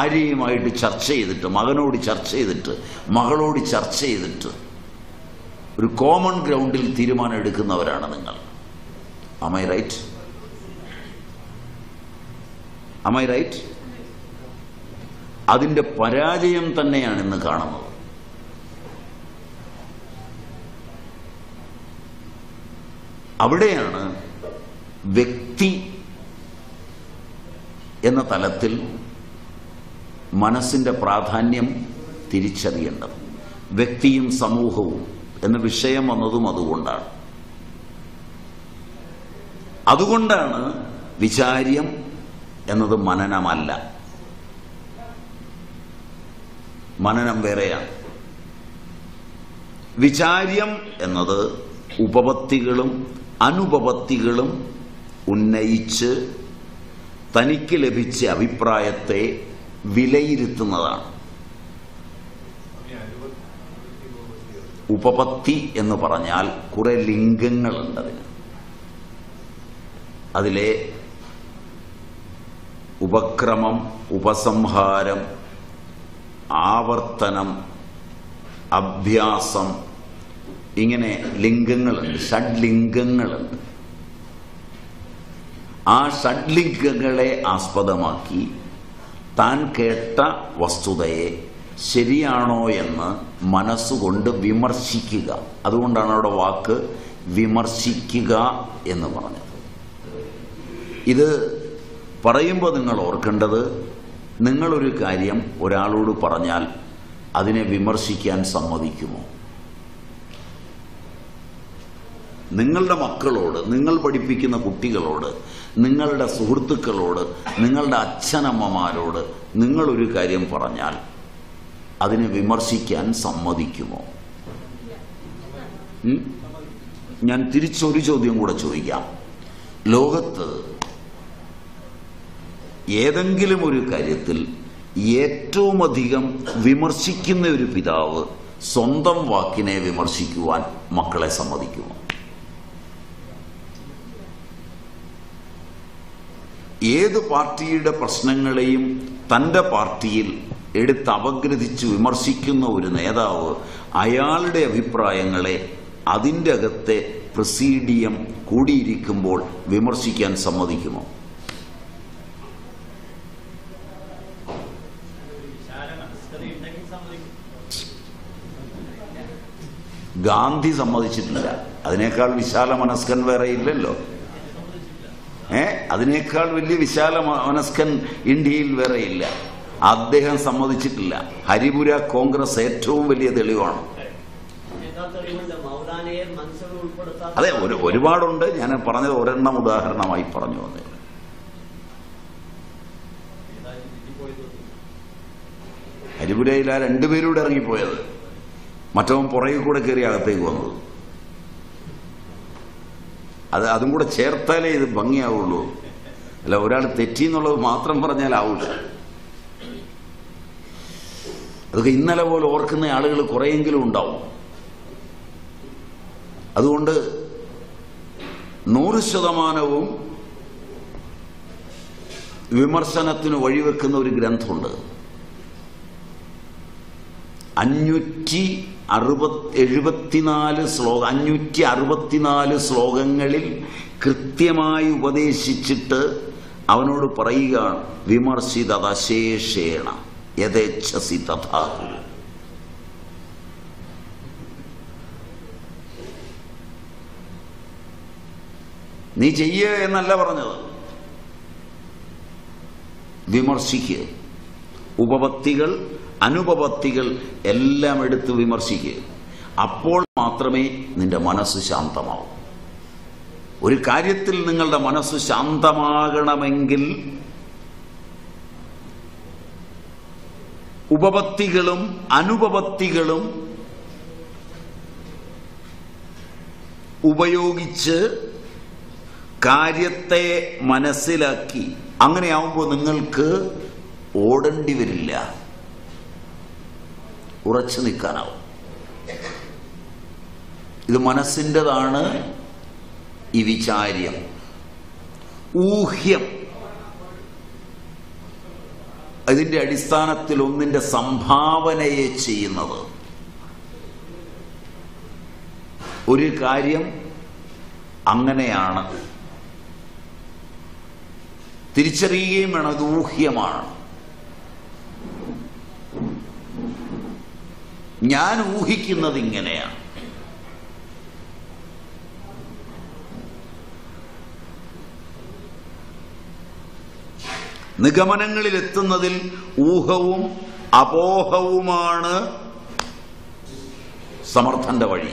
ഭാര്യയുമായിട്ട് ചർച്ച ചെയ്തിട്ട് മകനോട് ചർച്ച ചെയ്തിട്ട് മകളോട് ചർച്ച ചെയ്തിട്ട് ഒരു കോമൺ ഗ്രൗണ്ടിൽ തീരുമാനം എടുക്കുന്നവരാണ് നിങ്ങൾ അമൈ റൈറ്റ് അമൈ റൈറ്റ് അതിന്റെ പരാജയം തന്നെയാണ് ഇന്ന് കാണുന്നത് അവിടെയാണ് വ്യക്തി എന്ന തലത്തിൽ മനസ്സിന്റെ പ്രാധാന്യം തിരിച്ചറിയേണ്ടത് വ്യക്തിയും സമൂഹവും എന്ന വിഷയം വന്നതും അതുകൊണ്ടാണ് അതുകൊണ്ടാണ് വിചാര്യം എന്നത് മനനമല്ല മനനം വേറെയാണ് വിചാര്യം എന്നത് ഉപപത്തികളും അനുപപത്തികളും ഉന്നയിച്ച് തനിക്ക് ലഭിച്ച അഭിപ്രായത്തെ വിലയിരുത്തുന്നതാണ് ഉപപത്തി എന്ന് പറഞ്ഞാൽ കുറെ ലിംഗങ്ങളുണ്ട് അതിന് അതിലെ ഉപക്രമം ഉപസംഹാരം ആവർത്തനം അഭ്യാസം ഇങ്ങനെ ലിംഗങ്ങളുണ്ട് ഷഡ്ലിംഗങ്ങളുണ്ട് ആ ഷഡ്ലിംഗങ്ങളെ ആസ്പദമാക്കി താൻ കേട്ട വസ്തുതയെ ശരിയാണോ എന്ന് മനസ്സുകൊണ്ട് വിമർശിക്കുക അതുകൊണ്ടാണ് അവിടെ വാക്ക് വിമർശിക്കുക എന്ന് പറഞ്ഞത് ഇത് പറയുമ്പോൾ നിങ്ങൾ ഓർക്കേണ്ടത് നിങ്ങളൊരു കാര്യം ഒരാളോട് പറഞ്ഞാൽ അതിനെ വിമർശിക്കാൻ സമ്മതിക്കുമോ നിങ്ങളുടെ മക്കളോട് നിങ്ങൾ പഠിപ്പിക്കുന്ന കുട്ടികളോട് നിങ്ങളുടെ സുഹൃത്തുക്കളോട് നിങ്ങളുടെ അച്ഛനമ്മമാരോട് നിങ്ങളൊരു കാര്യം പറഞ്ഞാൽ അതിനെ വിമർശിക്കാൻ സമ്മതിക്കുമോ ഉം? ഞാൻ തിരിച്ചൊരു ചോദ്യം കൂടെ ചോദിക്കാം ലോകത്ത് ഏതെങ്കിലും ഒരു കാര്യത്തിൽ ഏറ്റവും അധികം വിമർശിക്കുന്ന ഒരു പിതാവ് സ്വന്തം വാക്കിനെ വിമർശിക്കുവാൻ മക്കളെ സമ്മതിക്കുമോ ഏത് പാർട്ടിയുടെ പ്രശ്നങ്ങളെയും തന്റെ പാർട്ടിയിൽ എടുത്ത് അപഗ്രഥിച്ച് വിമർശിക്കുന്ന ഒരു നേതാവ് അയാളുടെ അഭിപ്രായങ്ങളെ അതിൻ്റെ അകത്തെ പ്രസീഡിയം കൂടിയിരിക്കുമ്പോൾ വിമർശിക്കാൻ സമ്മതിക്കുമോ ഒരു വിശാല മനസ്കതയുണ്ടെങ്കിൽ സമ്മതിക്കും ഗാന്ധി സമ്മതിച്ചിട്ടില്ല അതിനേക്കാൾ വിശാല മനസ്കൻ വേറെ ഇല്ലല്ലോ ഏ അതിനേക്കാൾ വലിയ വിശാല മ- മനസ്കൻ ഇന്ത്യയിൽ വേറെ ഇല്ല അദ്ദേഹം സമ്മതിച്ചിട്ടില്ല ഹരിപുര കോൺഗ്രസ് ഏറ്റവും വലിയ തെളിവാണ് എന്താ തെളിവുണ്ട് മൗലാനയെ മനസ്സിൽ ഉൾപ്പെടുത്താത്ത അതെ ഒരു ഒരുപാടുണ്ട് ഞാൻ പറഞ്ഞത് ഒരെണ്ണം ഉദാഹരണമായി പറഞ്ഞു വന്നേ ഏതായാലും തെറ്റിപ്പോയത് ഹരിപുരയിൽ ആ രണ്ടുപേരൂടെ ഇറങ്ങിപ്പോയത് മറ്റവൻ പുറകിൽ കൂടെ കയറി അകത്തേക്ക് വന്നത് അത് അതും കൂടെ ചേർത്താലേ ഇത് ഭംഗിയാവുള്ളൂ അല്ല ഒരാൾ തെറ്റി എന്നുള്ളത് മാത്രം പറഞ്ഞാൽ ആവില്ല അതൊക്കെ ഇന്നലെ പോലെ ഓർക്കുന്ന ആളുകൾ കുറെയെങ്കിലും ഉണ്ടാവും അതുകൊണ്ട് നൂറ് ശതമാനവും വിമർശനത്തിന് വഴിവെക്കുന്ന ഒരു ഗ്രന്ഥമുണ്ട് അഞ്ഞൂറ്റി അറുപത് എഴുപത്തിനാല് ശ്ലോക അഞ്ഞൂറ്റി അറുപത്തിനാല് ശ്ലോകങ്ങളിൽ കൃത്യമായി ഉപദേശിച്ചിട്ട് അവനോട് പറയുകയാണ് വിമർശിതശേഷേണ യഥേച്ഛസി തഥാ കുരു നീ ചെയ്യുക എന്നല്ല പറഞ്ഞത് വിമർശിക്കുക ഉപപത്തികൾ അനുപപത്തികൾ എല്ലാം എടുത്ത് വിമർശിക്കുക അപ്പോൾ മാത്രമേ നിന്റെ മനസ്സ് ശാന്തമാവൂ ഒരു കാര്യത്തിൽ നിങ്ങളുടെ മനസ്സ് ശാന്തമാകണമെങ്കിൽ ഉപപത്തികളും അനുപപത്തികളും ഉപയോഗിച്ച് കാര്യത്തെ മനസ്സിലാക്കി അങ്ങനെയാവുമ്പോൾ നിങ്ങൾക്ക് ഓടേണ്ടി വരില്ല ഉറച്ചു നിൽക്കാനാവും ഇത് മനസ്സിൻ്റെതാണ് ഈ വിചാര്യം ഊഹ്യം അതിന്റെ അടിസ്ഥാനത്തിൽ ഒന്നിന്റെ സംഭാവനയെ ചെയ്യുന്നത് ഒരു കാര്യം അങ്ങനെയാണ് തിരിച്ചറിയുകയും വേണം ഇത് ഊഹ്യമാണ് ഞാൻ ഊഹിക്കുന്നത് ഇങ്ങനെയാണ് നിഗമനങ്ങളിൽ എത്തുന്നതിൽ ഊഹവും അപോഹവുമാണ് സമർത്ഥന്റെ വഴി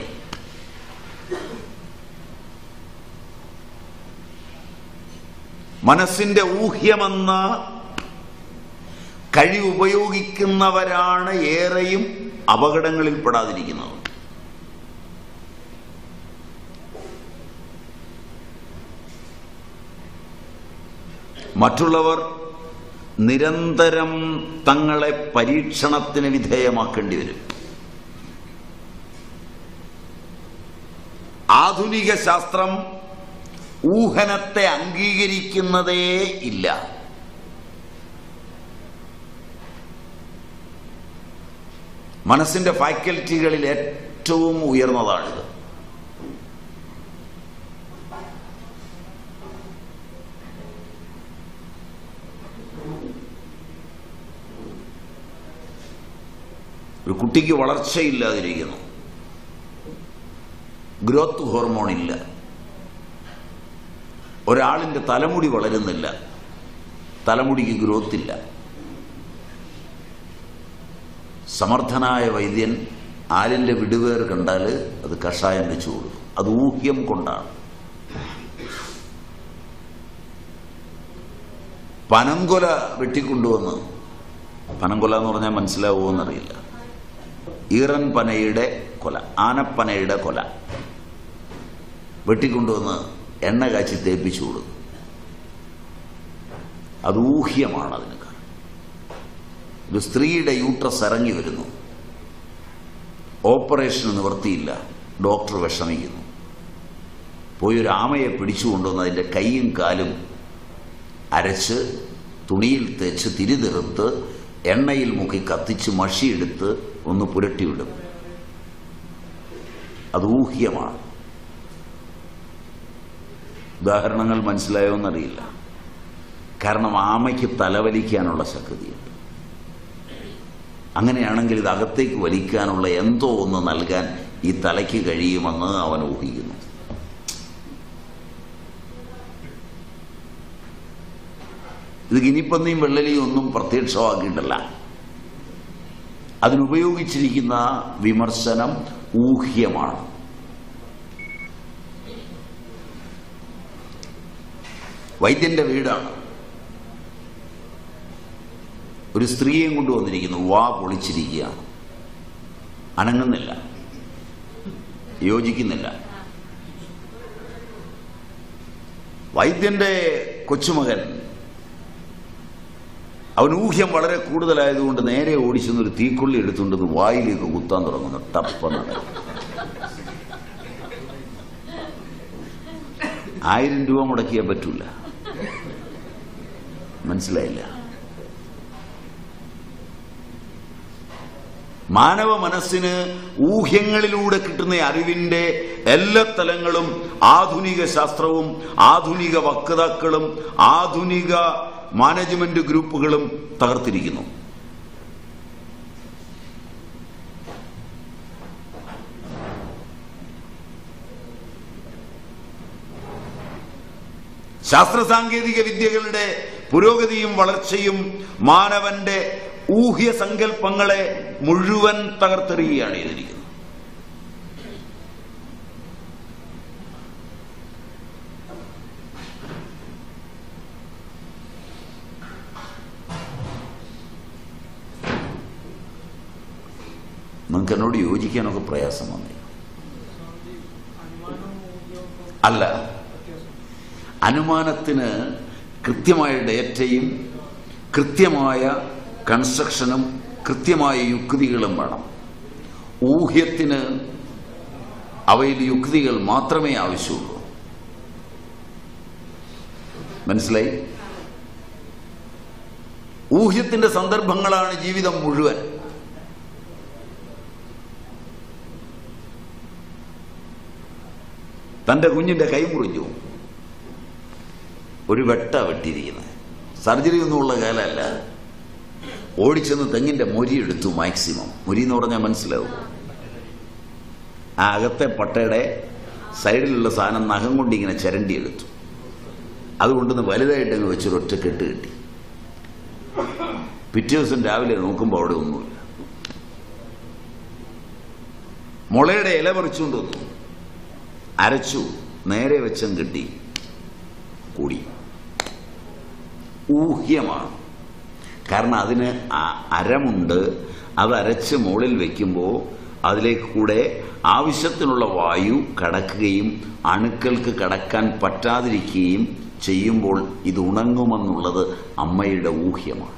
മനസ്സിന്റെ ഊഹ്യമെന്ന കഴിവ് ഉപയോഗിക്കുന്നവരാണ് ഏറെയും അപകടങ്ങളിൽ പെടാതിരിക്കുന്നത് മറ്റുള്ളവർ നിരന്തരം തങ്ങളെ പരീക്ഷണത്തിന് വിധേയമാക്കേണ്ടി വരും ആധുനിക ശാസ്ത്രം ഊഹനത്തെ അംഗീകരിക്കുന്നതേ ഇല്ല മനസ്സിന്റെ ഫാക്കൽറ്റികളിൽ ഏറ്റവും ഉയർന്നതാണിത് ഒരു കുട്ടിക്ക് വളർച്ചയില്ലാതിരിക്കുന്നു ഗ്രോത്ത് ഹോർമോൺ ഇല്ല ഒരാളിന്റെ തലമുടി വളരുന്നില്ല തലമുടിക്ക് ഗ്രോത്ത് ഇല്ല സമർത്ഥനായ വൈദ്യൻ ആലിന്റെ വിടുവേർ കണ്ടാൽ അത് കഷായം വെച്ചു കൊടുക്കും അത് ഊഹ്യം കൊണ്ടാണ് പനങ്കൊല വെട്ടിക്കൊണ്ടുവന്ന് പനങ്കൊല എന്ന് പറഞ്ഞാൽ മനസ്സിലാവുമോ എന്നറിയില്ല ഈറൻ പനയുടെ കൊല ആനപ്പനയുടെ കൊല വെട്ടിക്കൊണ്ടുവന്ന് എണ്ണ കാച്ചി തേപ്പിച്ചു കൊടുക്കും അത് ഊഹ്യമാണ് അതിന് കാരണം ഒരു സ്ത്രീയുടെ യൂട്രസ് ഇറങ്ങി വരുന്നു ഓപ്പറേഷന് നിവർത്തിയില്ല ഡോക്ടർ വിഷമിക്കുന്നു പോയി ഒരു ആമയെ പിടിച്ചു കൊണ്ടുവന്ന് അതിൻ്റെ കൈയും കാലും അരച്ച് തുണിയിൽ തേച്ച് തിരിതെറുത്ത് എണ്ണയിൽ മുക്കി കത്തിച്ച് മഷിയെടുത്ത് ഒന്ന് പുരട്ടിവിടും അത് ഊഹ്യമാണ് ഉദാഹരണങ്ങൾ മനസ്സിലായോ എന്നറിയില്ല കാരണം ആമയ്ക്ക് തലവലിക്കാനുള്ള ശക്തിയുണ്ട് അങ്ങനെയാണെങ്കിൽ ഇത് അകത്തേക്ക് വലിക്കാനുള്ള എന്തോ ഒന്ന് നൽകാൻ ഈ തലയ്ക്ക് കഴിയുമെന്ന് അവൻ ഊഹിക്കുന്നു ഇത് ഗിനിപ്പന്നിയും വെള്ളലിയും ഒന്നും പ്രത്യക്ഷമാക്കിയിട്ടല്ല അതിനുപയോഗിച്ചിരിക്കുന്ന വിമർശനം ഊഹ്യമാണ് വൈദ്യന്റെ വീടാണ് ഒരു സ്ത്രീയെയും കൊണ്ടുവന്നിരിക്കുന്നു വാ പൊളിച്ചിരിക്കുകയാണ് അനങ്ങുന്നില്ല യോജിക്കുന്നില്ല വൈദ്യന്റെ കൊച്ചുമകൻ അവൻ ഊഹ്യം വളരെ കൂടുതലായതുകൊണ്ട് നേരെ ഓടിച്ചെന്ന് ഒരു തീക്കൊള്ളി എടുത്തുകൊണ്ട് ഇത് വായിലേക്ക് കുത്താൻ തുടങ്ങുന്നു ടപ്പെന്നാണ് ആയിരം രൂപ മുടക്കിയാൽ പറ്റൂല മനസ്സിലായില്ല മാനവ മനസ്സിന് ഊഹ്യങ്ങളിലൂടെ കിട്ടുന്ന അറിവിന്റെ എല്ലാ തലങ്ങളും ആധുനിക ശാസ്ത്രവും ആധുനിക വക്താക്കളും ആധുനിക മാനേജ്മെന്റ് ഗ്രൂപ്പുകളും തകർത്തിരിക്കുന്നു ശാസ്ത്ര സാങ്കേതിക വിദ്യകളുടെ പുരോഗതിയും വളർച്ചയും മാനവന്റെ ഊഹ്യ സങ്കല്പങ്ങളെ മുഴുവൻ തകർത്തെറിയുകയാണ് ചെയ്തിരിക്കുന്നത് നിങ്ങൾക്ക് എന്നോട് യോജിക്കാനൊക്കെ പ്രയാസം വന്നേ അല്ല അനുമാനത്തിന് കൃത്യമായ ഡേറ്റയും കൃത്യമായ കൺസ്ട്രക്ഷനും കൃത്യമായ യുക്തികളും വേണം ഊഹ്യത്തിന് അവയിൽ യുക്തികൾ മാത്രമേ ആവശ്യമുള്ളൂ മനസ്സിലായി ഊഹ്യത്തിന്റെ സന്ദർഭങ്ങളാണ് ജീവിതം മുഴുവൻ തന്റെ കുഞ്ഞിന്റെ കൈ മുറിഞ്ഞു ഒരു വെട്ട വെട്ടിയിരിക്കുന്നത് സർജറി ഒന്നും ഉള്ള കാലമല്ല ഓടിച്ചെന്ന് തെങ്ങിന്റെ മൊരി എടുത്തു മാക്സിമം മൊരി എന്ന് പറഞ്ഞാൽ മനസ്സിലാവും ആ അകത്തെ പട്ടയുടെ സൈഡിലുള്ള സാധനം നഖം കൊണ്ട് ഇങ്ങനെ ചിരണ്ടി എടുത്തു അതുകൊണ്ടൊന്ന് വലുതായിട്ട് അങ്ങ് വെച്ചൊരു ഒറ്റ കെട്ട് കിട്ടി പിറ്റേ ദിവസം രാവിലെ നോക്കുമ്പോൾ അവിടെ ഒന്നുമില്ല മുളയുടെ ഇല പറിച്ചുകൊണ്ട് വന്നു അരച്ചു നേരെ വെച്ചം കിട്ടി കൂടി ഊഹ്യമാണ് കാരണം അതിന് ആ- അരമുണ്ട് അത് അരച്ച് മുകളിൽ വെക്കുമ്പോൾ അതിലേക്ക് കൂടെ ആവശ്യത്തിനുള്ള വായു കടക്കുകയും അണുക്കൾക്ക് കടക്കാൻ പറ്റാതിരിക്കുകയും ചെയ്യുമ്പോൾ ഇത് ഉണങ്ങുമെന്നുള്ളത് അമ്മയുടെ ഊഹ്യമാണ്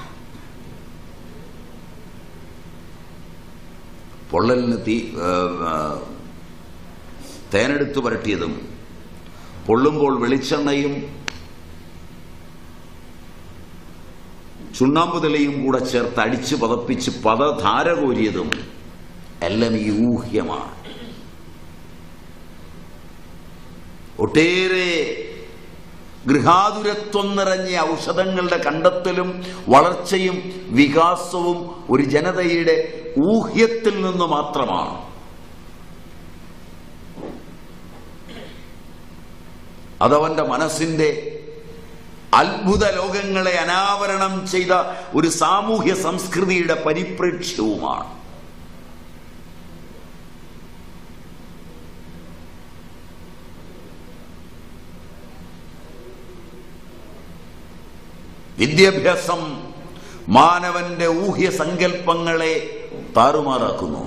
പൊള്ളലിന് തീ ആ, ആ, തേനെടുത്ത് പുരട്ടിയതും പൊള്ളുമ്പോൾ വെളിച്ചെണ്ണയും ചുണ്ണാമ്പ് തെളിയും കൂടെ ചേർത്ത് അടിച്ച് പതപ്പിച്ച് പദധാര കോരിയതും എല്ലാം ഈ ഊഹ്യമാണ് ഒട്ടേറെ ഗൃഹാതുരത്വം നിറഞ്ഞ ഔഷധങ്ങളുടെ കണ്ടെത്തലും വളർച്ചയും വികാസവും ഒരു ജനതയുടെ ഊഹ്യത്തിൽ നിന്ന് മാത്രമാണ് അതവന്റെ മനസ്സിന്റെ അത്ഭുത ലോകങ്ങളെ അനാവരണം ചെയ്ത ഒരു സാമൂഹ്യ സംസ്കൃതിയുടെ പരിപ്രേക്ഷ്യവുമാണ് വിദ്യാഭ്യാസം മാനവന്റെ ഊഹ്യ സങ്കല്പങ്ങളെ താറുമാറാക്കുന്നു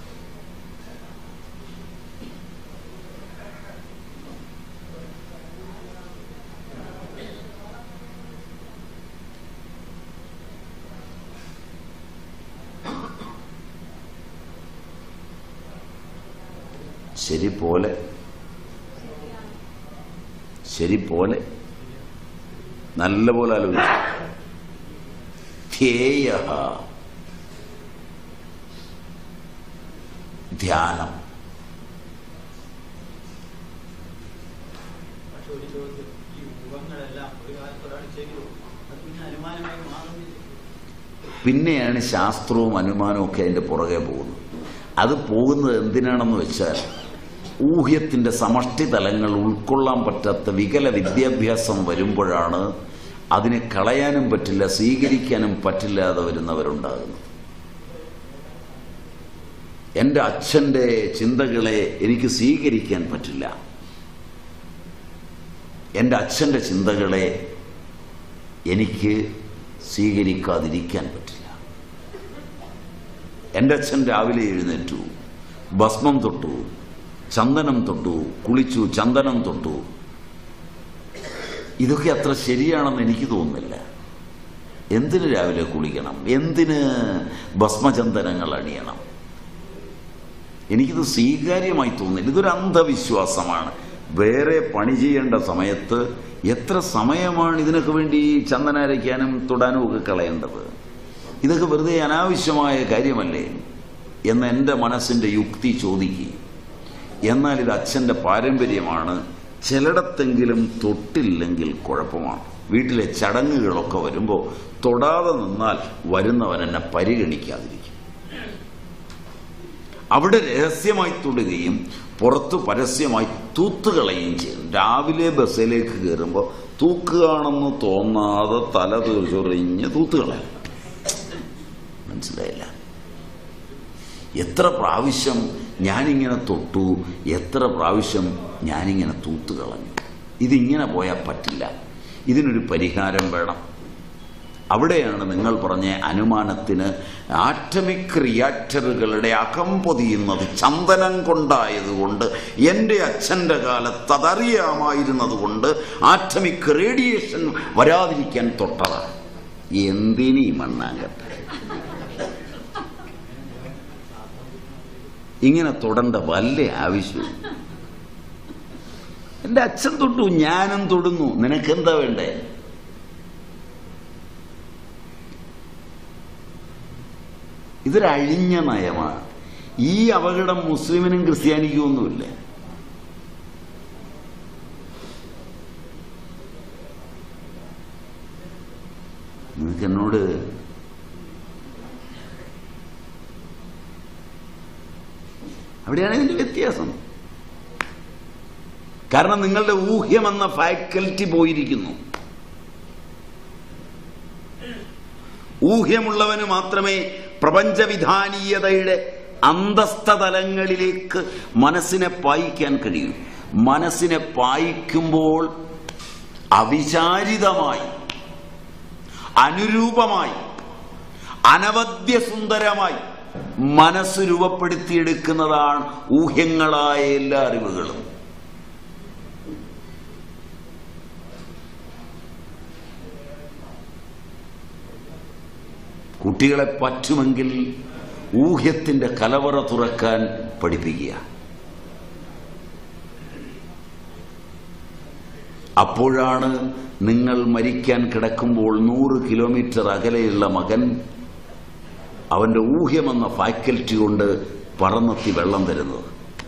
ശരി പോലെ ശരി പോലെ നല്ല പോലെ ആലോചിച്ചു ധ്യേയ ധ്യാനം പക്ഷെ ഒരു ചോദ്യം ഈ യുഗങ്ങളെല്ലാം ഒരു കാലത്ത് ഒരാൾ ചെയ്തു അത് പിന്നെ അനുമാനമായി മാറുന്നില്ല പിന്നെയാണ് ശാസ്ത്രവും അനുമാനവും ഒക്കെ അതിന്റെ പുറകെ പോകുന്നത് അത് പോകുന്നത് എന്തിനാണെന്ന് വെച്ചാൽ ഊഹ്യത്തിന്റെ സമഷ്ടി തലങ്ങൾ ഉൾക്കൊള്ളാൻ പറ്റാത്ത വികല വിദ്യാഭ്യാസം വരുമ്പോഴാണ് അതിനെ കളയാനും പറ്റില്ല സ്വീകരിക്കാനും പറ്റില്ലാതെ വരുന്നവരുണ്ടാകുന്നത് എൻ്റെ അച്ഛൻ്റെ ചിന്തകളെ എനിക്ക് സ്വീകരിക്കാൻ പറ്റില്ല എൻ്റെ അച്ഛൻ്റെ ചിന്തകളെ എനിക്ക് സ്വീകരിക്കാതിരിക്കാൻ പറ്റില്ല എൻ്റെ അച്ഛൻ രാവിലെ എഴുന്നേറ്റു ഭസ്മം തൊട്ടു ചന്ദനം തൊട്ടു കുളിച്ചു ചന്ദനം തൊട്ടു ഇതൊക്കെ അത്ര ശരിയാണെന്ന് എനിക്ക് തോന്നുന്നില്ല എന്തിന് രാവിലെ കുളിക്കണം എന്തിന് ഭസ്മചന്ദനങ്ങൾ അണിയണം എനിക്കിത് സ്വീകാര്യമായി തോന്നുന്നില്ല ഇതൊരു അന്ധവിശ്വാസമാണ് വേറെ പണി ചെയ്യേണ്ട സമയത്ത് എത്ര സമയമാണ് ഇതിനൊക്കെ വേണ്ടി ചന്ദന അരയ്ക്കാനും തൊടാനും ഒക്കെ കളയേണ്ടത് ഇതൊക്കെ വെറുതെ അനാവശ്യമായ കാര്യമല്ലേ എന്ന് എൻ്റെ മനസ്സിൻ്റെ യുക്തി ചോദിക്കുക എന്നാൽ ഇത് അച്ഛൻ്റെ പാരമ്പര്യമാണ് ചിലയിടത്തെങ്കിലും തൊട്ടില്ലെങ്കിൽ കുഴപ്പമാണ് വീട്ടിലെ ചടങ്ങുകളൊക്കെ വരുമ്പോൾ തൊടാതെ നിന്നാൽ വരുന്നവൻ എന്നെ പരിഗണിക്കാതിരിക്കും അവിടെ രഹസ്യമായി തൊടുകയും പുറത്ത് പരസ്യമായി തൂത്തുകളയുകയും ചെയ്യും രാവിലെ ബസ്സിലേക്ക് കയറുമ്പോൾ തൂക്കുകയാണെന്ന് തോന്നാതെ തല തീർച്ചൊറിഞ്ഞ് തൂത്തുകളയും മനസ്സിലായില്ല എത്ര പ്രാവശ്യം ഞാനിങ്ങനെ തൊട്ടു എത്ര പ്രാവശ്യം ഞാനിങ്ങനെ തൂത്തു കളഞ്ഞു ഇതിങ്ങനെ പോയാൽ പറ്റില്ല ഇതിനൊരു പരിഹാരം വേണം അവിടെയാണ് നിങ്ങൾ പറഞ്ഞ അനുമാനത്തിന് ആറ്റമിക് റിയാക്ടറുകളുടെ അകം പൊതിയുന്നത് ചന്ദനം കൊണ്ടായതുകൊണ്ട് എൻ്റെ അച്ഛൻ്റെ കാലത്ത് അതറിയാമായിരുന്നത് കൊണ്ട് ആറ്റമിക് റേഡിയേഷൻ വരാതിരിക്കാൻ തൊട്ടതാണ് എന്തിനീ മണ്ണാങ്കട്ടെ ഇങ്ങനെ തൊടേണ്ട വല്ല ആവശ്യവും എൻ്റെ അച്ഛൻ തൊട്ടു ഞാനും തൊടുന്നു നിനക്കെന്താ വേണ്ടേ ഇതൊരു അഴിഞ്ഞ നയമാണ് ഈ അപകടം മുസ്ലിമിനും ക്രിസ്ത്യാനിക്കും ഒന്നുമില്ല നിങ്ങൾക്ക് എന്നോട് അവിടെയാണ് ഇതിന്റെ വ്യത്യാസം കാരണം നിങ്ങളുടെ ഊഹ്യമെന്ന ഫാക്കൽറ്റി പോയിരിക്കുന്നു ഊഹ്യമുള്ളവന് മാത്രമേ പ്രപഞ്ചവിധാനീയതയുടെ അന്തസ്ഥ തലങ്ങളിലേക്ക് മനസ്സിനെ പായിക്കാൻ കഴിയൂ മനസ്സിനെ പായിക്കുമ്പോൾ അവിചാരിതമായി അനുരൂപമായി അനവദ്യ സുന്ദരമായി മനസ്സ് രൂപപ്പെടുത്തിയെടുക്കുന്നതാണ് ഊഹ്യങ്ങളായ എല്ലാ അറിവുകളും കുട്ടികളെ പറ്റുമെങ്കിൽ ഊഹ്യത്തിന്റെ കലവറ തുറക്കാൻ പഠിപ്പിക്കുക അപ്പോഴാണ് നിങ്ങൾ മരിക്കാൻ കിടക്കുമ്പോൾ നൂറ് കിലോമീറ്റർ അകലെയുള്ള മകൻ അവന്റെ ഊഹ്യമെന്ന ഫാക്കൽറ്റി കൊണ്ട് പറന്നെത്തി വെള്ളം തരുന്നത്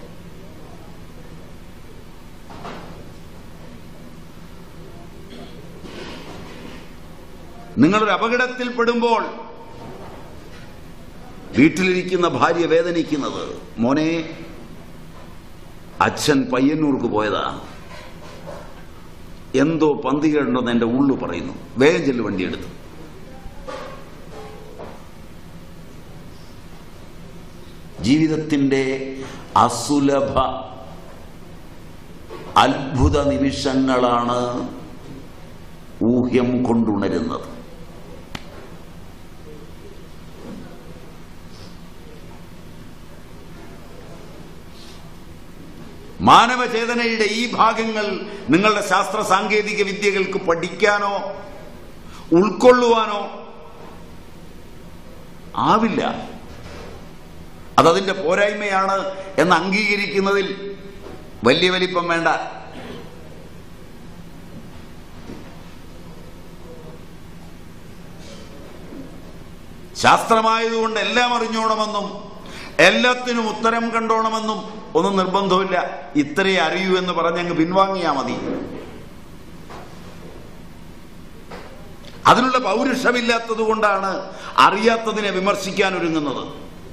നിങ്ങളൊരു അപകടത്തിൽപ്പെടുമ്പോൾ വീട്ടിലിരിക്കുന്ന ഭാര്യ വേദനിക്കുന്നത് മോനെ അച്ഛൻ പയ്യന്നൂർക്ക് പോയതാ എന്തോ പന്തികേടുണ്ടെന്ന് എന്റെ ഉള്ളു പറയുന്നു വേഗം ചെല്ലു വണ്ടിയെടുത്തു ജീവിതത്തിന്റെ അസുലഭ അത്ഭുത നിമിഷങ്ങളാണ് ഊഹ്യം കൊണ്ടുണരുന്നത് മാനവചേതനയുടെ ഈ ഭാഗങ്ങൾ നിങ്ങളുടെ ശാസ്ത്ര സാങ്കേതിക വിദ്യകൾക്ക് പഠിക്കാനോ ഉൾക്കൊള്ളുവാനോ ആവില്ല അതതിന്റെ പോരായ്മയാണ് എന്ന് അംഗീകരിക്കുന്നതിൽ വലിയ വലിപ്പം വേണ്ട ശാസ്ത്രമായതുകൊണ്ട് എല്ലാം അറിഞ്ഞോണമെന്നും എല്ലാത്തിനും ഉത്തരം കണ്ടോണമെന്നും ഒന്നും നിർബന്ധമില്ല ഇത്രയേ അറിയൂ എന്ന് പറഞ്ഞങ്ങ് പിൻവാങ്ങിയാ മതി അതിനുള്ള പൗരുഷമില്ലാത്തത് കൊണ്ടാണ് അറിയാത്തതിനെ വിമർശിക്കാൻ ഒരുങ്ങുന്നത്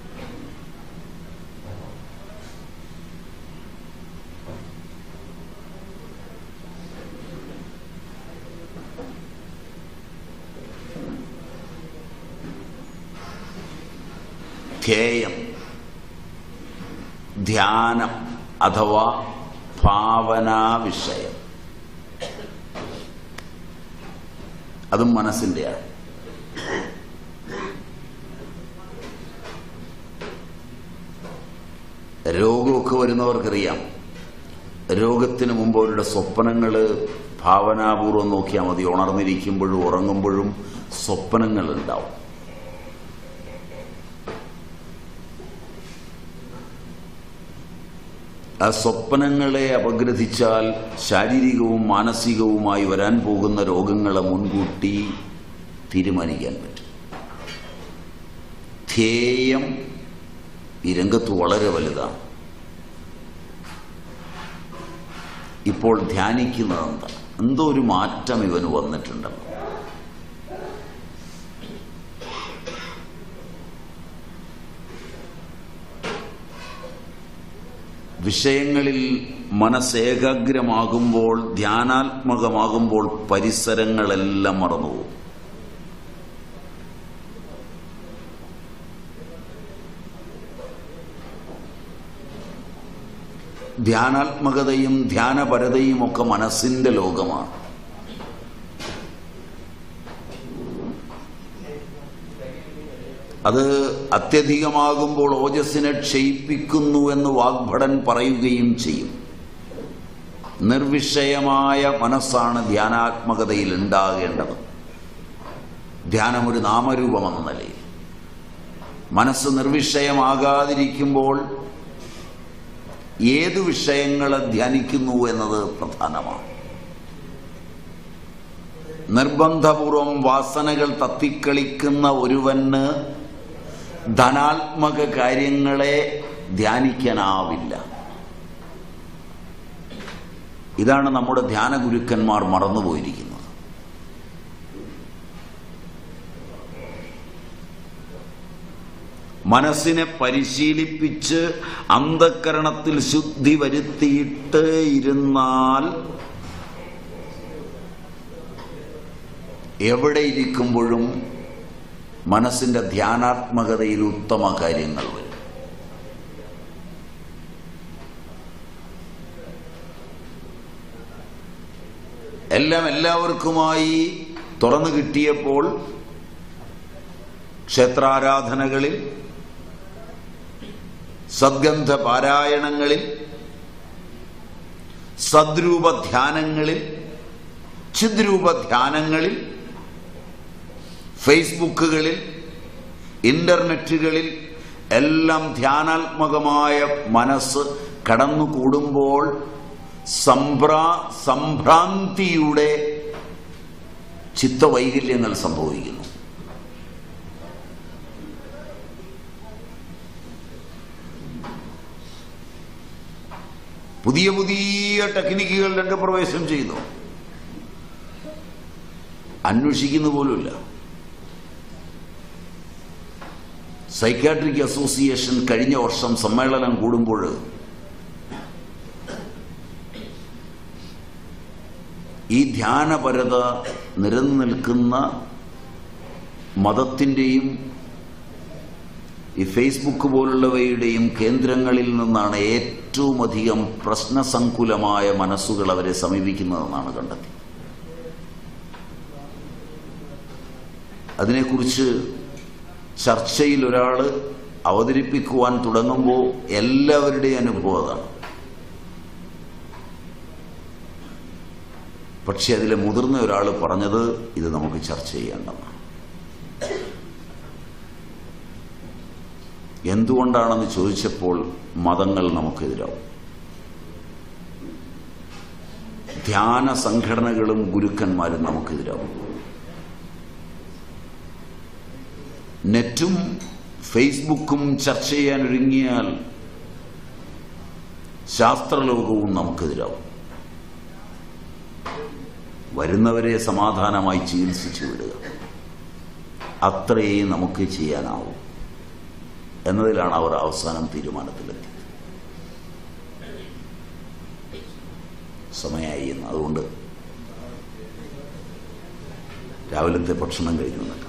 ധ്യേയം ധ്യാനം അഥവാ ഭാവനാ വിഷയം അതും മനസ്സിന്റെയാണ് രോഗമൊക്കെ വരുന്നവർക്കറിയാം രോഗത്തിന് മുമ്പ് അവരുടെ സ്വപ്നങ്ങൾ ഭാവനാപൂർവ്വം നോക്കിയാൽ മതി ഉണർന്നിരിക്കുമ്പോഴും ഉറങ്ങുമ്പോഴും സ്വപ്നങ്ങൾ ഉണ്ടാവും ആ സ്വപ്നങ്ങളെ അപഗ്രഥിച്ചാൽ ശാരീരികവും മാനസികവുമായി വരാൻ പോകുന്ന രോഗങ്ങളെ മുൻകൂട്ടി തീരുമാനിക്കാൻ പറ്റും ധ്യേയം ഈ രംഗത്ത് വളരെ വലുതാണ് ഇപ്പോൾ ധ്യാനിക്കുന്നത് എന്താ എന്തോ ഒരു മാറ്റം ഇവന് വന്നിട്ടുണ്ടല്ലോ വിഷയങ്ങളിൽ മനസ്സേകാഗ്രമാകുമ്പോൾ ധ്യാനാത്മകമാകുമ്പോൾ പരിസരങ്ങളെല്ലാം മറന്നുപോകും ധ്യാനാത്മകതയും ധ്യാനപരതയും ഒക്കെ മനസ്സിന്റെ ലോകമാണ് അത് അത്യധികമാകുമ്പോൾ ഓജസ്സിനെ ക്ഷയിപ്പിക്കുന്നു എന്ന് വാഗ്ഭടൻ പറയുകയും ചെയ്യും നിർവിഷയമായ മനസ്സാണ് ധ്യാനാത്മകതയിൽ ഉണ്ടാകേണ്ടത് ധ്യാനം ഒരു നാമരൂപമെന്ന നിലയിൽ മനസ്സ് നിർവിഷയമാകാതിരിക്കുമ്പോൾ ഏതു വിഷയങ്ങളെ ധ്യാനിക്കുന്നു എന്നത് പ്രധാനമാണ് നിർബന്ധപൂർവം വാസനകൾ തത്തിക്കളിക്കുന്ന ഒരുവന് ധനാത്മക കാര്യങ്ങളെ ധ്യാനിക്കാനാവില്ല ഇതാണ് നമ്മുടെ ധ്യാന ഗുരുക്കന്മാർ മറന്നുപോയിരിക്കുന്നത് മനസ്സിനെ പരിശീലിപ്പിച്ച് അന്ധക്കരണത്തിൽ ശുദ്ധി വരുത്തിയിട്ട് ഇരുന്നാൽ എവിടെ ഇരിക്കുമ്പോഴും മനസ്സിന്റെ ധ്യാനാത്മകതയിൽ ഉത്തമ കാര്യങ്ങൾ വരും എല്ലാം എല്ലാവർക്കുമായി തുറന്നു കിട്ടിയപ്പോൾ ക്ഷേത്രാരാധനകളിൽ സദ്ഗന്ധ പാരായണങ്ങളിൽ സദ്രൂപ ധ്യാനങ്ങളിൽ ചിദ്രൂപ ധ്യാനങ്ങളിൽ ഫേസ്ബുക്കുകളിൽ ഇന്റർനെറ്റുകളിൽ എല്ലാം ധ്യാനാത്മകമായ മനസ്സ് കടന്നുകൂടുമ്പോൾ സംഭ്രാ സംഭ്രാന്തിയുടെ ചിത്തവൈകല്യങ്ങൾ സംഭവിക്കുന്നു പുതിയ പുതിയ ടെക്നിക്കുകൾ രംഗപ്രവേശം ചെയ്തു അന്വേഷിക്കുന്ന പോലുമില്ല സൈക്കാട്രിക് അസോസിയേഷൻ കഴിഞ്ഞ വർഷം സമ്മേളനം കൂടുമ്പോൾ ഈ ധ്യാനപരത നിലനിൽക്കുന്ന മതത്തിൻ്റെയും ഈ ഫേസ്ബുക്ക് പോലുള്ളവയുടെയും കേന്ദ്രങ്ങളിൽ നിന്നാണ് ഏറ്റവും അധികം പ്രശ്നസങ്കുലമായ മനസ്സുകൾ അവരെ സമീപിക്കുന്നതെന്നാണ് കണ്ടെത്തി അതിനെക്കുറിച്ച് ചർച്ചയിൽ ഒരാൾ അവതരിപ്പിക്കുവാൻ തുടങ്ങുമ്പോൾ എല്ലാവരുടെയും അനുഭവം അതാണ് പക്ഷെ അതിലെ മുതിർന്ന ഒരാൾ പറഞ്ഞത് ഇത് നമുക്ക് ചർച്ച ചെയ്യേണ്ടതാണ് എന്തുകൊണ്ടാണെന്ന് ചോദിച്ചപ്പോൾ മതങ്ങൾ നമുക്കെതിരാവും ധ്യാന സംഘടനകളും ഗുരുക്കന്മാരും നമുക്കെതിരാവും നെറ്റും ഫേസ്ബുക്കും ചർച്ച ചെയ്യാൻ ഒരുങ്ങിയാൽ ശാസ്ത്രലോകവും നമുക്കെതിരാവും വരുന്നവരെ സമാധാനമായി ചികിത്സിച്ചു വിടുക അത്രയേ നമുക്ക് ചെയ്യാനാവൂ എന്നതിലാണ് അവർ അവസാനം തീരുമാനത്തിലെത്തിയത് സമയമായി എന്ന് അതുകൊണ്ട് രാവിലത്തെ ഭക്ഷണം കഴിഞ്ഞു നിൽക്കാം